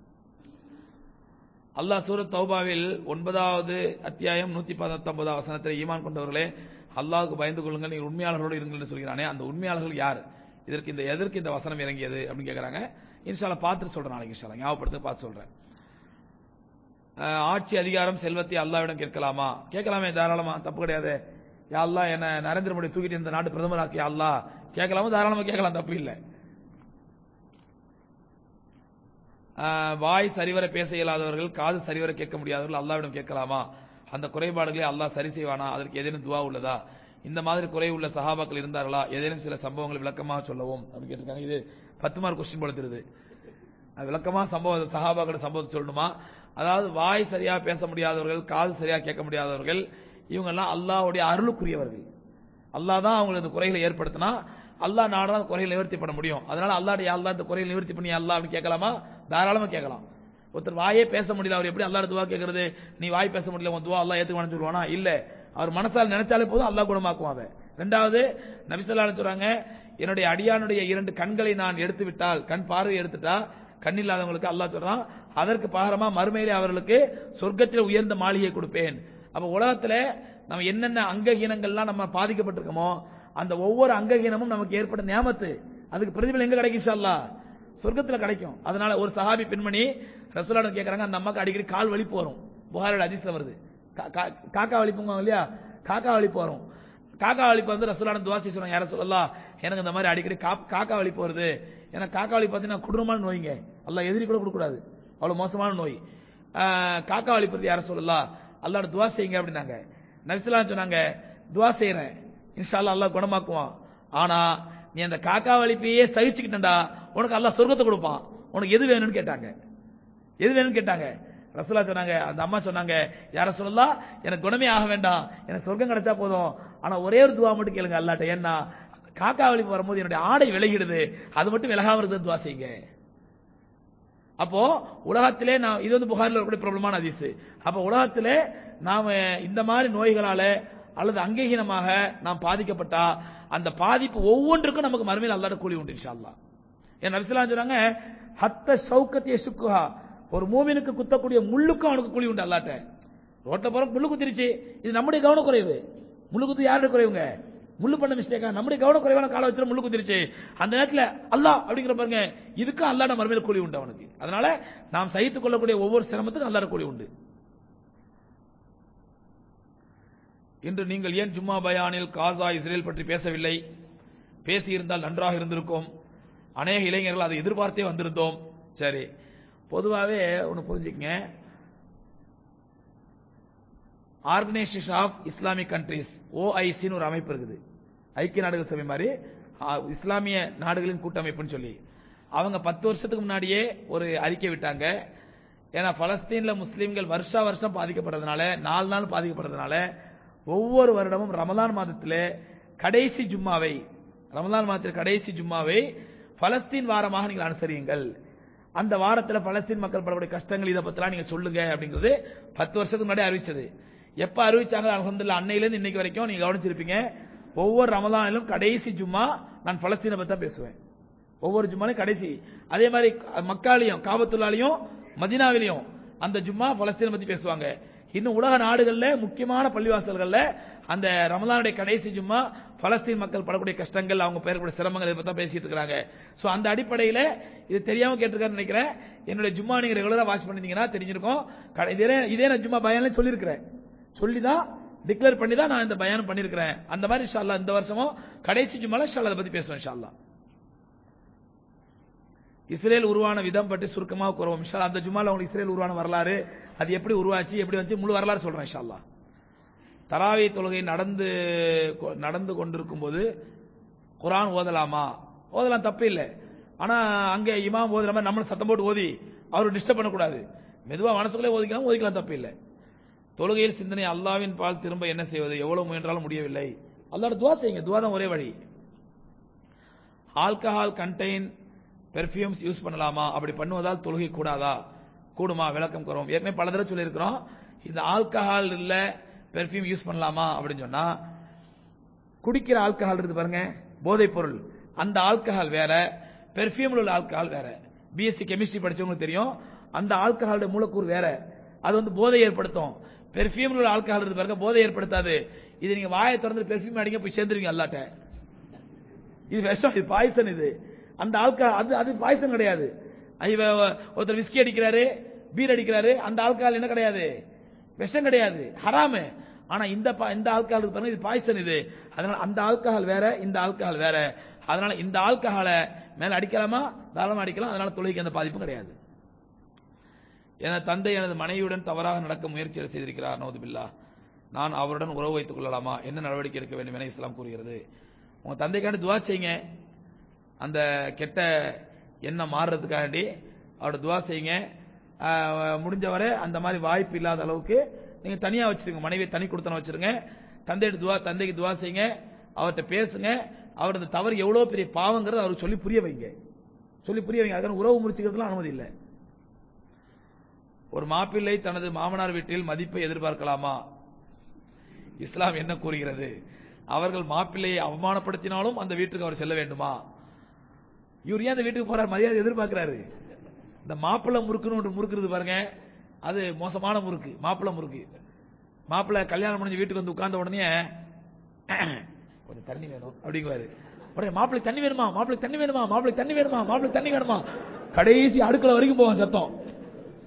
அல்லாஹ் சூரத் தௌபாவில் ஒன்பதாவது அத்தியாயம் நூத்தி பத்தொன்பதாவது வசனத்தில் ஈமான் கொண்டவர்களே அல்லாஹ்வுக்கு பயந்து கொள்ளுங்கள் நீங்கள் உண்மையாளர்களோடு இருங்கள் என்று சொல்கிறானே அந்த உண்மையாளர்கள் யார் இதற்கு இந்த எதற்கு இந்த வசனம் இறங்கியது அப்படின்னு கேட்கறாங்க இன்ஷால்லா பார்த்துட்டு சொல்றேன் நாளைக்கு இன்ஷால்லா ஞாபகப்படுத்த பார்த்து சொல்றேன் அஹ், ஆட்சி அதிகாரம் செல்வத்தை அல்லாவிடம் கேட்கலாமா கேட்கலாமே தாராளமா தப்பு கிடையாது யா அல்லாஹ் என்ன நரேந்திர மோடி தூக்கிட்டு இந்த நாட்டு பிரதமர் ஆக்கியா அல்லாஹ் கேட்கலாமா தாராளமா கேட்கலாம் தப்பு இல்லை ஆஹ், வாய் சரிவர பேச இயலாதவர்கள் காது சரிவர கேட்க முடியாதவர்கள் அல்லாவிடம் கேட்கலாமா அந்த குறைபாடுகளை அல்லாஹ் சரி செய்வானா அதற்கு ஏதேனும் துவா உள்ளதா இந்த மாதிரி குறை உள்ள சஹாபாக்கள் இருந்தார்களா ஏதேனும் சில சம்பவங்களை விளக்கமாக சொல்லவும் அப்படின்னு கேட்டிருக்காங்க இது பத்து மார்க் கொஸ்டின் போல தெரியுது அது விளக்கமா சம்பவம் சஹாபாக்களோட சம்பவத்தை சொல்லணுமா அதாவது வாய் சரியா பேச முடியாதவர்கள் காது சரியா கேட்க முடியாதவர்கள் இவங்க எல்லாம் அல்லாஹ்வுடைய அருளுக்குரியவர்கள் அல்லாஹ் தான் அவங்களுக்கு இந்த குறைகளை ஏற்படுத்தினா அல்லாஹ் நாடா அந்த குறைகளை நிவர்த்தி பண்ண முடியும் அதனால அல்லாஹ்டைய அல்லாஹ் இந்த குறைகளை நிவர்த்தி பண்ணி அல்லாஹ் அப்படின்னு கேட்கலாமா தாராளமா கேட்கலாம் ஒருத்தர் வாயே பேச முடியல அவர் எப்படி அல்லாஹ் துவா கேட்கறது நீ வாய் பேச முடியல உன் துவா அல்லாஹ் ஏத்துக்கு சொல்லுவானா இல்ல அவர் மனசால் நினைச்சாலே போதும் அல்லாஹ் குணமாக்குவான் அதை ரெண்டாவது நபிசல்லா சொல்றாங்க என்னுடைய அடியானுடைய இரண்டு கண்களை நான் எடுத்து விட்டால் கண் பார்வை எடுத்துட்டா கண் இல்லாதவங்களுக்கு அல்லாஹ் சொல்றான் அதற்கு பாகரமா மறுமையிலே அவர்களுக்கு சொர்க்கத்தில் உயர்ந்த மாளிகை கொடுப்பேன் அப்ப உலகத்துல நம்ம என்னென்ன அங்கஹீனங்கள்லாம் நம்ம பாதிக்கப்பட்டிருக்கோமோ அந்த ஒவ்வொரு அங்கஹீனமும் நமக்கு ஏற்பட்ட நியாமத்து அதுக்கு பிரதிபலம் எங்க கிடைக்கும் இன்ஷா அல்லாஹ் சொர்க்கத்துல கிடைக்கும் அதனால ஒரு சஹாபி பெண்மணி ரசூலாடம் கேக்குறாங்க அந்த அம்மாக்கு அடிக்கடி கால் வலிப்பு வரும் புகாரில் அதிசயம் வருது கா- கா- காக்கா வலிப்புங்க இல்லையா காக்கா வலிப்பு வரும் காக்கா வலிப்பு வந்து ரசூலாடம் துவாசி சொன்னாங்க யார சொல்லலாம் எனக்கு இந்த மாதிரி அடிக்கடி கா- காக்கா வலிப்பு வருது ஏன்னா காக்கா வலிப்பு பார்த்தீங்கன்னா கொடூரமான நோய்ங்க அல்லாஹ் எதிரி கூட கொடுக்கக்கூடாது அவ்வளவு மோசமான நோய் ஆஹ், காக்கா வலிப்பு யார சொல்லலாம் அல்லாட துவா செய்யுங்க அப்படின்னாங்க நபிசுலாம் சொன்னாங்க துவா செய்யறேன் இன்ஷால்லா அல்லாஹ் குணமாக்குவான் ஆனா நீ அந்த காக்கா வலிப்பையே சகிச்சுக்கிட்டா உனக்கு அல்லாஹ் சொர்க்கத்தை கொடுப்பான் உனக்கு எது வேணும்னு கேட்டாங்க எது வேணும்னு கேட்டாங்க ரசூலா சொன்னாங்க அந்த அம்மா சொன்னாங்க யார சொல்லலாம் எனக்கு குணமே ஆக வேண்டாம் எனக்கு சொர்க்கம் கிடைச்சா போதும் ஆனா ஒரே ஒரு துவா மட்டும் கேளுங்க அல்லாட்ட ஏன்னா காக்கா வலிப்பு வரும்போது என்னுடைய ஆடை விலகிடுது அது மட்டும் விலகாம இருந்து துவா செய்யுங்க அப்போ உலகத்திலே நான் இது வந்து புகாரில் இருக்கக்கூடிய பிரபலமான அதிசு அப்ப உலகத்திலே நாம இந்த மாதிரி நோய்களால அல்லது அங்கீகீனமாக நாம் பாதிக்கப்பட்டா அந்த பாதிப்பு ஒவ்வொன்றுக்கும் நமக்கு மறுமையில் அல்லாட கூலி உண்டு இன்ஷா அல்லாஹ் என் நபிசுலாம் சொன்னாங்க ஹத்த சௌக்கத்திய சுக்குஹா ஒரு மூமினுக்கு குத்தக்கூடிய முள்ளுக்கும் அவனுக்கு கூலி உண்டு அல்லாட்ட ரோட்ட போற முள்ளு குத்திருச்சு இது நம்முடைய கவனக்குறைவு முள்ளு குத்து யாருடைய குறைவுங்க முள்ளு பண்ண மிஸ்டேக்கா நம்முடைய கவனக்குறைவான கால வச்சு முள்ளு குத்திருச்சு அந்த நேரத்துல அல்லாஹ் அப்படிங்கிற பாருங்க இதுக்கும் அல்லாட மறுமையில் கூலி உண்டு அவனுக்கு அதனால நாம் சகித்துக் கொள்ளக்கூடிய ஒவ்வொரு சிரமத்துக்கும் அல்லாட கூலி உண்டு இன்று நீங்கள் ஏன் ஜும்மா பயானில் காசா இஸ்ரேல் பற்றி பேசவில்லை பேசியிருந்தால் நன்றாக இருந்திருக்கும் அநேக இளைஞர்கள் அதை எதிர்பார்த்தே வந்திருந்தோம் சரி பொதுவாகவே ஒன்று புரிஞ்சுக்கங்க ஆர்கனைசேஷன் ஆஃப் இஸ்லாமிக் கண்ட்ரிஸ் ஓஐசின்னு ஒரு அமைப்பு இருக்குது ஐக்கிய நாடுகள் சபை மாதிரி ஆ, இஸ்லாமிய நாடுகளின் கூட்டமைப்புன்னு சொல்லி அவங்க பத்து வருஷத்துக்கு முன்னாடியே ஒரு அறிக்கை விட்டாங்க ஏன்னா பலஸ்தீன்ல முஸ்லீம்கள் வருஷா வருஷம் பாதிக்கப்படுறதுனால நாலு நாள் பாதிக்கப்படுறதுனால ஒவ்வொரு வருடமும் ரமலான் மாதத்திலே கடைசி ஜும்மாவை ரமலான் மாதத்தில் கடைசி ஜும்மாவை பலஸ்தீன் வாரமாக நீங்கள் அனுசரியுங்கள் அந்த வாரத்தில் பலஸ்தீன் மக்கள் படக்கூடிய கஷ்டங்கள் இதை பத்திலாம் நீங்க சொல்லுங்க அப்படிங்கிறது பத்து வருஷத்துக்கு முன்னாடி அறிவிச்சது எப்ப அறிவிச்சாங்க அல்ஹம்துலில்லாஹ் அன்னையில இருந்து இன்னைக்கு வரைக்கும் நீங்க கவனிச்சிருப்பீங்க ஒவ்வொரு ரமலானிலும் கடைசி ஜும்மா நான் பலஸ்தீனை பத்தி தான் பேசுவேன் ஒவ்வொரு ஜும்மாலையும் கடைசி அதே மாதிரி மக்காலையும் காபத்துல்லாலையும் மதினாவிலையும் அந்த ஜும்மா பலஸ்தீனை பத்தி பேசுவாங்க இன்னும் உலக நாடுகள்ல முக்கியமான பள்ளிவாசல்கள்ல அந்த ரமலானுடைய கடைசி ஜும்மா பலஸ்தீன் மக்கள் படக்கூடிய கஷ்டங்கள் அவங்க பெறக்கூடிய சிரமங்கள் இதை பத்தி தான் பேசிட்டு இருக்காங்க சோ அந்த அடிப்படையில இது தெரியாம கேட்டிருக்காருன்னு நினைக்கிறேன் என்னுடைய ஜும்மா நீங்க ரெகுலரா வாட்ச் பண்ணிருந்தீங்கன்னா தெரிஞ்சிருக்கும் கடை- இதே இதே நான் ஜும்மா பயான்ல சொல்லியிருக்கிறேன் சொல்லி தான் டிக்ளேர் பண்ணி தான் நான் இந்த பயானம் பண்ணியிருக்கிறேன் அந்த மாதிரி இன்ஷா அல்லாஹ் இந்த வருஷமும் கடைசி ஜும்மால இன்ஷா அல்லாஹ் அதை பத்தி பேசுவேன் இன்ஷா அல்லாஹ் இஸ்ரேல் உருவான விதம் பற்றி சுருக்கமாக கூறுவோம் இன்ஷா அல்லாஹ். அந்த ஜும்மால உங்களுக்கு இஸ்ரேல் உருவான வரலாறு அது எப்படி உருவாச்சு எப்படி வந்துச்சு முழு வரலாறு சொல்றேன் இன்ஷா அல்லாஹ் தராவி தொழுகை நடந்து கொ- நடந்து கொண்டிருக்கும் போது குரான் ஓதலாமா ஓதலாம் தப்பு இல்லை ஆனா அங்க இமாம் ஓதுற மாதிரி நம்மளும் சத்தம் போட்டு ஓதி அவரு டிஸ்டர்ப் பண்ணக்கூடாது மெதுவா மனசுக்குள்ளே ஓதிக்கலாம் ஓதிக்கலாம் தப்பு இல்லை தொழுகையில் சிந்தனை அல்லாவின் பால் திரும்ப என்ன செய்வது எவ்வளவு முயன்றாலும் முடியவில்லை அல்லாட துவா செய்யுங்க துவா தான் ஒரே வழி ஆல்கஹால் கண்டெயின் பெர்ஃபியூம்ஸ் யூஸ் பண்ணலாமா அப்படி பண்ணுவதால் தொழுகை கூடாதா கூடுமா விளக்கம் கூறுவோம் ஏற்கனவே பல தடவை சொல்லியிருக்கிறோம் இந்த ஆல்கஹால் இல்ல பெர்ஃபியூம் யூஸ் பண்ணலாமா அப்படின்னு சொன்னா குடிக்கிற ஆல்கஹால் இருக்கு பாருங்க போதைப் பொருள் அந்த ஆல்கஹால் வேற பெர்ஃபியூம்ல உள்ள ஆல்கஹால் வேற பிஎஸ்சி கெமிஸ்ட்ரி படிச்சவங்களுக்கு தெரியும் அந்த ஆல்கஹாலுடைய மூலக்கூறு வேற அது வந்து போதை ஏற்படுத்தும் பெர்ஃபியூம்ல உள்ள ஆல்கஹால் இருக்கு பாருங்க போதை ஏற்படுத்தாது இது நீங்க வாயை திறந்து பெர்ஃபியூம் அடிங்க போய் சேர்ந்துருவீங்க அல்லாட்ட இது விஷம் இது பாய்சன் இது அந்த ஆல்கஹால் அது அது பாய்சன் கிடையாது இவ ஒருத்தர் விஸ்கி அடிக்கிறாரு பீர் அடிக்கிறாரு அந்த ஆல்கஹால் என்ன கிடையாது விஷம் கிடையாது ஹராமு ஆனா இந்த பா- இந்த ஆல்கஹால் இருக்கு பாருங்க இது பாய்சன் இது அதனால அந்த ஆல்கஹால் வேற இந்த ஆல்கஹால் வேற அதனால இந்த ஆல்கஹாலை மேல அடிக்கலாமா தாராளமா அடிக்கலாம் அதனால தொழுகைக்கு எந்த பாதிப்பும் கிடையாது எனது தந்தை எனது மனைவியுடன் தவறாக நடக்க முயற்சி செய்திருக்கிறார் நவதுபில்லா நான் அவருடன் உறவு வைத்துக் கொள்ளலாமா என்ன நடவடிக்கை எடுக்க வேண்டும் என இஸ்லாம் கூறுகிறது உங்க தந்தைக்காண்டி துவா செய்யுங்க அந்த கெட்ட எண்ணம் மாறுறதுக்காண்டி அவரோட துவா செய்யுங்க ஆஹ், முடிஞ்சவரை அந்த மாதிரி வாய்ப்பு இல்லாத அளவுக்கு நீங்க தனியா வச்சிருங்க மனைவியை தனி கொடுத்தன வச்சிருங்க தந்தையிட்ட துவா தந்தைக்கு துவா செய்யுங்க அவர்கிட்ட பேசுங்க அவர் அந்த தவறு எவ்வளவு பெரிய பாவங்கிறத அவருக்கு சொல்லி புரிய வைங்க சொல்லி புரிய வைங்க அதுக்கான உறவு முறிச்சுக்கிறதுலாம் அனுமதி இல்லை ஒரு மாப்பிள்ளை தனது மாமனார் வீட்டில் மதிப்பை எதிர்பார்க்கலாமா இஸ்லாம் என்ன கூறுகிறது அவர்கள் மாப்பிள்ளையை அவமானப்படுத்தினாலும் அந்த வீட்டுக்கு அவர் செல்ல வேண்டுமா இவர் ஏன் அந்த வீட்டுக்கு போறார் மரியாதை எதிர்பார்க்கிறாரு இந்த மாப்பிள்ளை முறுக்குன்னு ஒன்று முறுக்குறது பாருங்க அது மோசமான முறுக்கு மாப்பிள்ளை முறுக்கு மாப்பிள்ளை கல்யாணம் முடிஞ்சு வீட்டுக்கு வந்து உட்கார்ந்த உடனே கொஞ்சம் தண்ணி வேணும் அப்படிங்குவாரு உடனே மாப்பிள்ளை தண்ணி வேணுமா மாப்பிள்ளை தண்ணி வேணுமா மாப்பிள்ளை தண்ணி வேணுமா மாப்பிள்ளை தண்ணி வேணுமா கடைசி அடுக்கல வரைக்கும் போவான் சத்தம்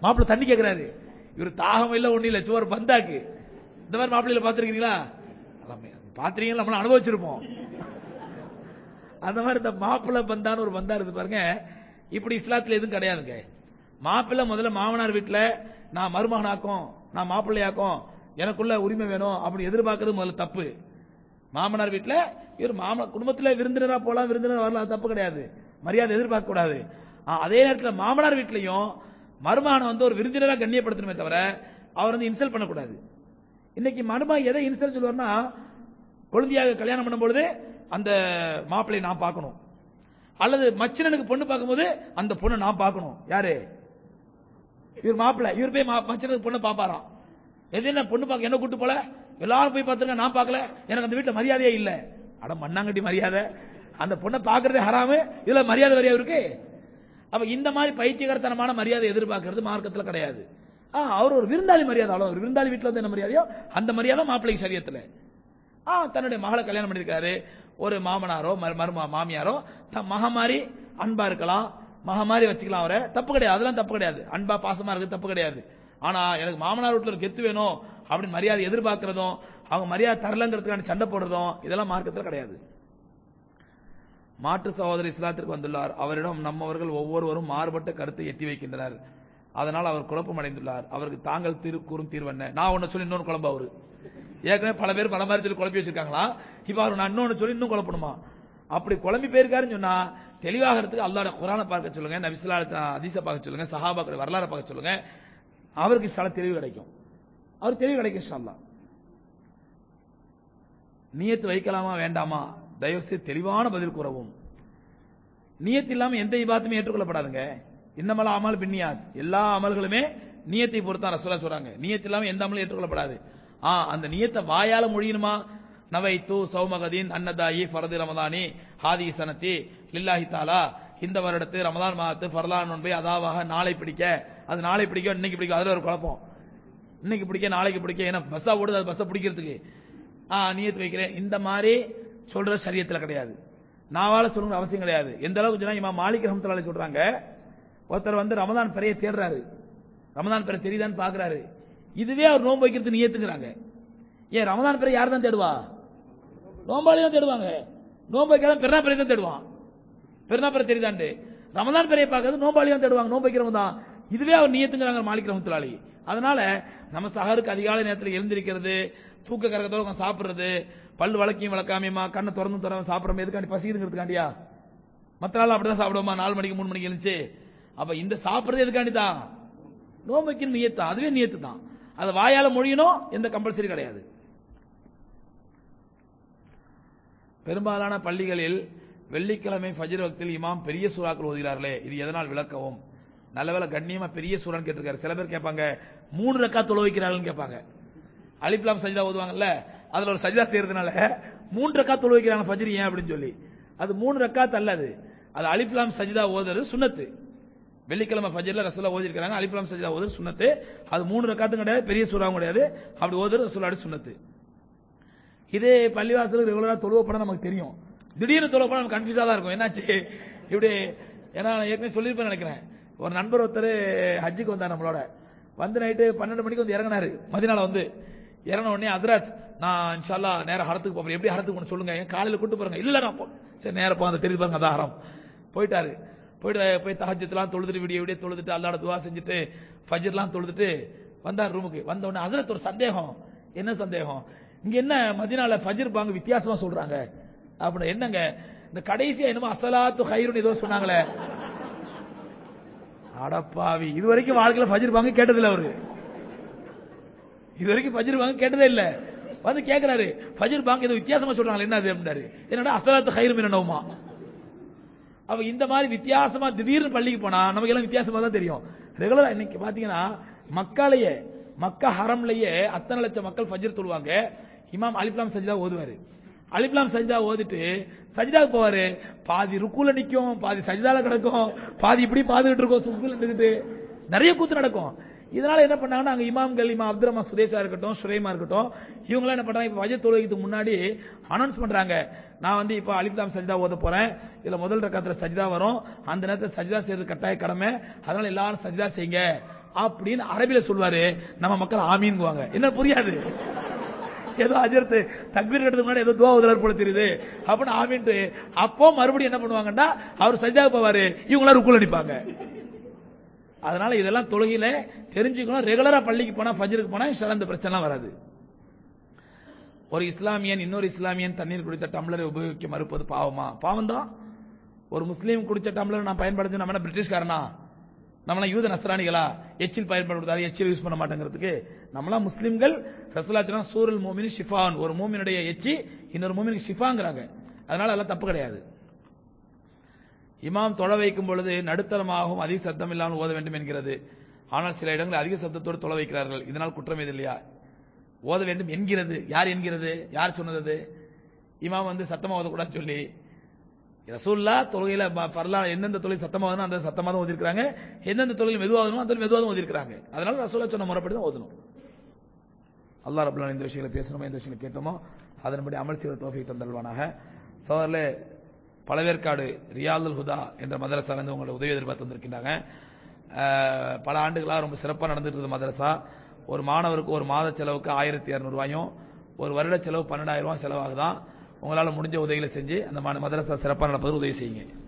மாப்பிள்ளை தண்ணி கேக்குறாரு இவர் தாகம் இல்ல ஒண்ணு இல்ல சுவர் பந்தாக்கு இந்த மாதிரி மாப்பிள்ளையில பாத்துருக்கீங்களா பாத்திரீங்க நம்மள அனுபவிச்சிருப்போம் அந்த மாதிரி இந்த மாப்பிள்ளை பந்தான்னு ஒரு பந்தா இருக்கு பாருங்க இப்படி இஸ்லாத்துல எதுவும் கிடையாதுங்க மாப்பிள்ளை முதல்ல மாமனார் வீட்டுல நான் மருமகனாக்கும் நான் மாப்பிள்ளையாக்கும் எனக்குள்ள உரிமை வேணும் அப்படி எதிர்பார்க்கறது முதல்ல தப்பு மாமனார் வீட்டுல இவர் மாம குடும்பத்துல விருந்தினரா போலாம் விருந்தினர் வரலாம் அது தப்பு கிடையாது மரியாதை எதிர்பார்க்க கூடாது ஆ, அதே நேரத்தில் மாமனார் வீட்லயும் மருமகனை வந்து ஒரு விருந்தினரா கண்ணியப்படுத்தணுமே தவிர அவர் வந்து இன்சல்ட் பண்ணக்கூடாது இன்னைக்கு மருமகன் எதை இன்சல்ட் சொல்லுவார்னா குழந்தையாக கல்யாணம் பண்ணும்பொழுது அந்த மாப்பிள்ளையை நான் பார்க்கணும் அல்லது மச்சினனுக்கு பொண்ணு பார்க்கும்போது அந்த பொண்ணை நான் பார்க்கணும் யாரு இவர் மாப்பிள்ளை இவர் போய் மா- மச்சினனுக்கு பொண்ணு பாப்பாராம் எது என்ன பொண்ணு பார்க்க என்ன கூட்டு போல எல்லாரும் போய் பார்த்துருங்க நான் பார்க்கல எனக்கு அந்த வீட்டுல மரியாதையே இல்ல அட மண்ணாங்கட்டி மரியாதை அந்த பொண்ணை பார்க்கறதே ஹராமு இதுல மரியாதை வரையா இருக்கு அப்ப இந்த மாதிரி பைத்தியகரத்தனமான மரியாதை எதிர்பார்க்கறது மார்க்கத்துல கிடையாது ஆ, அவர் ஒரு விருந்தாளி மரியாதை அவ்வளவு ஒரு விருந்தாளி வீட்டுல வந்து என்ன மரியாதையோ அந்த மரியாதை மாப்பிள்ளைக்கு சரியத்துல ஆ தன்னுடைய மகளை கல்யாணம் பண்ணிருக்காரு ஒரு மாமனாரோ மரு- மருமா மாமியாரோ தன் மக மாதிரி அன்பா இருக்கலாம் மக மாதிரி வச்சுக்கலாம் அவரை தப்பு கிடையாது அதெல்லாம் தப்பு கிடையாது அன்பா பாசமா இருக்கு தப்பு கிடையாது ஆனா எனக்கு மாமனார் வீட்டுல ஒரு கெத்து வேணும் அப்படின்னு மரியாதை எதிர்பார்க்கறதும் அவங்க மரியாதை தரலங்கிறதுக்கான சண்டை போடுறதும் இதெல்லாம் மார்க்கத்துல கிடையாது மாற்று சகோதரி இஸ்லாத்திற்கு வந்துள்ளார் அவரிடம் நம்மவர்கள் ஒவ்வொருவரும் மாறுபட்ட கருத்தை எத்தி வைக்கின்றனர் அதனால் அவர் குழப்பம் அடைந்துள்ளார் அவருக்கு தாங்கள் தீர் கூறும் தீர்வு என்ன நான் ஒன்னு சொல்லி இன்னொரு குழம்பு அவரு ஏற்கனவே பல பேர் பல மாதிரி சொல்லி குழப்பி வச்சிருக்காங்களா இப்ப அவர் நான் இன்னொன்னு சொல்லி இன்னும் குழப்பணுமா அப்படி குழம்பி போயிருக்காருன்னு சொன்னா தெளிவாகிறதுக்கு அல்லாட குரானை பார்க்க சொல்லுங்க நபிசுல்லா அதிச பார்க்க சொல்லுங்க சஹாபாக்கள் வரலாறு பார்க்க சொல்லுங்க அவருக்கு சில தெளிவு கிடைக்கும் அவர் தெளிவு கிடைக்கும் இன்ஷா அல்லாஹ். நியத்து வைக்கலாமா வேண்டாமா தயவு செய்து தெளிவான பதில் கூறவும் நியத்து இல்லாம எந்த இபாத்துமே ஏற்றுக்கொள்ளப்படாதுங்க இன்னமல அமல் பின்னியாத் எல்லா அமல்களுமே நியத்தை பொறுத்தான் ரசூலா சொல்றாங்க நியத்து இல்லாம எந்த அமலும் ஏற்றுக்கொள்ளப்படாது ஆ அந்த நியத்தை வாயால மொழியணுமா நவைத்து சௌமகதீன் அன்னதாயி ஃபரது ரமதானி ஹாதி சனத்தி லில்லாஹி தாலா இந்த வருடத்து ரமதான் மாதத்து ஃபர்லான் நோன்பை அதாவாக நாளை பிடிக்க அது நாளை பிடிக்கும் இன்னைக்கு பிடிக்கும் அதுல ஒரு குழப்பம் இன்னைக்கு பிடிக்க நாளைக்கு பிடிக்க ஏன்னா பஸ்ஸா ஓடுது அது பஸ்ஸை பிடிக்கிறதுக்கு ஆ நியத்து வைக்கிறேன் இந்த மாதிரி சொல்ற சரியத்துல கிடையாது நாவால சொல்லணும்னு அவசியம் கிடையாது எந்த அளவுக்கு சொன்னா இமாம் மாலிக் ரஹமத்துல்லாஹி சொல்றாங்க ஒருத்தர் வந்து ரமதான் பெரிய தேடுறாரு ரமதான் பெரிய தெரியுதான்னு பாக்குறாரு இதுவே அவர் நோன்பு வைக்கிறது நியத்துங்கிறாங்க ஏன் ரமதான் பெரிய யார் தான் தேடுவா நோம்பாளி தான் தேடுவாங்க நோன்பு வைக்காத பெருனா பெரிய தான் தேடுவான் பெருனா பெரிய தெரியுதாண்டு ரமதான் பெரிய பார்க்கறது நோம்பாளி தான் தேடுவாங்க நோன்பு வைக்கிறவங்க தான் இதுவே அவர் நியத்துங்கிறாங்க மாலிக் ரஹமத்துல்லாஹி அதனால நம்ம சஹருக்கு அதிகாலை நேரத்தில் எழுந்திருக்கிறது தூக்க கரகத்தோட உட்கார்ந்து சாப்பிடுறது பல்லு வளக்கியும் வளர்க்காமையுமா கண்ணை திறந்து திறந்து சாப்பிடுறோம் எதுக்காண்டி பசிக்குதுங்கிறதுக்காண்டியா மற்ற நாள் அப்படிதான் சாப்பிடுவோமா நாலு மணிக்கு மூணு மணிக்கு எழுந்துச்சு அப்ப இந்த சாப்பிடுறது எதுக்காண்டி தான் நோம்பைக்கு நியத்து தான் அதுவே நியத்து தான் அதை வாயால மொழியணும் எந்த கம்பல்சரி கிடையாது பெரும்பாலான பள்ளிகளில் வெள்ளிக்கிழமை ஃபஜ்ர் வக்தில் இமாம் பெரிய சூறாக்கள் ஓதுகிறார்களே இது எதனால் விளக்கவும் நல்லவேளை கண்ணியமா பெரிய சூறான்னு கேட்டிருக்காரு சில பேர் கேட்பாங்க மூணு ரக்கா தொலை வைக்கிறார்கள்னு கேட்பாங்க அலிப்லாம் சஜிதா ஓதுவாங்கல்ல அதுல ஒரு சஜிதா செய்யறதுனால மூன்று ரக்கா தொழு வைக்கிறாங்க ஃபஜ்ர் ஏன் அப்படின்னு சொல்லி அது மூணு ரக்காத் அல்ல அது அது அலிப்லாம் சஜிதா ஓதுறது சுன்னத்து வெள்ளிக்கிழமை ஃபஜ்ர்ல ரசூலா ஓதி இருக்காங்க அலிப்லாம் சஜிதா ஓதுறது சுன்னத்து அது மூணு ரக்காத்தும் கிடையாது பெரிய சூறாவும் கிடையாது அப்படி ஓதுறது ரசூலாடி சுன்னத்து இது பள்ளிவாசலுக்கு ரெகுலரா தொழுவ படம் நமக்கு தெரியும் திடீர்னு தொழுவ படம் கன்ஃபியூஸா தான் இருக்கும் என்னாச்சு இப்படி ஏன்னா நான் ஏற்கனவே சொல்லியிருப்பேன் நினைக்கிறேன் ஒரு நண்பர் ஒருத்தர் ஹஜ்ஜுக்கு வந்தார் நம்மளோட வந்து நைட்டு பன்னெண்டு மணிக்கு வந்து இறங்கினாரு மதினால வந்து இறங்கின உடனே ஹசரத் நான் இன்ஷால்லா நேரா ஹரத்துக்கு போறேன் எப்படி ஹரத்துக்கு போகணும் சொல்லுங்க ஏன் காலையில கூட்டு போறேங்க இல்ல நான் போ சரி நேரா போ அந்த தெரியுது பாருங்க அதான் ஹரம் போயிட்டாரு போயிட்டு போய் தஹஜத்துலாம் தொழுதுட்டு விடிய விடிய தொழுதுட்டு அல்லாட துவா செஞ்சுட்டு ஃபஜ்ர்லாம் தொழுதுட்டு வந்தார் ரூமுக்கு வந்த உடனே ஹசரத் ஒரு சந்தேகம் என்ன சந்தேகம் இங்க என்ன மதினால ஃபஜ்ர் பாங்க வித்தியாசமா சொல்றாங்க அப்படின்னு என்னங்க இந்த கடைசியா என்னமோ அசலாத்து ஹைருன்னு ஏதோ சொன்னாங்களே அடப்பாவி இது வரைக்கும் வாழ்க்கையில ஃபஜ்ர் பாங்க கேட்டதில்ல அவரு இது வரைக்கும் ஃபஜ்ர் பாங்க கேட்டதே இல்ல வந்து கேக்குறாரு ஃபஜ்ர் பாங்க ஏதோ வித்தியாசமா சொல்றாங்க என்ன அது அப்படின்னாரு என்னடா அசலாத்து ஹைரும் என்னவுமா அவ இந்த மாதிரி வித்தியாசமா திடீர்னு பள்ளிக்கு போனா நமக்கு எல்லாம் வித்தியாசமா தான் தெரியும் ரெகுலரா இன்னைக்கு பாத்தீங்கன்னா மக்காலேயே மக்கா ஹரம்லயே அத்தனை லட்சம் மக்கள் ஃபஜ்ர் தொழுவாங்க இமாம் அலிப்லாம் சஜிதா ஓதுவாரு அலிப்லாம் சஜிதா ஓதிட்டு சஜிதாவுக்கு போவாரு பாதி ருக்குல நிக்கும் பாதி சஜிதால கிடக்கும் பாதி இப்படி பாதுகிட்டு இருக்கும் சுக்குல நின்றுகிட்டு நிறைய கூத்து நடக்கும் இதனால என்ன பண்ணாங்கன்னா அங்க இமாம்கள் இமாம் அப்துல் ரஹ்மான் சுரேஷா இருக்கட்டும் சுரேமா இருக்கட்டும் இவங்க என்ன பண்றாங்க இப்ப வஜர் தொழுகைக்கு முன்னாடி அனௌன்ஸ் பண்றாங்க நான் வந்து இப்ப அலிப்லாம் சஜிதா ஓத போறேன் இதுல முதல் ரக்காத்துல சஜிதா வரும் அந்த நேரத்துல சஜிதா செய்யறது கட்டாய கடமை அதனால எல்லாரும் சஜிதா செய்யுங்க அப்படின்னு அரபில சொல்வாரு நம்ம மக்கள் ஆமீன்குவாங்க என்ன புரியாது ஏதோ அஜர்த்து தக்பீர் கட்டுறதுக்கு முன்னாடி ஏதோ துவா உதலர் போல தெரியுது அப்படின்னு ஆமீன்ட்டு அப்போ மறுபடியும் என்ன பண்ணுவாங்கன்னா அவர் சஜ்ஜா போவாரு இவங்களாம் ருக்குல நிப்பாங்க அதனால இதெல்லாம் தொழுகையில தெரிஞ்சுக்கணும் ரெகுலரா பள்ளிக்கு போனா ஃபஜ்ருக்கு போனா இன்ஷால்லா இந்த பிரச்சனை வராது ஒரு இஸ்லாமியன் இன்னொரு இஸ்லாமியன் தண்ணீர் குடித்த டம்ளரை உபயோகிக்க மறுப்பது பாவமா பாவம் தான் ஒரு முஸ்லீம் குடிச்ச டம்ளர் நான் பயன்படுத்தி நம்ம என்ன பிரிட்டிஷ்காரனா நம்மளாம் யூத நஸ்ரானிகளா எச்சில் பயன்படுத்தாரு எச்சில் யூஸ் பண்ண மாட்டேங்கிறதுக்கு நம்மளாம் முஸ்லிம்கள் ரசூலா சொன்னா சூரல் மூமினி ஷிஃபான் ஒரு மூமினுடைய எச்சி இன்னொரு மூமினுக்கு ஷிஃபாங்கிறாங்க அதனால எல்லாம் தப்பு கிடையாது இமாம் தொழ வைக்கும் பொழுது நடுத்தரமாகவும் அதிக சத்தம் இல்லாமல் ஓத வேண்டும் என்கிறது ஆனால் சில இடங்களில் அதிக சத்தத்தோடு தொழ வைக்கிறார்கள் இதனால் குற்றம் எது இல்லையா ஓத வேண்டும் என்கிறது யார் என்கிறது யார் சொன்னது அது? இமாம் வந்து சத்தமா ஓதக்கூடாதுன்னு சொல்லி ரசூல்லா தொழுகையில ப- பரலா எந்தெந்த தொழில் சத்தமா ஓதணும் அந்த சத்தமா தான் ஓதிருக்காங்க எந்தெந்த தொழில் மெதுவா ஓதணும் அந்த மெதுவா தான் ஓதிருக்காங்க அதனால ரசூல்லா சொன்ன முறைப்படி தான் ஓதணும் அல்லாஹ் ரபுல்லான இந்த விஷயங்களை பேசணுமோ இந்த விஷயங்களை கேட்டோமோ அதன்படி அமல் செய்வ தோஃபி தந்தல்வானாக சோதரில் பழவேற்காடு ரியாதுல் ஹுதா என்ற மதரசால இருந்து உங்களோட உதவி எதிர்பார்த்து வந்திருக்கின்றாங்க அஹ், பல ஆண்டுகளாக ரொம்ப சிறப்பாக நடந்துட்டு இருந்த மதரசா ஒரு மாணவருக்கு ஒரு மாத செலவுக்கு ஆயிரத்தி இரநூறுவாயும் ஒரு வருட செலவு பன்னெண்டாயிரம் ரூபாய் செலவாகுதான் உங்களால முடிஞ்ச உதவிகளை செஞ்சு அந்த ம- மதரசா சிறப்பாக நடப்பதற்கு உதவி செய்யுங்க